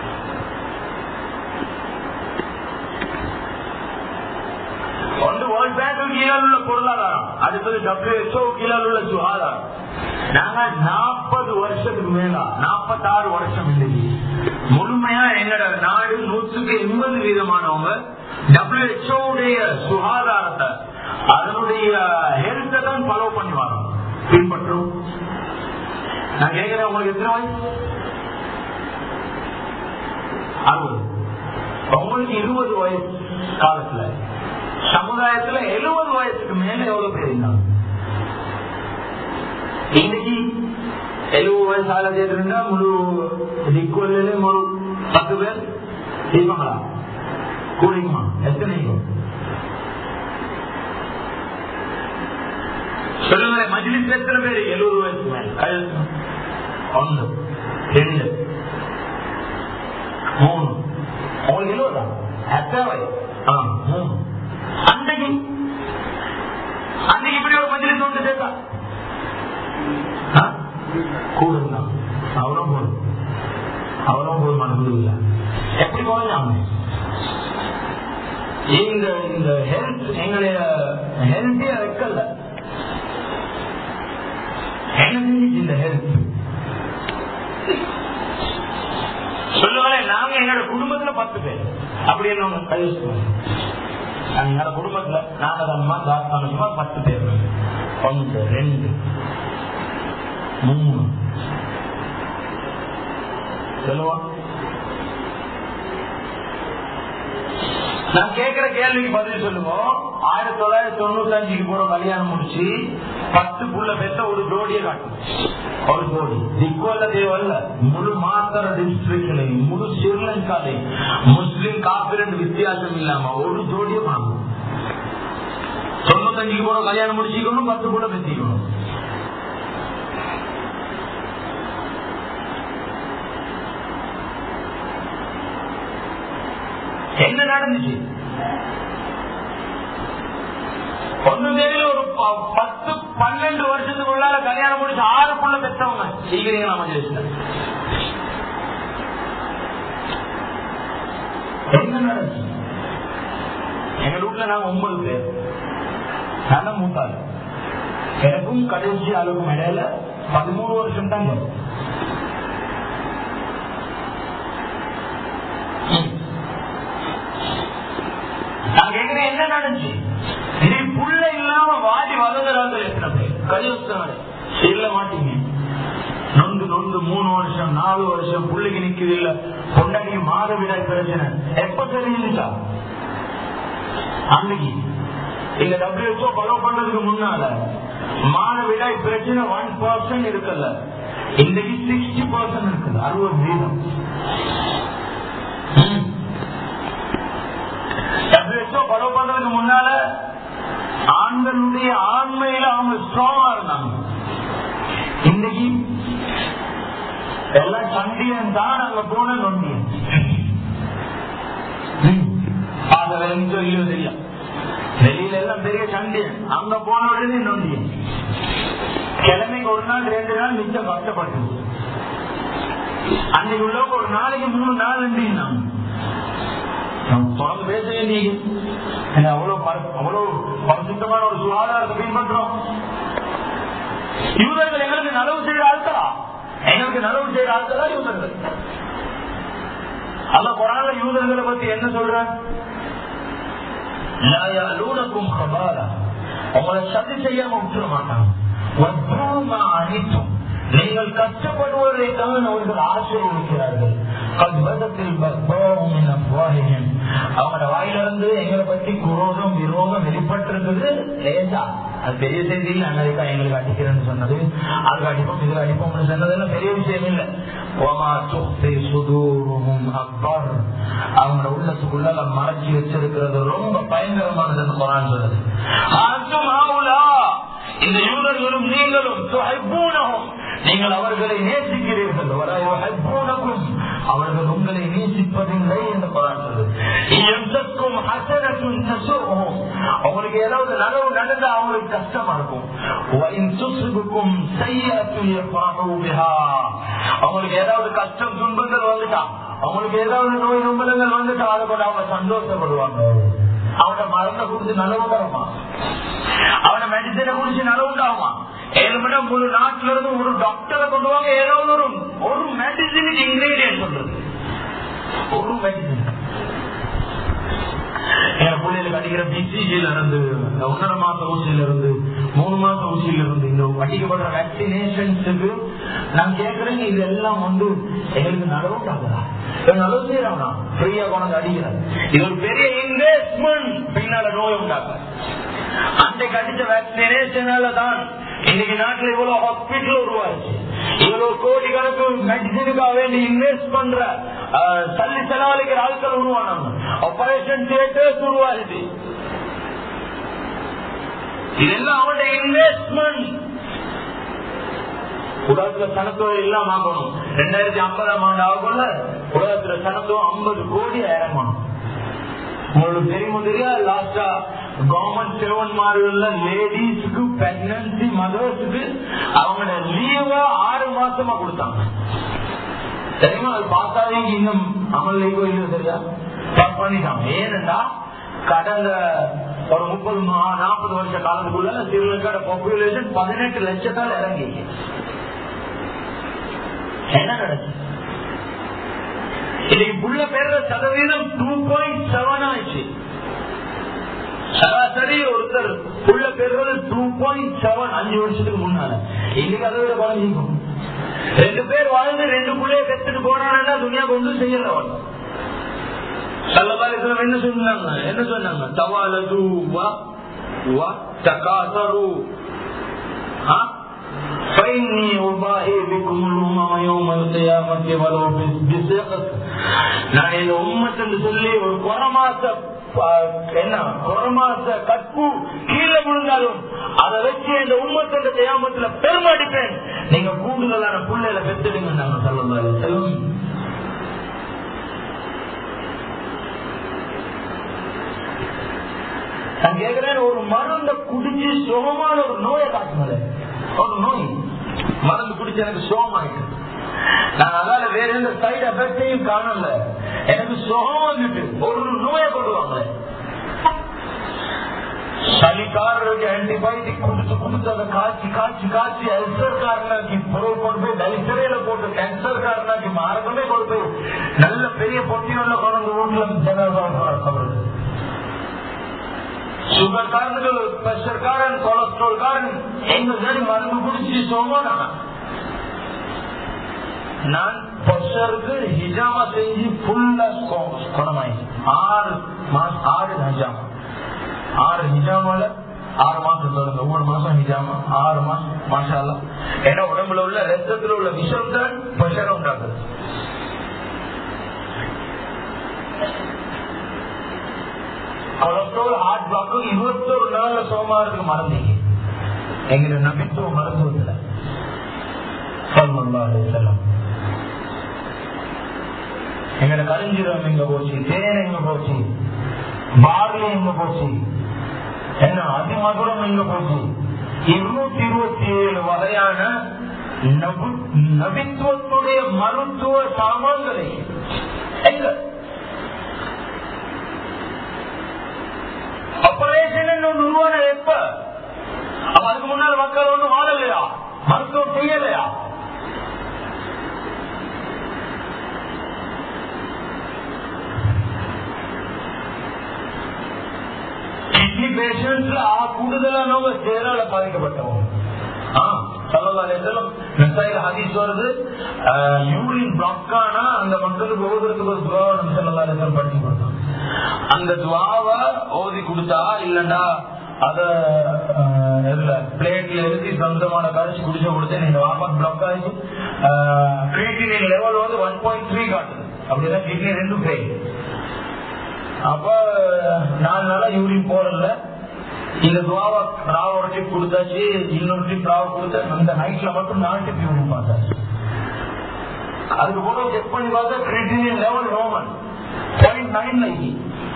ஒன்று வேர்ல்ட் பேங்க் கீழால் உள்ள பொருளாதாரம் அடுத்தது டபிள்யூஹெச்ஓ கீழால் உள்ள சுகாதாரம் நாங்க நாற்பது வருஷத்துக்கு மேலா நாற்பத்தாறு வருஷம் இல்லையே முழுமையா எங்களோட நாடு நூற்றுக்கு எண்பது வீதமானவங்க டபிள்யூஹெச்ஓ உடைய சுகாதாரத்தை அதனுடைய ஹெல்த்தை தான் ஃபாலோ பண்ணி வரோம் பின்பற்றும் நான் கேட்கிறேன் உங்களுக்கு எத்தனை வயசு அறுபது உங்களுக்கு இருபது வயசு காலத்துல சமுதாயத்துல எழுபது வயசுக்கு மேல எவ்வளவு பேர் இருந்தாங்க இன்னைக்கு எழுபது வயசு ஆள கேட்டிருந்தா முழு திக்குவல்ல ஒரு பத்து பேர் இருப்பாங்களா கூடிக்குமா எத்தனை சொல்லுங்க மஜிலிஸ் எத்தனை பேர் எழுபது வயசுக்கு மேல கையெழுத்து ஒன்று ரெண்டு மூணு உங்களுக்கு எழுபதா எத்தனை வயசு ஆ மூணு அன்னைக்கு அன்னைக்கு இப்படி ஒரு மஜிலிஸ் ஒன்று சேர்த்தா கூடுதான் அவ்வளவு போதும் அவ்வளவு போதுமான இல்லை எப்படி குறைஞ்சாங்க இந்த இந்த ஹெல்த் எங்களுடைய ஹெல்த்தியா வைக்கல என்ன செஞ்சிச்சு இந்த ஹெல்த் சொல்லுங்களேன் நாங்க எங்களோட குடும்பத்துல பத்து பேர் அப்படி என்ன கை எங்களோட குடும்பத்துல நாங்க தம்மா தாத்தானுமா பத்து பேர் ஒன்று ரெண்டு மூணு சொல்லுவா நான் கேட்கிற கேள்விக்கு பதில் சொல்லுவோம் ஆயிரத்தி தொள்ளாயிரத்தி தொண்ணூத்தி அஞ்சுக்கு போற கல்யாணம் முடிச்சு பத்து புள்ள பெற்ற ஒரு ஜோடியை காட்டும் ஒரு ஜோடி திக்குவல்ல தேவல்ல முழு மாத்தர டிஸ்ட்ரிக்ட்லையும் முழு ஸ்ரீலங்காலையும் முஸ்லிம் காப்பிரண்ட் வித்தியாசம் இல்லாம ஒரு ஜோடியை வாங்கும் தொண்ணூத்தஞ்சுக்கு போற கல்யாணம் முடிச்சுக்கணும் பத்து புள்ள பெற்றிக்கணும் என்ன நடந்துச்சு ஒண்ணு தேவையில ஒரு பத்து பன்னெண்டு வருஷத்துக்குள்ளால கல்யாணம் முடிச்சு ஆறு புள்ள பெற்றவங்க சீக்கிரம் நம்ம ஜெயிச்சிட்டேன் என்ன நடந்துச்சு எங்க வீட்டுல நாங்க ஒன்பது பேர் நான் மூத்தாள் எனக்கும் கடைசி அளவுக்கும் இடையில பதிமூணு வருஷம் தான் கையொத்தாரு இல்ல மாட்டீங்க நொந்து நொந்து மூணு வருஷம் நாலு வருஷம் புள்ளைக்கு நிக்குது இல்ல பொண்டாடி மாதவிடாய் பிரச்சனை எப்ப தெரிஞ்சுச்சா அன்னைக்கு இந்த டபிள்யூஹெச்ஓ ஃபாலோ பண்றதுக்கு முன்னால மாதவிடாய் பிரச்சனை ஒன் பர்சன்ட் இருக்குல்ல இன்னைக்கு சிக்ஸ்டி பர்சன்ட் இருக்குது அறுபது வீதம் டபிள்யூஹெச்ஓ ஃபாலோ பண்றதுக்கு முன்னால ஆண்களுடைய ஆண்மையில அவங்க ஸ்ட்ராங்கா இருந்தாங்க இன்னைக்கு எல்லாம் சண்டியன் தான் அங்க போன நொண்டியன் பாதம் சொல்லியோ தெரியும் வெளியில எல்லாம் பெரிய சண்டியன் அங்க போன உடனே நொண்டியன் கிழமைக்கு ஒரு நாள் ரெண்டு நாள் மிச்சம் கஷ்டப்பட்டு அன்னைக்கு உள்ளவங்க ஒரு நாளைக்கு மூணு நாள் நண்டினாங்க தொடர்ந்து பேச வேண்டிய அவ்வளவு பரி- அவ்வளவு பரிசுத்தமான ஒரு சுகாதாரத்தை பின்பற்றோம் யூதர்கள் எங்களுக்கு நலவு செய்யற ஆட்களா எங்களுக்கு நலவு செய்யற ஆட்களா யூதர்கள் அல்ல குரான்ல யூதர்களை பத்தி என்ன சொல்ற லா யஅலூனக்கும் கபாலா. உங்களை சதி செய்யாம விட்டுற மாட்டாங்க வத்ரூமா அனித்தும். நீங்கள் கஷ்டப்படுவதை தான் அவர்கள் ஆசை இருக்கிறார்கள் கத்வதத்தில் பக்பாவும் மின் அஃப்வாஹிஹிம். அவங்களோட வாயிலிருந்து எங்களை பற்றி குரோதம் விரோதம் வெளிப்பட்டிருக்குது லேசா அது பெரிய செய்தியில் அமெரிக்கா எங்களுக்கு அடிக்கிறேன்னு சொன்னது அதுக்கு அடிப்போம் இதுக்கு அடிப்போம்னு சொன்னதெல்லாம் பெரிய விஷயம் இல்லை ஓமா துக்தி சுதூருஹும் அக்பர் அவங்களோட உள்ளத்துக்குள்ள மறைச்சி வச்சிருக்கிறது ரொம்ப பயங்கரமானதுன்னு குரான் சொல்லுது அன்தும் ஹவுலா, இந்த யூதர்களும் நீங்களும் துஹிப்பூனஹும். நீங்கள் அவர்களை நேசிக்கிறீர்கள் வலா யுஹிப்பூனக்கும். அவர்கள் உங்களை நேசிப்பதில்லை என்று குரான் சொல்லுது எம்சக்கும் ஹசனத்தும் தசுர்ஹும். உங்களுக்கு ஏதாவது நனவு நடந்தா அவங்களுக்கு கஷ்டமா இருக்கும் وَإِن تُصِبْكُمْ سَيِّئَةٌ يَفْرَحُوا بِهَا. அவங்களுக்கு ஏதாவது கஷ்டம் துன்பங்கள் வந்துட்டா அவங்களுக்கு ஏதாவது நோய் நொம்பலங்கள் வந்துட்டா அதை கொண்டு அவங்க சந்தோஷப்படுவாங்க அவன மருந்த குடிச்சு நலவு வருமா அவன மெடிசனை குடிச்சு நலவு உண்டாகுமா ஏழு மணி நேரம் முழு நாட்டுல இருந்து ஒரு டாக்டரை கொண்டு வாங்க ஏதாவது ஒரு ஒரு மெடிசனுக்கு இன்கிரீடியன்ட் சொல்றது ஒரு மெடிசன் என் பிள்ளைகளுக்கு அடிக்கிற பிசிஜில இருந்து இந்த ஒன்றரை மாச ஊசியில இருந்து மூணு மாச ஊசியில இருந்து இந்த அடிக்கப்படுற வேக்சினேஷன்ஸுக்கு நான் கேட்கறேன் இதெல்லாம் வந்து எங்களுக்கு நடவுட்டாங்களா நல்லது செய்யறாங்க ஃப்ரீயா கொண்டு அடிக்கிறாங்க இது ஒரு பெரிய இன்வெஸ்ட்மெண்ட் பின்னால நோய் உண்டாக்க அன்றைக்கு அடிச்ச வேக்சினேஷனால தான் இன்னைக்கு நாட்டுல இவ்வளவு ஹாஸ்பிட்டல் உருவாச்சு இவ்வளவு கோடி கணக்கு மெடிசனுக்காக வேண்டி இன்வெஸ்ட் பண்ற அஹ், தள்ளி செலவழிக்கிற ஆட்கள் உருவானாங்க ஆபரேஷன் தியேட்டர்ஸ் உருவாகுது இதெல்லாம் அவனுடைய இன்வெஸ்ட்மெண்ட் உலகத்துல சனத்துவம் இல்லாம ஆகணும் ரெண்டாயிரத்தி ஐம்பதாம் ஆண்டு ஆகல உலகத்துல சனத்துவம் ஐம்பது கோடி இறங்கணும் உங்களுக்கு தெரியுமோ தெரியா லாஸ்டா கவர்மெண்ட் செவன் மாறுல லேடிஸ்க்கு பிரெக்னன்சி மதர்ஸுக்கு அவங்களோட லீவ ஆறு மாசமா கொடுத்தாங்க தெரியுமா அது பார்த்தாவே இன்னும் அமல் லீவோ இல்லையோ தெரியா பாஸ் பண்ணிட்டாங்க ஏனென்றா கடந்த ஒரு முப்பது நாற்பது வருஷ காலத்துக்குள்ள ஸ்ரீலங்காட பாப்புலேஷன் பதினெட்டு லட்சத்தால் இறங்கி என்ன நடக்குது இன்னைக்கு புள்ள பேர்ற சதவீதம் டூ பாயிண்ட் செவன் ஆயிடுச்சு சராசரி ஒருத்தர் புள்ள பேர்றது டூ பாயிண்ட் செவன் அஞ்சு வருஷத்துக்கு முன்னால இன்னைக்கு அதை விட குறைஞ்சிக்கும் ரெண்டு பேர் வாழ்ந்து ரெண்டு புள்ளைய பெற்றுட்டு போறான்னா துணியா கொண்டு செய்யறவன் சல்லபாலிசம் என்ன சொன்னாங்க என்ன சொன்னாங்க தவாலது வா வா தகாசரு ஆ فإني أباهي بكم الأمم يوم القيامة ولو بسقط நான் இந்த உம்மத்து சொல்லி ஒரு குறமாச என்ன குறமாச கற்பு கீழே விழுந்தாலும் அதை வச்சு இந்த உம்மத்து தேமத்துல பெருமை அடிப்பேன் நீங்க கூடுதலான புள்ளையில பெற்றுடுங்க நாங்க சொல்லலாம் நான் கேக்குறேன் ஒரு மருந்த குடிச்சு சுகமான ஒரு நோயை காட்டுங்களே ஒரு நோய் மருந்து குடிச்சு எனக்கு சுகமாயிட்டு நான் அதால வேற எந்த சைடு எஃபெக்டையும் காணல எனக்கு சுகம் வந்துட்டு ஒரு நோயை கொண்டுவாங்களே சளிக்காரருக்கு ஆன்டிபயோட்டிக் கொடுத்து கொடுத்து அதை காய்ச்சி காய்ச்சி காய்ச்சி அல்சர் காரனாக்கி பொருள் கொண்டு போய் டல்சரையில போட்டு கேன்சர் காரனாக்கி மார்க்கமே கொண்டு போய் நல்ல பெரிய பொட்டியுள்ள கொண்டு வீட்டுல ஜனவரி சுகர்காரனுக்கு பிரஷர்காரன் கொலஸ்ட்ரால்காரன் எங்க சரி மருந்து குடிச்சு சோமானா நான் பிரஷருக்கு ஹிஜாமா செஞ்சு ஃபுல்லா குணமாயி ஆறு மாசம் ஆறு ஹிஜாமா ஆறு ஹிஜாமால ஆறு மாசம் தொடர்ந்து ஒவ்வொரு மாசம் ஹிஜாமா ஆறு மாசம் மாஷா ஏன்னா உடம்புல உள்ள ரத்தத்துல உள்ள விஷம் தான் பிரஷரை உண்டாக்குது கொலஸ்ட்ரால் ஹார்ட் பிளாக்கு இருபத்தொரு நாள்ல சோமாருக்கு மறந்தீங்க எங்க நபித்துவ மருத்துவத்துல செல்லம் எங்கட கரிஞ்சிரம் எங்க போச்சு தேன் எங்க போச்சு பார்லி எங்க போச்சு என்ன அதிமதுரம் எங்க போச்சு இருநூத்தி இருபத்தி ஏழு வகையான நபித்துவத்துடைய மருத்துவ சாமான்களை எங்க ஆபரேஷன் ஒன்று உருவான எப்ப அதுக்கு முன்னால் மக்கள் ஒன்று வாழலையா மருத்துவம் செய்யலையா கிட்னி பேஷண்ட்ல கூடுதலானவங்க சேரால பாதிக்கப்பட்டவங்க யூரின் பிளாக் ஆனா அந்த மக்களுக்கு ஓதுறதுக்கு ஒரு துவாவனம் செல்லலாம் பண்ணி கொடுத்தோம் அந்த துவாவை ஓதி கொடுத்தா இல்லண்டா அத பிளேட்ல எழுதி சொந்தமான கரைச்சி குடிச்ச கொடுத்து நீங்க வாபஸ் பிளாக் ஆயிடுச்சு கிரீட்டினின் லெவல் வந்து ஒன் பாயிண்ட் த்ரீ காட்டுது அப்படின்னா கிட்னி ரெண்டும் ஃபெயில் அப்ப நாலு நாளா யூரின் போறல இந்த துவாவை ராவ ஒரு டிப் கொடுத்தாச்சு இன்னொரு டிப் ராவ கொடுத்த அந்த நைட்ல மட்டும் நாலு டிப் யூரின் பார்த்தாச்சு அதுக்கு போல செக் பண்ணி பார்த்தா கிரிட்டினியன் லெவல் ரோமன் பாயிண்ட் நைன் நைன்டி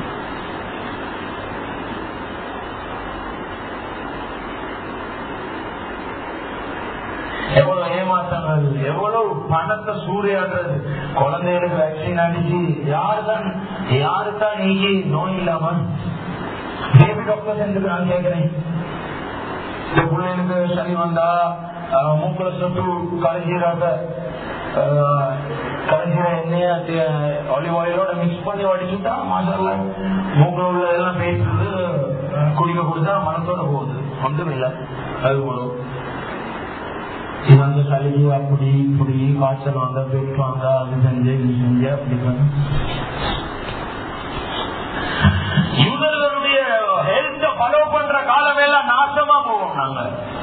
எவ்வளவு ஏமாற்றங்கள் எவ்வளவு பணத்தை சூறையாடுறது குழந்தைகளுக்கு வேக்சின் அடிச்சு யாருதான் யாருதான் நீங்க நோய் இல்லாம பேபி டாக்டர் எதுக்கு நான் கேட்கிறேன் இந்த பிள்ளைகளுக்கு சளி வந்தா மூக்குல சொட்டு கலைஞராக கலைஞர எண்ணெய ஆலிவ் ஆயிலோட மிக்ஸ் பண்ணி வடிச்சுட்டா மாசல்ல மூக்குல உள்ள எல்லாம் பேசுறது குடிக்க கொடுத்தா மனத்தோட போகுது ஒன்றும் இல்லை அது போதும் இது வந்து சளி அப்படி இப்படி காய்ச்சல் வாங்க பெட் வாங்க அது செஞ்சு இது செஞ்சு அப்படி யூதர்களுடைய ஹெல்த் ஃபாலோ பண்ற காலமெல்லாம் நாசமா போவோம் நாங்க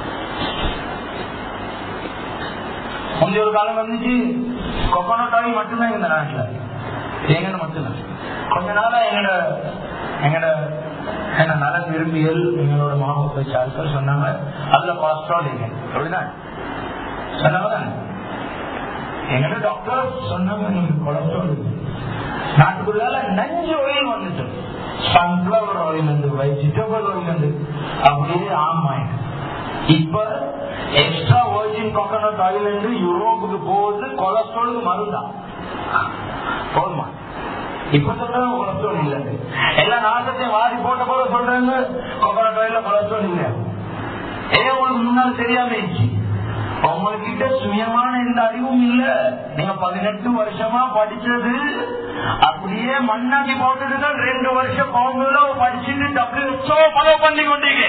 முந்தைய ஒரு காலம் வந்துச்சு கொக்கனட் ஆயில் மட்டும்தான் இந்த நாட்டுல தேங்கன்னு மட்டும்தான் கொஞ்ச நாளா எங்கட எங்கட என்ன நல விரும்பியல் எங்களோட மாவட்ட சார்கள் சொன்னாங்க அதுல கொலஸ்ட்ரால் இல்லை அப்படிதான் சொன்னாங்க எங்கட டாக்டர் சொன்னாங்க நீங்க கொலஸ்ட்ரால் நாட்டுக்குள்ளால நஞ்சு ஆயில் வந்துட்டு சன்ஃபிளவர் ஆயில் இருந்து வெஜிடபிள் ஆயில் இருந்து அப்படியே ஆம் ஆயிட்டு இப்ப எக்ஸ்ட்ரா வர்ஜின் கோகனட் ஆயில் இருந்து யூரோப்புக்கு போகுது கொலஸ்ட்ராலுக்கு மருந்தா போதுமா இப்ப சொல்றாங்க கொலஸ்ட்ரால் இல்ல எல்லா நாட்டத்தையும் வாரி போட்ட போல சொல்றாங்க கோகனட் ஆயில கொலஸ்ட்ரால் இல்ல ஏன் உங்களுக்கு முன்னால் தெரியாம இருந்துச்சு உங்ககிட்ட சுயமான எந்த அறிவும் இல்ல நீங்க பதினெட்டு வருஷமா படிச்சது அப்படியே மண்ணாக்கி போட்டுட்டு ரெண்டு வருஷம் ஃபார்முலா படிச்சுட்டு டபிள்யூஹெச்ஓ ஃபாலோ பண்ணி கொண்டீங்க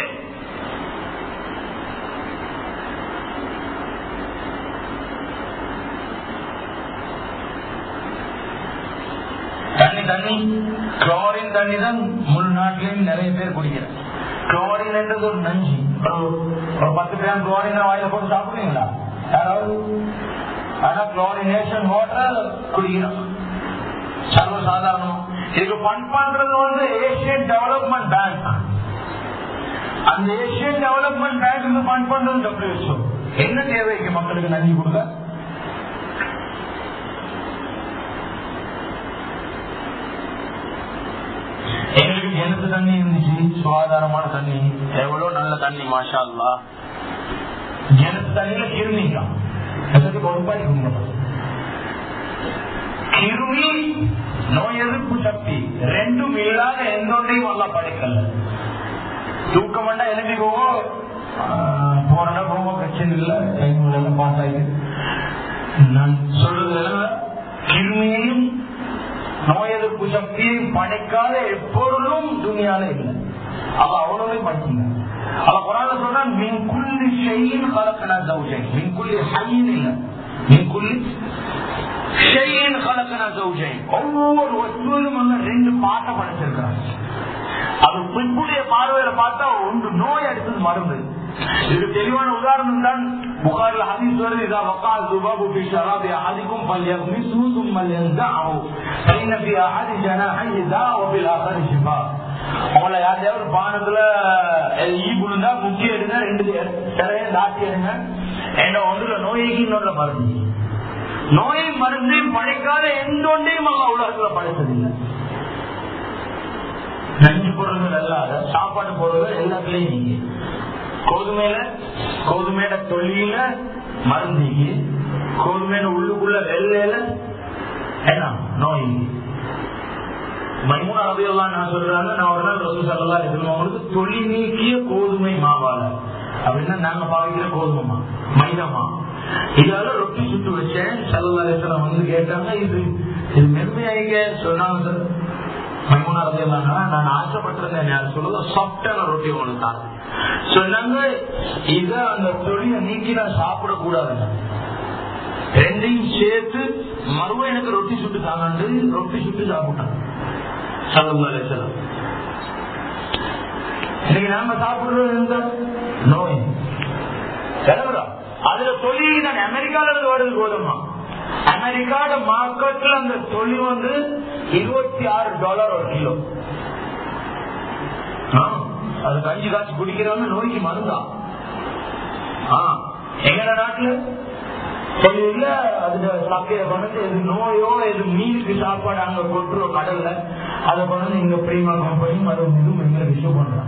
தண்ணி தண்ணி குளோரின் தண்ணி தான் முழு நாட்டிலையும் நிறைய பேர் குடிக்கிறாங்க குளோரின் என்றது ஒரு நஞ்சு ஒரு பத்து கிராம் குளோரின் வாயில போட்டு சாப்பிடுவீங்களா யாராவது ஆனா குளோரினேஷன் வாட்டர் குடிக்கணும் சர்வசாதாரணம் இதுக்கு ஃபண்ட் பண்றது வந்து ஏசியன் டெவலப்மெண்ட் பேங்க் அந்த ஏசியன் டெவலப்மெண்ட் பேங்க் ஃபண்ட் பண்றது டபிள்யூஹெச்ஓ என்ன தேவைக்கு மக்களுக்கு நன்றி கொடுக்க எங்களுக்கு கிணத்து தண்ணி இருந்துச்சு சுகாதாரமான தண்ணி எவ்வளவு நல்ல தண்ணி மாஷா அல்லா கிணத்து தண்ணியில கிருமிங்க கிருமி நோய் எதிர்ப்பு சக்தி ரெண்டும் இல்லாத எந்த ஒன்றையும் நல்லா படிக்கல தூக்கம் வேண்டாம் எழுதி போவோம் போறா போவோம் பிரச்சனை இல்லை டைம் பாஸ் ஆயிடுது நான் சொல்றது கிருமியையும் நோய் எதிர்ப்பு சக்தியை படைக்காத எப்பொருளும் துணியால இல்லை அப்ப அவனோடையும் படிச்சுங்க அவ குரான்ல சொல்றான் மின் குல்லி ஷையின் கலக்கனா ஜவுஜைன் மின் குல்லி ஹையின் இல்ல மின் குல்லி ஷையின் கலக்கனா ஜவுஜைன் ஒவ்வொரு வஸ்துவிலும் வந்து ரெண்டு பாட்டை படைச்சிருக்கிறான் அது பின்புடைய பார்வையில பார்த்தா ஒன்று நோய் அடுத்தது மருந்து இது தெளிவான உதாரணம் தான் புகாரில் ஹதீஸ் வருது இதா வக்கால் துபாபு ஃபி ஷராபி அஹதிக்கும் ஃபல்யக்மிஸ்ஹு ثم ينزعه فإن في أحد جناحيه داء وفي الآخر شفاء உங்களை யாரையாவது ஒரு பானத்துல ஈ புழுந்தா முக்கிய எடுங்க ரெண்டு சிலையும் தாட்டி எடுங்க என்ன ஒன்றுல நோய்க்கு இன்னொன்று மருந்து நோயை மருந்து படைக்காத எந்த ஒன்றையும் அல்ல உலகத்துல படைத்ததில்லை நஞ்சு பொருள்கள் அல்லாத சாப்பாடு பொருள்கள் எல்லாத்துலயும் நீங்க கோதுமையில கோதுமையில தொழில மருந்திக்கு கோதுமையில உள்ளுக்குள்ள வெள்ளையில என்ன நோய் மைமூன் அளவையெல்லாம் நான் சொல்றாங்க நான் ஒரு நாள் ரசூ சல்லா அவங்களுக்கு தொழில் நீக்கிய கோதுமை மாவால அப்படின்னா நாங்க பாவிக்கிற கோதுமைமா மைதமா இதால ரொட்டி சுட்டு வச்சேன் சல்லா வந்து கேட்டாங்க இது இது மென்மையாயிக்க சொன்னாங்க சார் மைமூனா ரதியல்லாங்க நான் ஆசைப்பட்டிருந்தேன் யார் சொல்லுவது சாஃப்டான ரொட்டி உங்களுக்கு தான் சொன்னாங்க இத அந்த தொழிலை நீக்கி நான் சாப்பிடக்கூடாதுங்க ரெண்டையும் சேர்த்து மறுபடியும் எனக்கு ரொட்டி சுட்டு தாங்கண்டு ரொட்டி சுட்டு சாப்பிட்டாங்க சலம் இன்னைக்கு நாம சாப்பிடுறது எந்த நோய் கிளம்புறோம் அதுல தொழில் தான் அமெரிக்கால இருந்து வருது கோதுமா அமெரிக்காட மார்க்கெட்ல அந்த தொழில் வந்து இருபத்தி ஆறு டாலர் ஒரு கிலோ அது கஞ்சி காய்ச்சி குடிக்கிறவங்க நோய்க்கு மருந்தா எங்கட நாட்டுல தொழில அதுல சக்கைய கொண்டு எது நோயோ எது மீனுக்கு சாப்பாடு அங்க கொட்டுறோம் கடல்ல அதை கொண்டு இங்க பிரீமா கம்பெனி மருந்து இதுவும் எங்க விஷயம் பண்றாங்க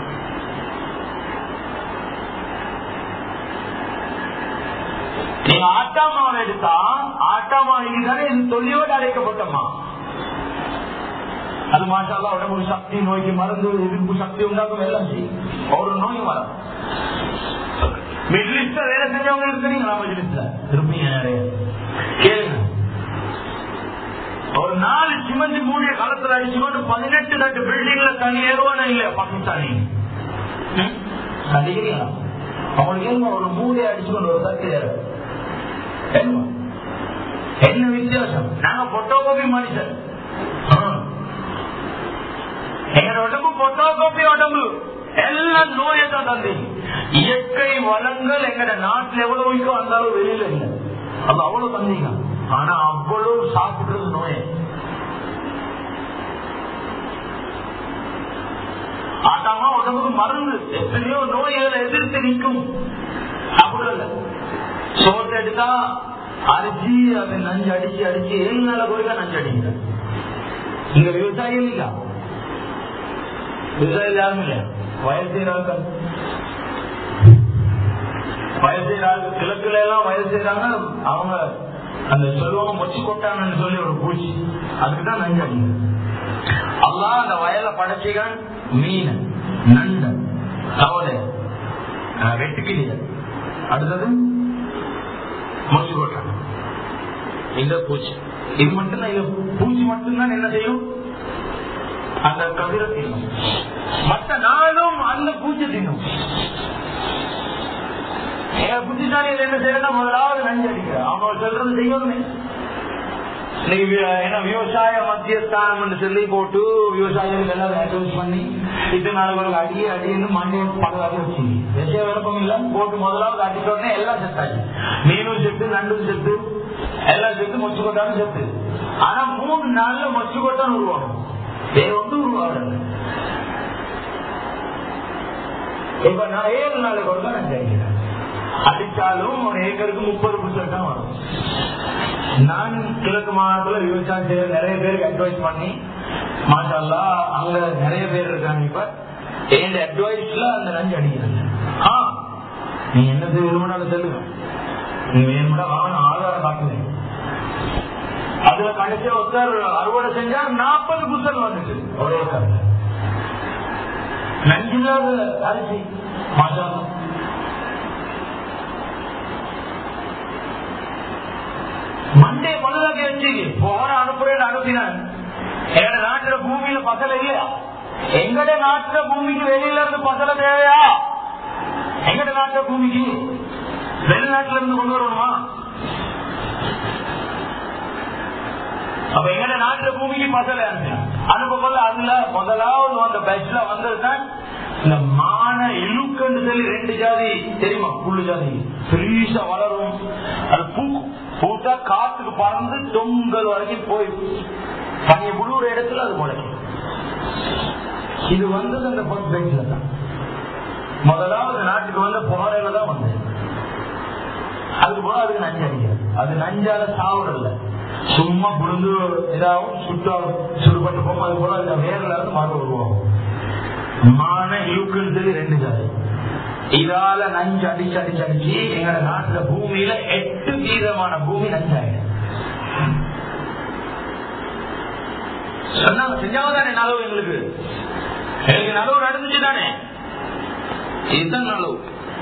நீங்க ஆட்டா மாவு எடுத்தா ஆட்டா மாவு தானே இது தொல்லியோடு அழைக்கப்பட்டமா அது மாஷாலா உடம்பு சக்தி நோய்க்கு மருந்து எதிர்ப்பு சக்தி உண்டாக்கும் எல்லாம் செய்யும் ஒரு நோய் வரும் மிடில் ஈஸ்ட்ல வேலை செஞ்சவங்க இருக்கிறீங்களா மிடில் ஈஸ்ட்ல இருப்பீங்க நிறைய கேளுங்க ஒரு நாலு சிமெண்ட் மூடிய காலத்துல அடிச்சுக்கொண்டு பதினெட்டு ரெண்டு பில்டிங்ல தனி ஏறுவானே இல்ல பாகிஸ்தானி கண்டிக்கிறீங்களா அவங்களுக்கு ஏன் ஒரு மூடியை அடிச்சுக்கொண்டு ஒரு சக்தி ஏறும் என்ன வித்தியாசம் நாங்க பொட்டோகோபி மனுஷன் எங்க உடம்பு பொட்டோகோபி உடம்பு எல்லாம் நோயை தான் தந்தி இயற்கை வளங்கள் எங்கட நாட்டுல எவ்வளவு வைக்கும் அந்த அளவு வெளியில இல்லை அது அவ்வளவு தந்தீங்க ஆனா அவ்வளவு சாப்பிடுறது நோயை ஆட்டாமா உடம்புக்கு மருந்து எத்தனையோ நோய்களை எதிர்த்து நிற்கும் சாப்பிடுறல சோத்தை எடுத்தா அரிசி அதை நஞ்சு அடிச்சு அடிச்சு ஏழு நாள கோரிக்கா நஞ்சு அடிங்க இங்க விவசாயம் இல்லையா விவசாயம் யாரும் இல்லையா வயல் செய்யறாங்க வயல் செய்யறாங்க கிழக்குல எல்லாம் வயல் செய்யறாங்க அவங்க அந்த சொல்லுவாங்க மொச்சு கொட்டாங்கன்னு சொல்லி ஒரு பூச்சி அதுக்குதான் நஞ்சு அடிங்க அல்லா அந்த வயலை படைச்சிகள் மீன் நண்டு கவலை வெட்டுக்கிளிய அடுத்தது மொச்சு கொட்டாங்க இந்த பூச்சி இது மட்டும்தான் இது பூச்சி மட்டும்தான் என்ன செய்யும் அந்த கதிரை தின்னும் மற்ற நாளும் அந்த பூச்சி தின்னும் புத்திசாலி என்ன செய்யணும் முதலாவது நஞ்சு அடிக்கிற அவங்க சொல்றது செய்யணுமே இன்னைக்கு என்ன விவசாய மத்தியஸ்தானம் சொல்லி போட்டு விவசாயிகள் எல்லாம் அட்வைஸ் பண்ணி இத்தனை நாளுக்கு அடியே அடின்னு மண்டையை பாதுகாத்து வச்சு விஷய விருப்பம் இல்ல போட்டு முதலாவது அடிச்ச உடனே எல்லாம் செத்தாச்சு மீனும் செத்து நண்டும் செத்து எல்லாம் செத்து மொச்சு கொட்டாலும் செத்து ஆனா மூணு நாள்ல மொச்சு கொட்டான் உருவாகும் வேற ஒன்றும் உருவாகுது இப்ப நான் ஏழு நாளைக்கு ஒரு நான் கேட்கிறேன் அடிச்சாலும் ஒரு ஏக்கருக்கு முப்பது புத்தகம் தான் வரும் நான் கிழக்கு மாநிலத்துல விவசாயம் செய்யற நிறைய பேருக்கு அட்வைஸ் பண்ணி மாஷால்லா அங்க நிறைய பேர் இருக்காங்க இப்ப என் அட்வைஸ்ல அந்த நஞ்சு அடிக்கிறாங்க ஆ நீ என்ன விரும்பினாலும் சொல்லுங்க நீ வேணும்னா வாங்க ஆதாரம் காட்டுங்க அதுல கடைசி ஒருத்தர் அறுவடை செஞ்சா நாற்பது புத்தகம் வந்துச்சு ஒரே ஏக்கர்ல நஞ்சில்லாத அரிசி மாஷால்லா மண்டே பழுதாக்கி வச்சு போன அனுப்புறேன் அனுப்பினான் எங்க நாட்டுல பூமியில பசல இல்லையா எங்கட நாட்டுல பூமிக்கு வெளியில இருந்து பசல தேவையா எங்கட நாட்டுல பூமிக்கு வெளிநாட்டுல இருந்து கொண்டு வரணுமா அப்ப எங்கட நாட்டுல பூமிக்கு பசல அனுப்பல அதுல முதலாவது அந்த பேட்ச்ல வந்ததுதான் இந்த மான இழுக்குன்னு சொல்லி ரெண்டு ஜாதி தெரியுமா புல்லு ஜாதி பெருசா வளரும் அது பூக்கும் பூத்தா காத்துக்கு பறந்து தொங்கல் வரைக்கும் போய் பனிய புழுற இடத்துல அது முளைக்கும் இது வந்தது அந்த ஃபர்ஸ்ட் பெஞ்சில தான் முதலாவது நாட்டுக்கு வந்து புகாரையில தான் வந்தது அதுக்கு போல அதுக்கு நஞ்சு அடிக்காது அது நஞ்சால சாவுறதில்ல சும்மா புழுந்து இதாகும் சுட்டா சுடுபட்டு போகும் அது போல அந்த வேர்ல இருந்து மறு உருவாகும் மான இழுக்குன்னு சொல்லி ரெண்டு ஜாதி இதால நஞ்சு அடிச்சு அடிச்சு அடிச்சு எங்க நாட்டுல பூமியில எட்டு வீதமான பூமி நஞ்சாயிடும் சொன்னாங்க செஞ்சாவதானே நலவு எங்களுக்கு எங்களுக்கு நலவு நடந்துச்சு தானே இதுதான் நலவு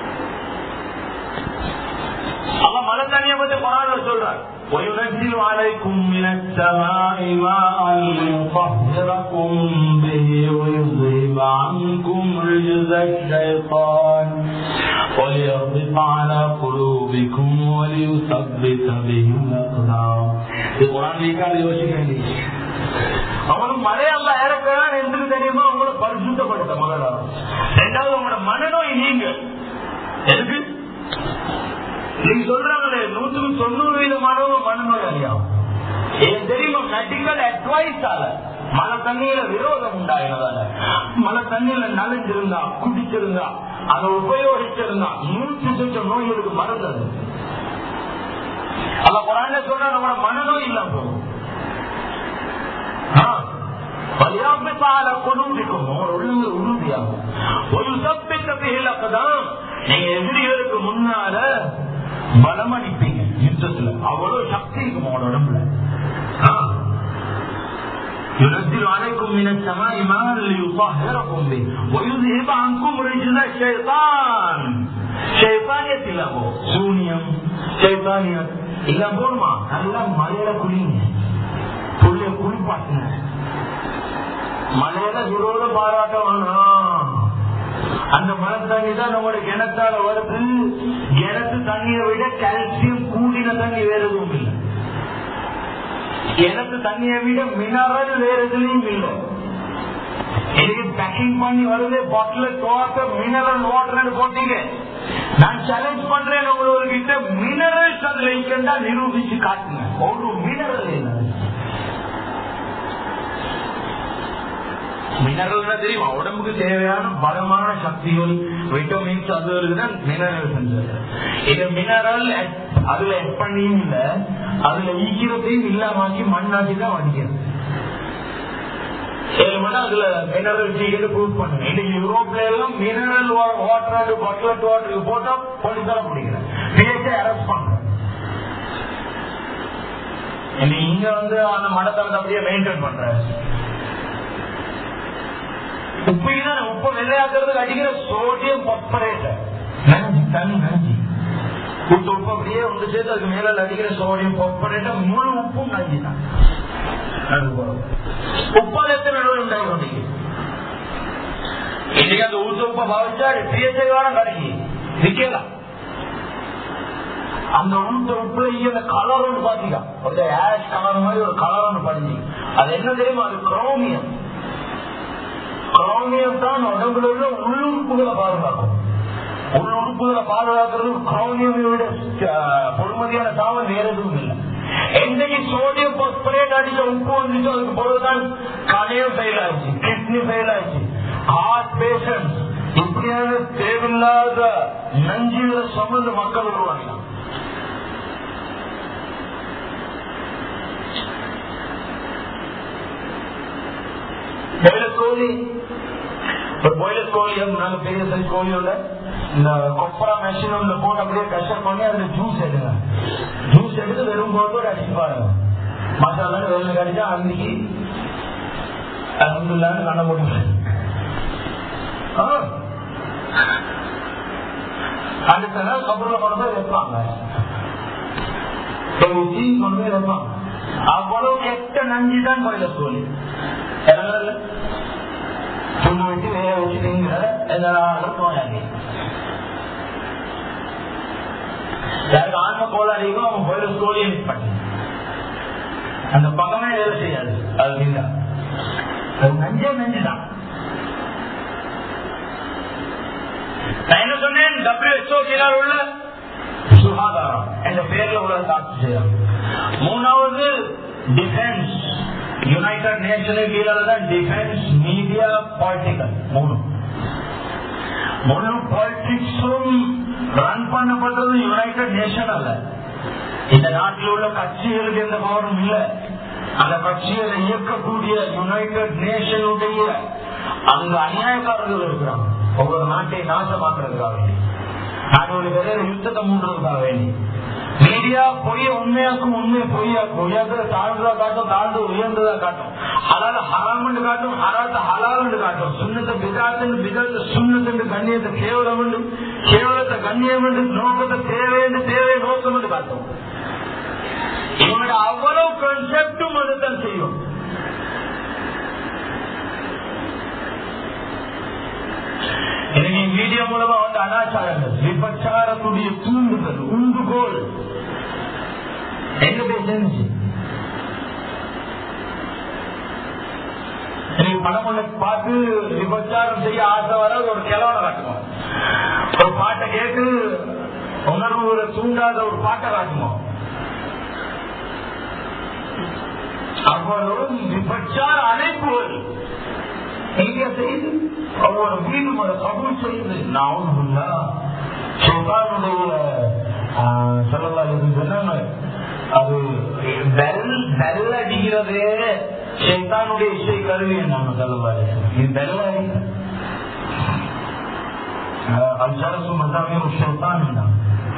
அவ மழை தண்ணிய பத்தி குரான் சொல்றார் وينزل عليكم من السماء ماء ليطهركم به ويذهب عنكم رجز الشيطان وليربط على قلوبكم وليثبت به الاقدام القرآن ليكاد யோசிக்க அவனுக்கு மழையல்ல இறக்கிறான் என்று தெரியுமா உங்களை பரிசுத்தப்படுத்த முதல்ல ரெண்டாவது உங்களோட மனநோய் நீங்க எதுக்கு நீங்க சொல்றாங்களே நூற்றுக்கு தொண்ணூறு வீதமானவங்க மனநோய் அறியாம ஏன் தெரியுமா மெடிக்கல் அட்வைஸ் ஆல மழை தண்ணியில விரோதம் உண்டாயினதால மழை தண்ணியில நனைஞ்சிருந்தா குடிச்சிருந்தா அதை உபயோகிச்சிருந்தா நூற்றி சொச்சம் நோய்களுக்கு மறந்தது அல்ல குரான சொல்ற நம்மளோட மனநோய் இல்லாம போகும் நீங்க எதிரிகளுக்கு முன்னால பலம் அடிப்பீங்க யுத்தத்துல அவ்வளவு சக்தி இருக்கும் உங்களோட உடம்புல ينزل عليكم من السماء ماء ليطهركم به ويذهب عنكم رجز الشيطان شيطانية இல்லாமோ சூனியம் சைத்தானியம் இல்ல போடுமா நல்லா மலையில குளிங்க புள்ளைய குளிப்பாட்டுங்க மலையில விரோத பாராட்ட வேணாம் அந்த மழை தண்ணி தான் நம்மளோட கிணத்தால வருது கிணத்து தண்ணியை விட கால்சியம் கூடின தண்ணி வேற எதுவும் இல்லை கிணத்து தண்ணியை விட மினரல் வேற எதுலையும் இல்லை எனக்கு பேக்கிங் பண்ணி வருது பாட்டில தோட்ட மினரல் வாட்டர் போட்டீங்க நான் சேலஞ்ச் பண்றேன் உங்ககிட்ட மினரல்ஸ் அதுல இருக்கா நிரூபிச்சு காட்டுங்க ஒரு மினரல் இல்லை மினரல் தெரியுமா உடம்புக்கு தேவையான பலமான சக்திகள் விட்டமின்ஸ் அது இருக்குதான் மினரல் செஞ்சது இது மினரல் அதுல எட் பண்ணியும் இல்ல அதுல ஈக்கிறதையும் இல்லாமக்கி மண்ணாக்கி தான் வடிக்கிறது ஏழு மணி அதுல மினரல் சீக்கிரம் ப்ரூவ் பண்ணுங்க இன்னைக்கு யூரோப்ல எல்லாம் மினரல் வாட்டர் பட்லட் வாட்டருக்கு போட்டா போலீஸ் தர பிடிக்கிறேன் பிஎஸ்ஐ அரெஸ்ட் பண்றேன் இங்க வந்து அந்த மடத்தை வந்து அப்படியே மெயின்டைன் பண்றேன் உப்பைதான் உப்பு வெள்ளையாக்குறதுக்கு அடிக்கிற சோடியம் பப்பரேட்டர் நஞ்சு தண்ணி நஞ்சு உப்பு உப்பு அப்படியே ஒன்று சேர்த்து அதுக்கு மேல அடிக்கிற சோடியம் பப்பரேட்டர் முழு உப்பும் நஞ்சு தான் உப்பால் எத்தனை நடுவில் உண்டாகி கொண்டீங்க இன்னைக்கு அந்த ஊத்து உப்பை பாவிச்சா பிஎஸ்ஐ வேணும் கிடைக்கி விற்கலாம் அந்த ஊத்த உப்புல இந்த கலர் ஒன்று பாத்தீங்க ஒரு ஆஷ் கலர் மாதிரி ஒரு கலர் ஒன்று படிச்சு அது என்ன தெரியுமா அது குரோமியம் குரோமியம் தான் உடம்புல உள்ள உள்ளுறுப்புகளை பாதுகாக்கும் உள்ளுறுப்புகளை பாதுகாக்கிறது குரோமியம் விட பொறுமதியான தாவல் வேற எதுவும் இல்லை என்னைக்கு சோடியம் பாஸ்பரேட் அடிச்ச உப்பு வந்துச்சு அதுக்கு பிறகுதான் கணையம் ஃபெயில் ஆயிடுச்சு கிட்னி ஃபெயில் ஆயிடுச்சு ஹார்ட் பேஷண்ட் இப்படியான தேவையில்லாத நஞ்சுகளை சுமந்து மக்கள் உருவாங்க கோழி ஒரு பாய்லர் கோழி நல்ல பெரிய சைஸ் கோழி உள்ள இந்த கொப்பரா மெஷின் உள்ள போட்டு அப்படியே கஷ்டம் பண்ணி அதுல ஜூஸ் எடுங்க ஜூஸ் எடுத்து வெறும் போட்டு அடிச்சு பாருங்க மசாலா வெள்ளை கடிச்சா அன்னைக்கு அலமதுல்லான்னு கண்ண போட்டு அடுத்த நாள் கபூர்ல கொண்டு போய் வைப்பாங்க ஊற்றி கொண்டு போய் வைப்பாங்க அவ்வளவு கெட்ட நஞ்சு தான் கோயில கோழி புண்ணு வச்சு வேக வச்சு திங்கிற எதனாலும் நோயாளி யாருக்கு ஆன்ம கோளாளிக்கும் அவன் போயிட ஸ்டோரியை மிஸ் பண்ணி அந்த பக்கமே வேலை செய்யாது அது நீங்க அது நஞ்சே நஞ்சுதான் நான் என்ன சொன்னேன் டபிள்யூஹெச்ஓ கீழால் உள்ள சுகாதாரம் என்ற பேர்ல உள்ள தாக்கு செய்யலாம் மூணாவது டிஃபென்ஸ் யுனைடெட் நேஷனுக்கு கீழே தான் டிஃபென்ஸ் மீடியா பாலிட்டிக்கல் மூணு முழு பாலிட்டிக்ஸும் ரன் பண்ணப்பட்டது யுனைடெட் நேஷன் அல்ல இந்த நாட்டில் உள்ள கட்சிகளுக்கு எந்த பவரும் இல்ல அந்த கட்சிகளை இயக்கக்கூடிய யுனைடெட் நேஷனுடைய அங்க அநியாயக்காரர்கள் இருக்கிறாங்க ஒவ்வொரு நாட்டை நாசமாக்குறதுக்காக வேண்டி நாடுகளுடைய பெரிய யுத்தத்தை மூன்றதுக்காக வேண்டி மீடியா பொய்ய உண்மையாக்கும் உண்மை பொய்யாக்கும் உயர்ந்ததை தாழ்ந்ததா காட்டும் தாழ்ந்து உயர்ந்ததா காட்டும் ஹலால ஹராம் காட்டும் ஹராத்த ஹலால் காட்டும் சுண்ணத்தை பிதாத்து பிதாத்த சுண்ணத்து கண்ணியத்தை கேவலம் என்று கேவலத்தை கண்ணியம் என்று நோக்கத்தை தேவை என்று தேவை நோக்கம் என்று காட்டும் இவனோட அவ்வளவு கன்செப்டும் அதுதான் செய்யும் எனக்கு மீடியா மூலமா வந்து அனாச்சாரங்கள் விபச்சாரத்துடைய தூண்டுதல் உண்டுகோல் எங்க போய் சேர்ந்துச்சு நீங்க படம் ஒண்ணு பார்த்து விபச்சாரம் செய்ய ஆசை வர ஒரு கிழவனை காட்டுவோம் ஒரு பாட்டை கேட்டு உணர்வுகளை தூண்டாத ஒரு பாட்டை காட்டுவோம் அவ்வளவு விபச்சார அழைப்புகள் நீங்க செய்து ஒவ்வொரு வீடும் அதை கபூல் செய்து நான் சுல்தானுடைய சொல்லலாம் சொன்னாங்க அது பெல் பெல் அடிக்கிறதே ஷைத்தானுடைய இசை கருவி நம்ம சொல்லலாம் இது பெல் அடிக்க அல்ஜரசு மத்தாமே ஒரு ஷைத்தான் தான்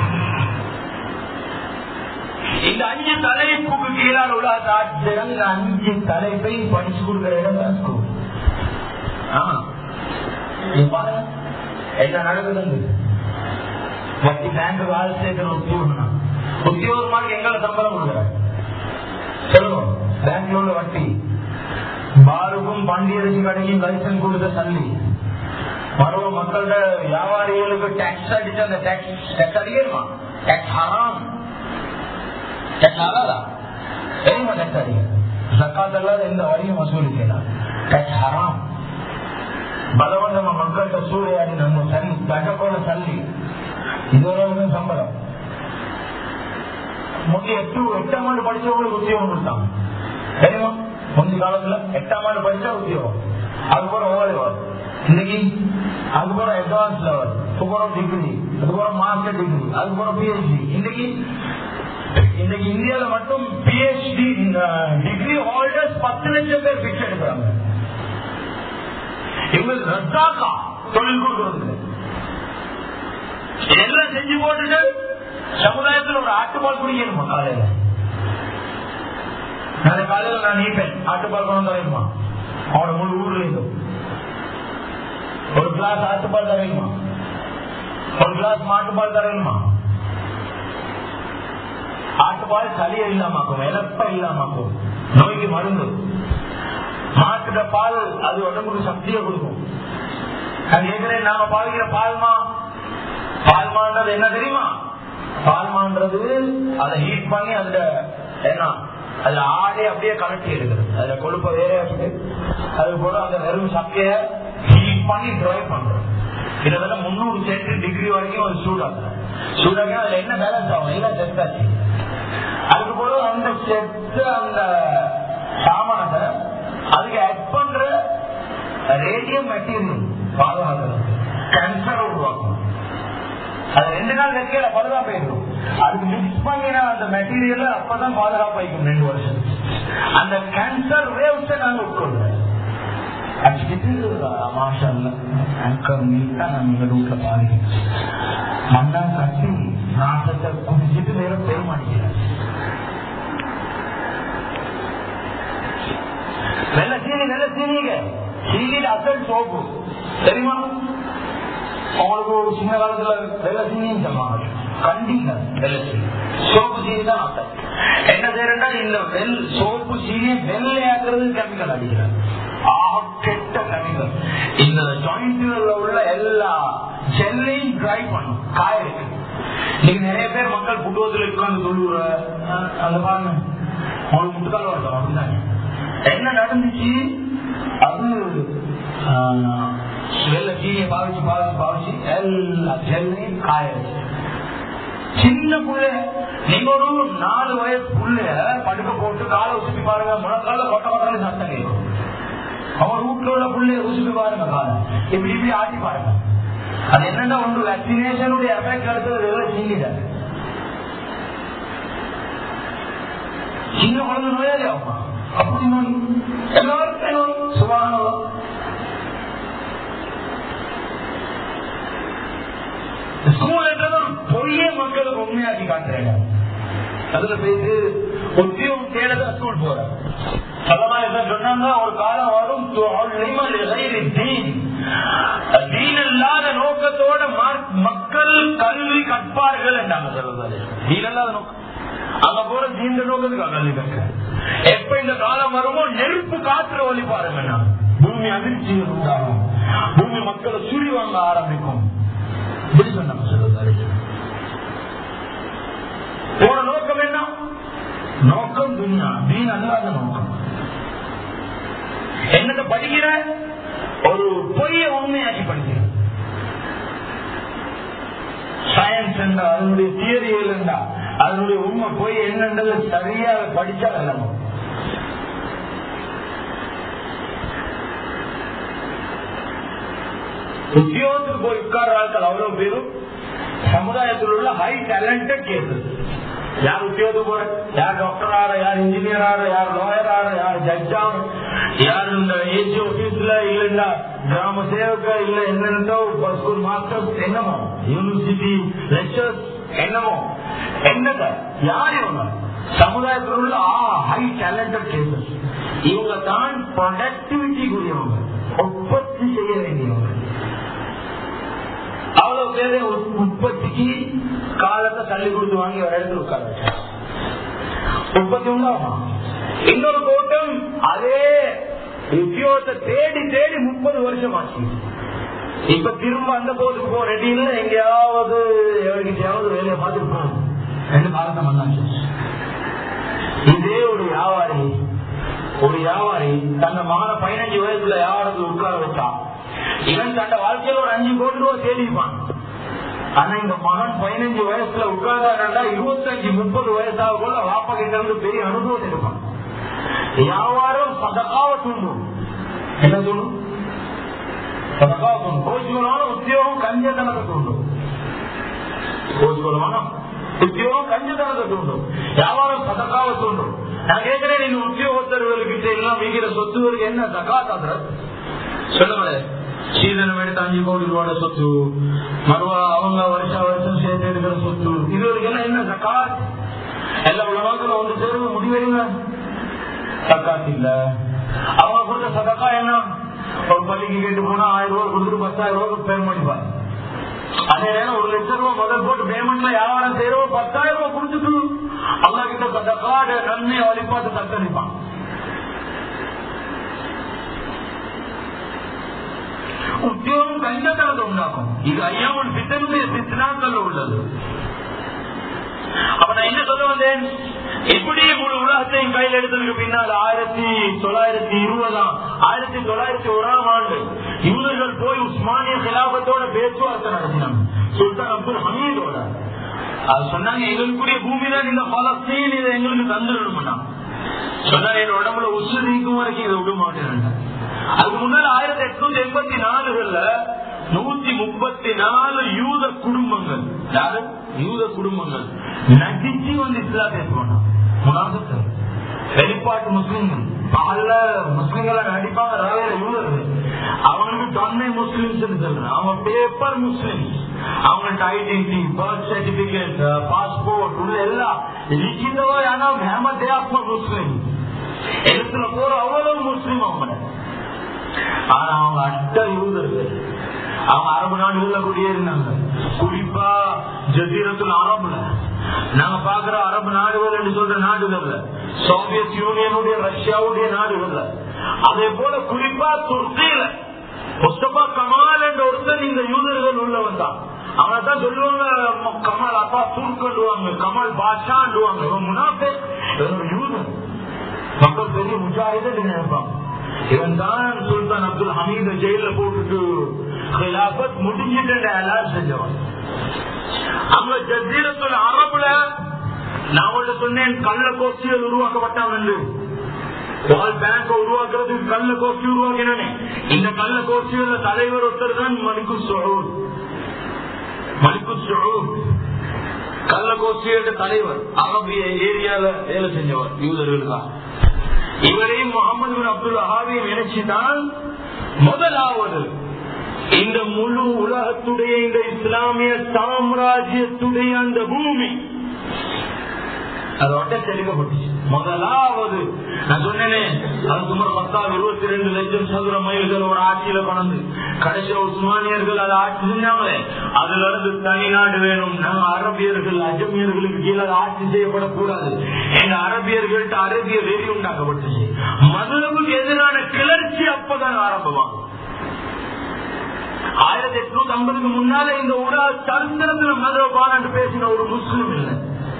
இந்த அஞ்சு தலைப்புக்கு கீழால் உள்ள ஆட்சியம் இந்த அஞ்சு தலைப்பை படிச்சு கொடுக்கிற இடம் தான் ஸ்கூல் என்ன நடக்குது வட்டி பேங்க் வேலை சேர்க்கிற உத்தியோகம் உத்தியோகமாக எங்களை சம்பளம் கொடுக்குறாங்க சொல்லுவோம் பேங்க்ல உள்ள வட்டி பாருக்கும் பண்டிகரிசி கடைக்கும் லைசன்ஸ் கொடுத்த தள்ளி மறுவ மக்களோட வியாபாரிகளுக்கு டாக்ஸ் அடிச்சு அந்த டாக்ஸ் டாக்ஸ் அடிக்கணுமா டாக்ஸ் ஹராம் டாக்ஸ் ஹராதா தெரியுமா டாக்ஸ் அடிக்க சக்காத் அல்லாத எந்த வரியும் வசூலிக்கலாம் டாக்ஸ் ஹராம் பலவந்தம மக்கள்கிட்ட சூறையாடி நம்ம சல்லி தகப்போட சல்லி இதுவரை சம்பளம் முந்தைய எட்டு எட்டாம் ஆண்டு படிச்சவங்களுக்கு உத்தியோகம் கொடுத்தாங்க தெரியுமா முந்தைய காலத்துல எட்டாம் ஆண்டு படிச்சா உத்தியோகம் அதுக்கப்புறம் ஓலை வரும் இன்னைக்கு அதுக்கப்புறம் அட்வான்ஸ் லெவல் அதுக்கப்புறம் டிகிரி அதுக்கப்புறம் மாஸ்டர் டிகிரி அதுக்கப்புறம் பிஹெச்டி இன்னைக்கு இன்னைக்கு இந்தியாவில மட்டும் பிஹெச்டி டிகிரி ஹோல்டர்ஸ் பத்து லட்சம் பேர் பிக்ஸ் எடுக்கிறாங்க இவங்களுக்கு ரத்தாக்கா தொழில் கொடுக்கறது எல்லாம் செஞ்சு போட்டுட்டு சமுதாயத்தில் ஒரு ஆட்டுப்பால் குடிக்கணுமா காலையில நாளை காலையில நான் நீப்பேன் ஆட்டுப்பால் கொண்டு தரையுமா அவனோட முழு ஊர்ல இருந்தும் ஒரு கிளாஸ் ஆட்டுப்பால் தரையுமா ஒரு கிளாஸ் மாட்டுப்பால் தரையுமா ஆட்டுப்பால் சளியை இல்லாமக்கும் இழப்ப இல்லாமக்கும் நோய்க்கு மருந்து மாட்டுட பால் அது உடம்புக்கு சக்தியை கொடுக்கும் அது ஏற்கனவே நாம பாவிக்கிற பால்மா பால்மான்றது என்ன தெரியுமா பால்மான்றது அதை ஹீட் பண்ணி அதுல என்ன அதுல ஆடே அப்படியே கலட்டி எடுக்கிறது அதுல கொழுப்ப வேற அது போல அந்த வெறும் சக்கைய ஹீட் பண்ணி ட்ரை பண்றோம் இதுல முன்னூறு சென்டி டிகிரி வரைக்கும் அது சூடாகும் சூடாக்கி அதுல என்ன பேலன்ஸ் ஆகும் எல்லாம் செத்தாச்சு அதுக்கு போல அந்த செத்த அந்த சாமானத்தை அதுக்கு ஆட் பண்ற ரேடியம் மெட்டீரியல் பாதுகாக்கிறது கேன்சர் உருவாக்கும் அது ரெண்டு நாள் வைக்கல பழுதா போயிடும் அதுக்கு மிக்ஸ் பண்ணின அந்த மெட்டீரியல் அப்பதான் பாதுகாப்பாய்க்கும் ரெண்டு வருஷம் அந்த கேன்சர் வேவ்ஸை நாங்க உட்கொள்றோம் அடிச்சுட்டு மாஷல்ல ஆங்கர் மீட்டா நம்ம எங்க வீட்டுல பாதிக்கும் மண்ணா கட்டி நாசத்தை குடிச்சிட்டு வேற பெரிய மாட்டேங்கிறார் வெள்ள சீனி வெள்ள சீனிங்க சீனியில் அசல் சோப்பு தெரியுமா உங்களுக்கு ஒரு சின்ன காலத்துல வெள்ள சீனின்னு சொல்லுவாங்க கண்டிங்க வெள்ள சீனி சோப்பு சீனி தான் அசல் என்ன செய்யறா இந்த வெள் சோப்பு சீனியை வெள்ளையாக்குறது கெமிக்கல் அடிக்கிறாங்க ஆக கெட்ட கெமிக்கல் ட்ரை பண்ணும் காய இருக்கு இன்னைக்கு நிறைய பேர் மக்கள் புட்டுவத்தில் உட்கார்ந்து சொல்லுற அந்த பாருங்க அவங்களுக்கு முட்டுக்கால் வரட்டும் அப்படிதாங்க என்ன நடந்துச்சு அது வெள்ள சீனியை பாவிச்சு பாவிச்சு பாவிச்சு எல்லா ஜெல்லையும் காய வச்சு சின்ன புள்ள நீங்க ஒரு நாலு வயசு புள்ள படுக்க போட்டு காலை உசுப்பி பாருங்க முழக்கால கொட்ட கொட்டாலும் சத்தம் கேட்கும் அவன் வீட்டுல உள்ள புள்ளைய உசுப்பி பாருங்க காலை இப்படி இப்படி ஆட்டி பாருங்க அது என்னன்னா ஒன்று வேக்சினேஷனுடைய எஃபெக்ட் எடுத்தது எல்லாம் சீனிட சின்ன குழந்தை நோயாளி ஆகுமா அப்படி நோய் எல்லாருக்கும் நோய் சுபானவா ஸ்கூல் என்றது ஒரு பொய்ய மக்களுக்கு உண்மையாக்கி காட்டுறேன் அதுல போயிட்டு உத்தியோகம் தேடதான் ஸ்கூல் போறேன் சொன்னாங்க ஒரு காலம் வரும் தீன் இல்லாத நோக்கத்தோட மக்கள் கல்வி கற்பார்கள் என்றாங்க சொல்றது தீன் இல்லாத நோக்கம் அங்க போற தீண்ட நோக்கத்துக்கு கல்வி கற்க எப்ப இந்த காலம் வருமோ நெருப்பு காற்று ஒளி பாருங்க பூமி அதிர்ச்சி உண்டாகும் பூமி மக்களை சுழி வாங்க ஆரம்பிக்கும் போன நோக்கம் என்ன நோக்கம் துன்யா தீன் அல்லாத நோக்கம் என்னத்தை படிக்கிற ஒரு பொய்ய உண்மையாக்கி படிக்கிற சயின்ஸ் என்றா அதனுடைய தியரியல் என்றா அதனுடைய உண்மை பொய் என்னன்றது சரியாக படிச்சா விளங்கும் உத்தியோகத்துக்கு போய் உட்கார்ற ஆட்கள் அவ்வளவு பேரும் சமுதாயத்தில் உள்ள ஹை டேலண்டட் கேசஸ் யார் உத்தியோகத்துக்கு போற யார் டாக்டர் ஆற யார் இன்ஜினியர் ஆற யார் லாயர் ஆற யார் ஜட்ஜ் ஆற யார் இந்த ஏஜி ஆபீஸ்ல இல்லைன்னா கிராம சேவக இல்ல என்னென்னோ ஸ்கூல் மாஸ்டர்ஸ் என்னமோ யூனிவர்சிட்டி லெக்சர்ஸ் என்னமோ என்னங்க யார் இவங்க சமுதாயத்தில் உள்ள ஹை டேலண்டட் கேசஸ் இவங்க தான் ப்ரொடக்டிவிட்டிக்குரியவங்க உற்பத்தி செய்ய வேண்டியவங்க அவ்வளவு பேரு உற்பத்திக்கு காலத்தை தள்ளி கொடுத்து வாங்கி ஒரு இடத்துல உட்கார உற்பத்தி உண்டாகுமா இன்னொரு கூட்டம் அதே உத்தியோகத்தை தேடி தேடி முப்பது வருஷம் ஆச்சு இப்ப திரும்ப அந்த போதுக்கு போ ரெடி இல்ல எங்கேயாவது எவருக்கிட்டையாவது வேலையை பார்த்துட்டு போகணும் ரெண்டு காலத்தை வந்தாச்சு இதே ஒரு வியாபாரி ஒரு வியாபாரி தன்னை மகன பதினஞ்சு வயசுல வியாபாரத்தில் உட்கார வச்சா இவன் தன்னை வாழ்க்கையில ஒரு அஞ்சு கோடி ரூபாய் தேடிப்பான் ஆனா இந்த மகன் பதினஞ்சு வயசுல உட்கார்ந்தா இருபத்தஞ்சு முப்பது வயசாக கூட வாப்பா கிட்ட இருந்து பெரிய அனுபவம் இருப்பான் வியாபாரம் சதக்காவ தூண்டும் என்ன தூண்டும் சதக்காவ தூண்டும் கோச்சுகளான உத்தியோகம் கஞ்சத்தனத்தை தூண்டும் கோச்சுகளான உத்தியோகம் கஞ்சத்தனத்தை தூண்டும் வியாபாரம் சதக்காவ தூண்டும் நான் கேட்கிறேன் நீங்க உத்தியோகத்தர்களுக்கிட்ட எல்லாம் வைக்கிற சொத்துவருக்கு என்ன சகாத்தாக்குற சொல்லுங்களேன் சீதனம் எடுத்து அஞ்சு கோடி ரூபாய் சொத்து மறுவா அவங்க வருஷ வருஷம் சேர்த்து எடுக்கிற சொத்து இது எல்லாம் என்ன சக்காத் எல்லா உலகத்துல வந்து சேர்ந்து முடிவெடுங்க சக்காத் இல்ல அவங்க கொடுத்த சதக்கா என்ன ஒரு பள்ளிக்கு கேட்டு போனா ஆயிரம் ரூபாய் கொடுத்துட்டு பத்தாயிரம் ரூபாய் பேமெண்ட் பாரு அதே நேரம் ஒரு லட்சம் ரூபாய் முதல் போட்டு பேமெண்ட்ல வியாபாரம் செய்யறோம் பத்தாயிரம் ரூபாய் கொடுத்துட்டு அவங்க கிட்ட சதக்காட நன்மை வழிபாட்டு தத்தளிப்பான் உத்தியோகம் கஞ்சத்தனத்தை உண்டாக்கும் இது ஐயாமன் பித்தனுடைய சித்தனாக்கள் உள்ளது அப்ப நான் என்ன சொல்ல வந்தேன் எப்படி முழு உலகத்தையும் கையில் எடுத்ததுக்கு பின்னால் ஆயிரத்தி தொள்ளாயிரத்தி இருபதாம் ஆயிரத்தி தொள்ளாயிரத்தி ஓராம் ஆண்டு இவர்கள் போய் உஸ்மானிய கிலாபத்தோட பேச்சுவார்த்தை நடத்தினாங்க சுல்தான் அப்துல் ஹமீதோட அது சொன்னாங்க எங்களுக்குரிய பூமி தான் இந்த பலஸ்தீன் இதை எங்களுக்கு தந்துடணும்னா சொன்னாங்க என் உடம்புல உசு நீக்கும் வரைக்கும் இதை விட மாட்டேன் அதுக்கு முன்னால ஆயிரத்தி எட்நூத்தி எண்பத்தி நாலுகள்ல நூத்தி முப்பத்தி நாலு யூத குடும்பங்கள் யாரு யூத குடும்பங்கள் நடிச்சு வந்து இஸ்லாத்தை போனாங்க முனாசத்து வெளிப்பாட்டு முஸ்லிம்கள் பகல்ல முஸ்லிம்களை நடிப்பாங்க ரவையில யூதர்கள் அவங்களுக்கு தொன்மை முஸ்லிம்ஸ் சொல்றேன் அவங்க பேப்பர் முஸ்லிம்ஸ் அவங்கள்ட்ட ஐடென்டி பர்த் சர்டிபிகேட் பாஸ்போர்ட் உள்ள எல்லாம் லிখিতவா ஆனா ஹேமதே ஆத்ம முஸ்லிம் எழுத்துல போற அவ்வளவு முஸ்லிம் அவங்க ஆனா அவங்க அட்ட யூதர்கள் அவங்க அரபு நாடுகள்ல குடியேறினாங்க குறிப்பா ஜசீரத்துல அரபுல நாங்க பாக்குற அரபு நாடுகள் என்று சொல்ற நாடுகள்ல சோவியத் யூனியனுடைய ரஷ்யாவுடைய நாடுகள்ல அதே போல குறிப்பா துர்க்கியில முஸ்தபா கமால் என்ற ஒருத்தர் இந்த யூதர்கள் உள்ளவன் தான் அவங்க தான் சொல்லுவாங்க ம- கமல் அப்பா சுருக்கண்டுவாங்க கமல் பாஷாண்டுவாங்க இவன் முனாஃபே இவன் ஒரு யூதன் மக்கள் பெரிய முஜாஹிதன் நினைப்பாங்க இவன் தான் சுல்தான் அப்துல் ஹமீத ஜெயில போட்டுட்டு ஹிலாபத் முடிஞ்சிட்டு எல்லாம் செஞ்சவன் அங்க ஜசீரத்துல அரபுல நான் உங்கள்ட்ட சொன்னேன் கள்ள கோஷ்டிகள் உருவாக்கப்பட்டான் என்று வால் பேங்க உருவாக்குறதுக்கு கள்ள கோஷ்டி உருவாக்கினே இந்த கள்ள கோஷ்டியோட தலைவர் ஒருத்தர் தான் மணிக்கு சொஹூர் மணிக்கு சொஹூர் கள்ள கோஷ்டியோட தலைவர் அரபிய ஏரியால வேலை செஞ்சவர் யூதர்களுக்காக இவரையும் முகமது பின் அப்துல் ஹாவியை நினைச்சுதான் முதலாவது இந்த முழு உலகத்துடைய இந்த இஸ்லாமிய சாம்ராஜ்யத்துடைய அந்த பூமி அதோட தெளிக்கப்பட்டுச்சு முதலாவது நான் சொன்னேனே அது சுமார் பத்தாவது இருபத்தி ரெண்டு லட்சம் சதுர மைல்கள் ஒரு ஆட்சியில கொண்டு கடைசி உஸ்மானியர்கள் அதை ஆட்சி செஞ்சாங்களே அதுல இருந்து தனிநாடு வேணும் நம்ம அரபியர்கள் அஜமியர்களுக்கு கீழே அது ஆட்சி செய்யப்படக்கூடாது எங்க அரபியர்கள்ட்ட அரபிய வெறி உண்டாக்கப்பட்டுச்சு மதுரவுக்கு எதிரான கிளர்ச்சி அப்பதான் ஆரம்பமாகும் ஆயிரத்தி எட்நூத்தி ஐம்பதுக்கு முன்னால இந்த உலக சரித்திரத்துல மதுரை பாராட்டு பேசின ஒரு முஸ்லிம் இல்லை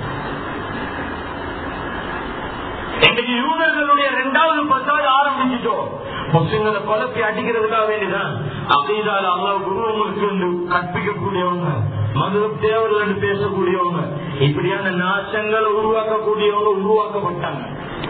இன்னைக்கு யூதர்களுடைய இரண்டாவது பத்தாவது ஆரம்பிச்சுட்டோம் முஸ்லிம்களை கொலப்பி அடிக்கிறதுக்காக வேண்டிதான் அகைதால் அல்லா குருவங்களுக்கு என்று கற்பிக்கக்கூடியவங்க மதுர தேவர்கள் என்று பேசக்கூடியவங்க இப்படியான நாசங்களை உருவாக்கக்கூடியவங்க உருவாக்கப்பட்டாங்க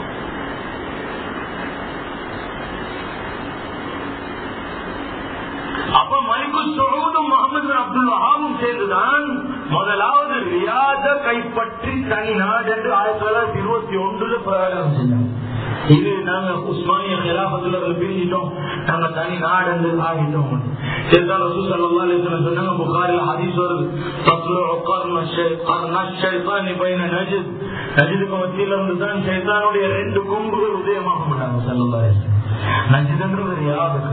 அப்ப மலிக்கு சோதும் முகமது அப்துல் வஹாபும் சேர்ந்துதான் முதலாவது ரியாத கைப்பற்றி தனி நாடு என்று ஆயிரத்தி தொள்ளாயிரத்தி இருபத்தி ஒன்றுல பிரகடனம் செஞ்சாங்க இது நாங்க உஸ்மானிய கிராமத்துல பிரிஞ்சிட்டோம் நாங்க தனி நாடு என்று ஆகிட்டோம் இருந்தாலும் ரசூல் ஸல்லல்லாஹு அலைஹி வஸல்லம் சொன்னாங்க புகாரில ஹதீஸ் வருது தஸ்லுஉ கர்ன ஷை கர்ன ஷைத்தானி பைன நஜித் நஜிதுக்கு மத்தியில வந்து தான் ஷைத்தானுடைய ரெண்டு கொம்புகள் உதயமாக மாட்டாங்க ஸல்லல்லாஹு அலைஹி வஸல்லம் நஜித்ன்றது ரியாத்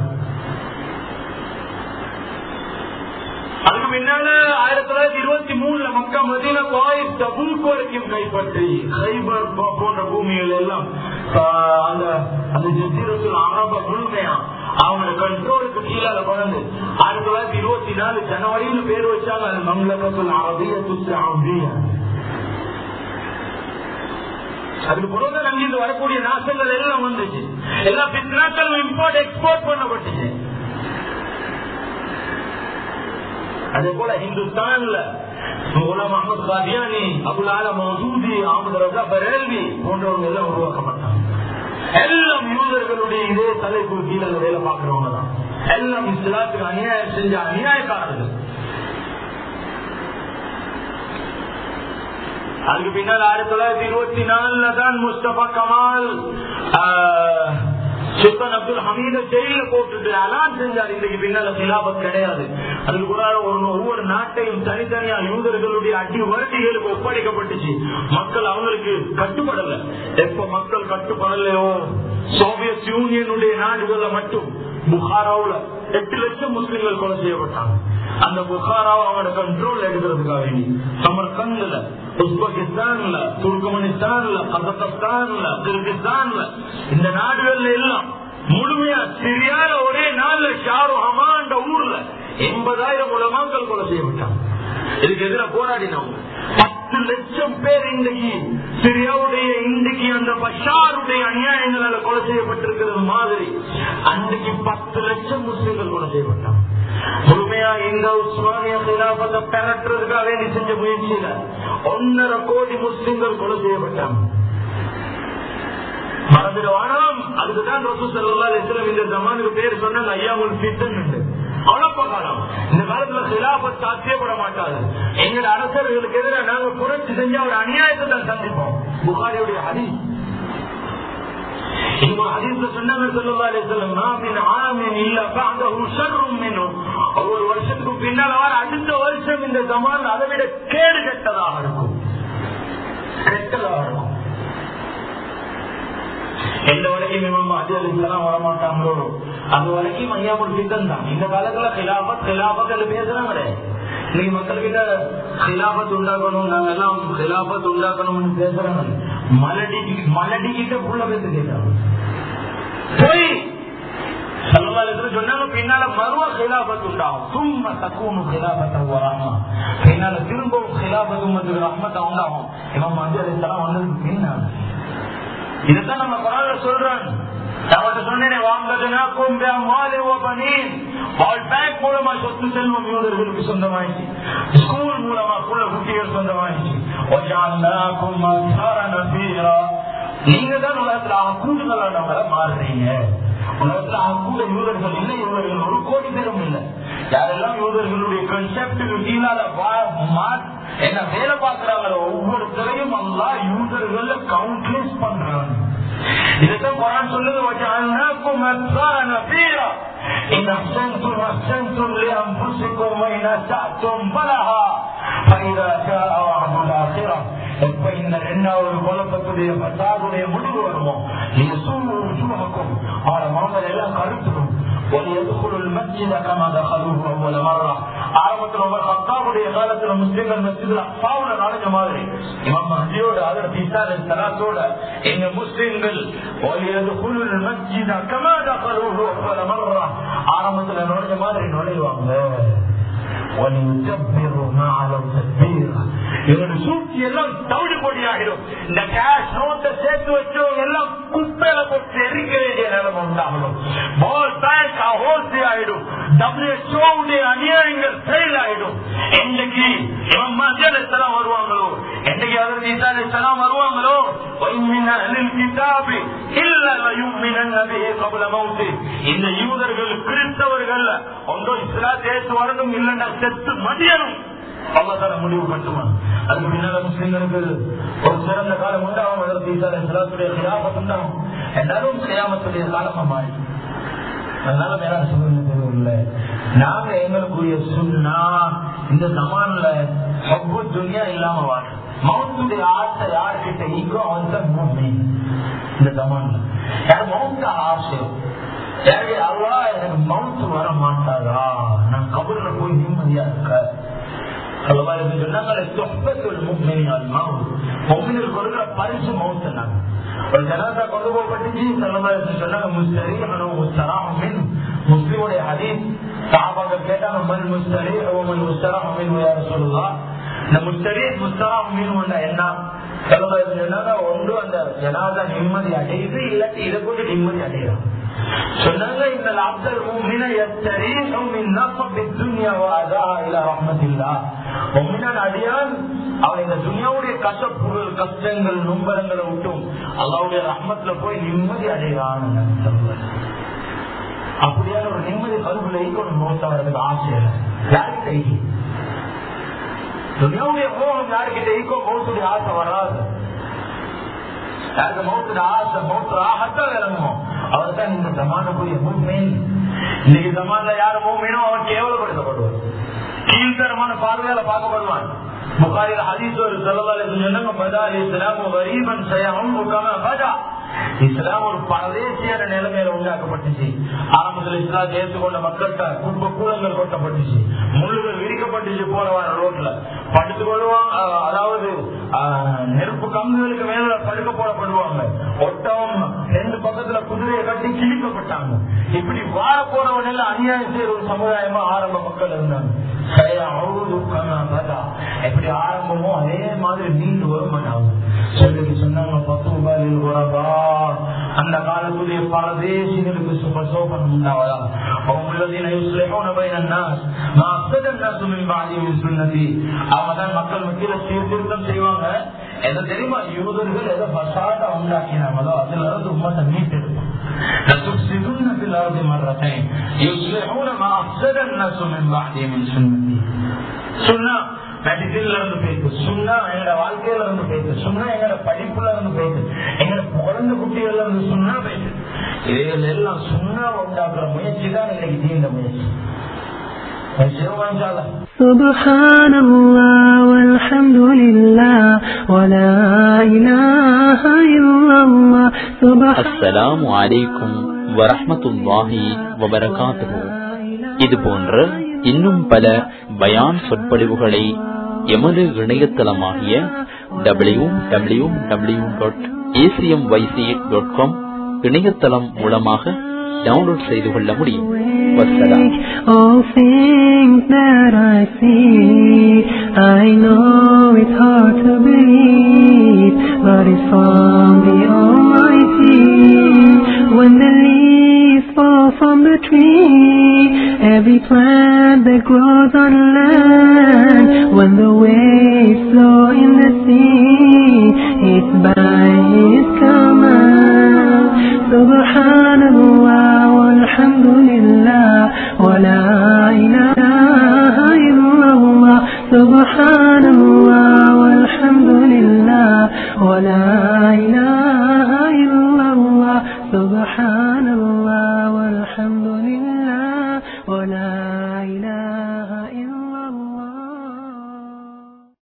அதுக்கு முன்னால ஆயிரத்தி தொள்ளாயிரத்தி இருபத்தி மூணுல மக்கா மதீனா கோயில் தபூக் வரைக்கும் கைப்பற்றி ஹைபர் போ- போன்ற பூமிகள் எல்லாம் ஆஹ், அந்த அந்த ஜசீரத்தில் அரப முழுமையா அவங்களோட கண்ட்ரோலுக்கு கீழே கொண்டு ஆயிரத்தி தொள்ளாயிரத்தி இருபத்தி நாலு ஜனவரியில பேர் வச்சாங்க அது மங்களகத்தில் அரபிய துஸ்ராபியா அதுக்கு பிறகு அங்கிருந்து வரக்கூடிய நாசங்கள் எல்லாம் வந்துச்சு எல்லா பின்னாக்களும் இம்போர்ட் எக்ஸ்போர்ட் பண்ணப்பட்டுச்சு அதே போல ஹிந்துஸ்தான்ல குலாம் அஹமது காதியானி அபுல் ஆல மௌசூதி அஹமது ரஜா பரேல்வி போன்றவங்க எல்லாம் உருவாக்கப்பட்டாங்க எல்லாம் யூதர்களுடைய இதே தலைப்பு கீழே வேலை பார்க்கிறவங்க தான் எல்லாம் இஸ்லாத்துக்கு அநியாயம் செஞ்ச அநியாயக்காரர்கள் அதுக்கு பின்னால் ஆயிரத்தி தொள்ளாயிரத்தி இருபத்தி நாலுல தான் முஸ்தபா கமால் ஆஹ், சுல்தான் அப்துல் ஹமீத ஜெயில போட்டுட்டு அலான் செஞ்சார் இன்னைக்கு பின்னால சிலாபத் கிடையாது அதுக்கு கூட ஒரு ஒவ்வொரு நாட்டையும் தனித்தனியா யூதர்களுடைய அடி வருடிகளுக்கு ஒப்படைக்கப்பட்டுச்சு மக்கள் அவங்களுக்கு கட்டுப்படல எப்ப மக்கள் கட்டுப்படலையோ சோவியத் யூனியனுடைய நாடுகள்ல மட்டும் புகாராவுல எட்டு லட்சம் முஸ்லிம்கள் கொலை செய்யப்பட்டாங்க அந்த புகாராவை அவங்களோட கண்ட்ரோல் எடுக்கிறதுக்காக வேண்டி சமர்கண்ட்ல உஸ்பெகிஸ்தான்ல துர்கமனிஸ்தான்ல கசகஸ்தான்ல கிர்கிஸ்தான்ல இந்த நாடுகள்ல எல்லாம் முழுமையா சிரியால ஒரே நாள்ல ஷாரு ஹமான் ஊர்ல எண்பதாயிரம் உலமாக்கள் கொலை செய்யப்பட்டாங்க இதுக்கு எதிராக போராடினவங்க பத்து லட்சம் பேர் இன்றைக்கு சிரியாவுடைய இன்றைக்கு அந்த பஷாருடைய அநியாயங்களால கொலை செய்யப்பட்டிருக்கிறது மாதிரி அன்றைக்கு பத்து லட்சம் முஸ்லிம்கள் கொலை செய்யப்பட்டாங்க முழுமையா இந்த உஸ்மானிய கிலாபத்தை பெறட்டுறதுக்காக வேண்டி செஞ்ச முயற்சியில ஒன்னரை கோடி முஸ்லிம்கள் கொலை செய்யப்பட்டாங்க மறந்துடுவானாம் அதுக்குதான் ரசூ சல்லா அலிஸ்லாம் இந்த ஜமானுக்கு பேர் சொன்னாங்க ஐயாவுல் ஃபித்தன் அவ்வளவு காலம் இந்த காலத்துல சிலாபத் சாத்தியப்பட மாட்டாது எங்களோட அரசர்களுக்கு எதிராக நாங்க புரட்சி செஞ்சா ஒரு அநியாயத்தை தான் சந்திப்போம் புகாரியுடைய ஹதி இன்னொரு ஹதீஸ்ல சொன்னாங்க ஸல்லல்லாஹு அலைஹி வஸல்லம் மா மின் ஆமின் இல்ல பஅதஹு ஷர்ரும் மின்ஹு ஒவ்வொரு வருஷத்துக்கு பின்னால் வர அடுத்த வருஷம் இந்த ஜமான் அதை விட கேடு கெட்டதாக இருக்கும் கெட்டதாக இருக்கும் எந்த வரைக்கும் இமாம் மஹதி அலிஸ்லாம் வரமாட்டாங்களோ அது வரைக்கும் ஐயாமுல் ஃபித்தன் தான் இந்த காலத்துல கிலாபத் கிலாபத் என்று பேசுறாங்களே இன்னைக்கு மக்கள் கிட்ட கிலாபத் உண்டாக்கணும் நாங்க எல்லாம் கிலாபத் உண்டாக்கணும்னு பேசுறாங்க மலடி மலடி கிட்ட புள்ள பேச கேட்கிறாங்க போய் சல்லல்லாஹு அலைஹி வஸல்லம் சொன்னாங்க பின்னால பின்னால மருவ ஹிலாபத் உண்டாகும் சும்ம தக்கூனு ஹிலாபத்த வரமா பின்னால திரும்பவும் ஹிலாபத் உம்மத்துக்கு ரஹ்மத்தா உண்டாகும் இவன் வந்து அதெல்லாம் வந்ததுக்கு பின்னால இதுதான் நம்ம குரான்ல சொல்றான் அவர்கிட்ட சொன்னேனே வாங்கதுனாக்கும் பேங்க் மூலமா சொத்து செல்வம் யூதர்களுக்கு சொந்தமாயிடுச்சு ஸ்கூல் மூலமா குள்ள குட்டிகள் சொந்தமாயிடுச்சு நீங்க தான் உலகத்துல கூடுதலானவங்கள மாறுறீங்க உலகத்துல கூட யூதர்கள் இல்லை யூதர்கள் ஒரு கோடி பேரும் இல்லை யாரெல்லாம் யூதர்களுடைய கன்செப்டுக்கு கீழால என்ன வேலை பார்க்கிறாங்களோ ஒவ்வொருத்தரையும் அல்லா யூதர்கள் கவுண்ட்லெஸ் பண்றாங்க இதுதான் குரான் சொல்லுது وجعلناكم أتباعا نفيرا إن أحسنتم أحسنتم لأنفسكم وإن أسأتم فلها فإذا جاء وعد الآخرة எப்ப இந்த ரெண்டாவது குழப்பத்துடைய பசாதுடைய முடிவு வருமோ நீங்க சூழ்நிலைக்கும் அவரை மகங்கள் எல்லாம் கருத்துடும் ஆரம்பத்தில் ஒரு ஹத்தாவுடைய காலத்துல முஸ்லிம்கள் மஸ்ஜிதுல அப்பாவுல நுழைஞ்ச மாதிரி இமாம் மஹதியோட அதர் பிசால சலாத்தோட எங்க முஸ்லிம்கள் ஆரம்பத்துல நுழைஞ்ச மாதிரி நுழைவாங்க சூழ்ச்சி எல்லாம் தவிடு பொடியாகிடும் இந்த கேஷ் நோட்டை சேர்த்து வச்சவங்க எல்லாம் குப்பையில போட்டு எரிக்க வேண்டிய நிலைமை உண்டாகணும் பால் பேங்க் ஹோல்சி ஆயிடும் டபிள்யூஹெச்ஓடைய அநியாயங்கள் ஃபெயில் ஆயிடும் என்னைக்கு மத்தியானம் வருவாங்களோ என்னைக்கு அதற்கு இசாலாம் வருவாங்களோ இந்த யூதர்கள் கிறிஸ்தவர்கள் ஒன்றோ இஸ்லா தேசு வரணும் இல்லைன்னா செத்து மதியனும் அல்லாதால முடிவு கட்டுமா அதுக்கு பின்னால முஸ்லிம்களுக்கு ஒரு சிறந்த காலம் உண்டாகும் அதற்கு இஸ்லாத்துடைய கிராபத் உண்டாகும் எல்லாரும் கிராமத்துடைய காலமா மாறி அதனால மேலான சொல்லுங்க தெரியவில்லை நாங்க எங்களுக்குரிய சுண்ணா இந்த சமான்ல ஒவ்வொரு துணியா இல்லாம வாழும் மவுத்துடைய ஆசை யாருக்கிட்ட ஈக்கோ அவன் தான் மூமி இந்த சமான்ல யார் மவுத்த ஆசை அல்லா எனக்கு மவுத்து வர மாட்டாரா நான் கபூர்ல போய் நிம்மதியா இருக்க கொடுக்கிற பரிசு மவுத்து ஒரு ஜனாதா கொண்டு போகப்பட்டுச்சு சொன்னாங்க முஸ்லிமுடைய ஹதீஸ் சாபாக கேட்டாங்க மல் முஸ்தரி மல் முஸ்தரா மீன் யார சொல்லலாம் இந்த முஸ்தரி முஸ்தரா மீன் என்ன சொன்னாங்க ஒன்று அந்த ஜனாதா நிம்மதி அடையுது இல்லாட்டி இதை கொண்டு நிம்மதி அடையும் சொன்னாங்க இந்த அப்தல் மூமின எத்தரீஹும் மின் நஃபி துன்யா வ அதாஹா இலா ரஹ்மத்தில்லாஹ் மூமினான் அடியான் அவன் இந்த துன்யாவுடைய கஷ்டப்புகள் கஷ்டங்கள் நும்பரங்களை விட்டும் அல்லாவுடைய ரஹ்மத்துல போய் நிம்மதி அடைகிறான் அப்படியான ஒரு நிம்மதி கருவில ஈக்கணும் மோசவரதுக்கு ஆசை இல்லை யாருக்கு ஈக்கி துன்யாவுடைய மோகம் யாருக்கிட்ட ஈக்கோ மோசத்துடைய ஆசை வராது யாருக்கு மௌத்துல ஆசை மௌத்துல ஆகத்தான் இறங்குமோ அவர் தான் இந்த சமானக்குரிய மூமேன் இன்னைக்கு சமான்ல யாரு மூமேனோ அவன் கேவலப்படுத்தப்படுவார் கீழ்த்தரமான பார்வையால பார்க்கப்படுவான் புகாரில் ஹதீஸ் ஒரு சொல்லவால சொன்னாங்க பதா இஸ்லாம் கரீபன் சயம் பதா இஸ்லாம் ஒரு பரதேசியான நிலைமையில உண்டாக்கப்பட்டுச்சு ஆரம்பத்தில் இஸ்லாம் ஏற்றுக்கொண்ட மக்கள்கிட்ட குடும்ப கூலங்கள் கொட்டப்பட்டுச்சு முள்ளுகள் விரிக்கப்பட்டுச்சு போறவான ரோட்ல படுத்து கொள்வாங்க அதாவது நெருப்பு கம்புகளுக்கு மேல படுக்க போடப்படுவாங்க ஒட்டம் ரெண்டு பக்கத்துல குதிரையை கட்டி கிழிக்கப்பட்டாங்க இப்படி வாழ போறவன் எல்லாம் அநியாயம் செய்யற ஒரு சமுதாயமா ஆரம்ப மக்கள் இருந்தாங்க எப்படி ஆரம்பமோ அதே மாதிரி நீண்டு வரும் சொல்லி சொன்னாங்க பத்து ரூபாயில் உறவா அந்த காலத்துடைய பரதேசிகளுக்கு சுபசோபனம் உண்டாவதா அவங்கதான் மக்கள் மத்தியில சீர்திருத்தம் செய்வாங்க எதை தெரியுமா யூதர்கள் எதை பசாட்டா உண்டாக்கினாங்களோ அதுல இருந்து உண்மத்தை மீட்டெடுக்கும் لتفسدن في الارض مرتين يصلحون ما افسد الناس من بعدي من سنتي சுன்னா மெடிசின்ல இருந்து போயிட்டு சுண்ணா எங்களோட வாழ்க்கையில இருந்து போயிட்டு சுண்ணா எங்களோட படிப்புல இருந்து போயிட்டு எங்களோட குழந்தை குட்டிகள்ல இருந்து சுண்ணா போயிட்டு இவைகள் எல்லாம் சுண்ணா உண்டாக்குற முயற்சி தான் இன்னைக்கு தீண்ட முயற்சி سبحان الله والحمد لله ولا إله إلا الله سبحان அஸ்ஸலாமு அலைக்கும் வரஹ்மத்துல்லாஹி வபரகாத்துஹு இது போன்ற இன்னும் பல பயான் சொற்பொழிவுகளை எமது இணையதளமாகிய W W W dot ACM YC dot com இணையதளம் மூலமாக டவுன்லோட் செய்து கொள்ள முடியும் வசலாம் All things that I see, I know it's hard to believe, but it's from the Almighty. When the leaves fall from the tree, every plant that grows on land, when the waves flow in the sea, it's by His command. Subhanallah walhamdulillah wa la ilaha illallah. Subhanallah walhamdulillah wa la ilaha illallah. Subhan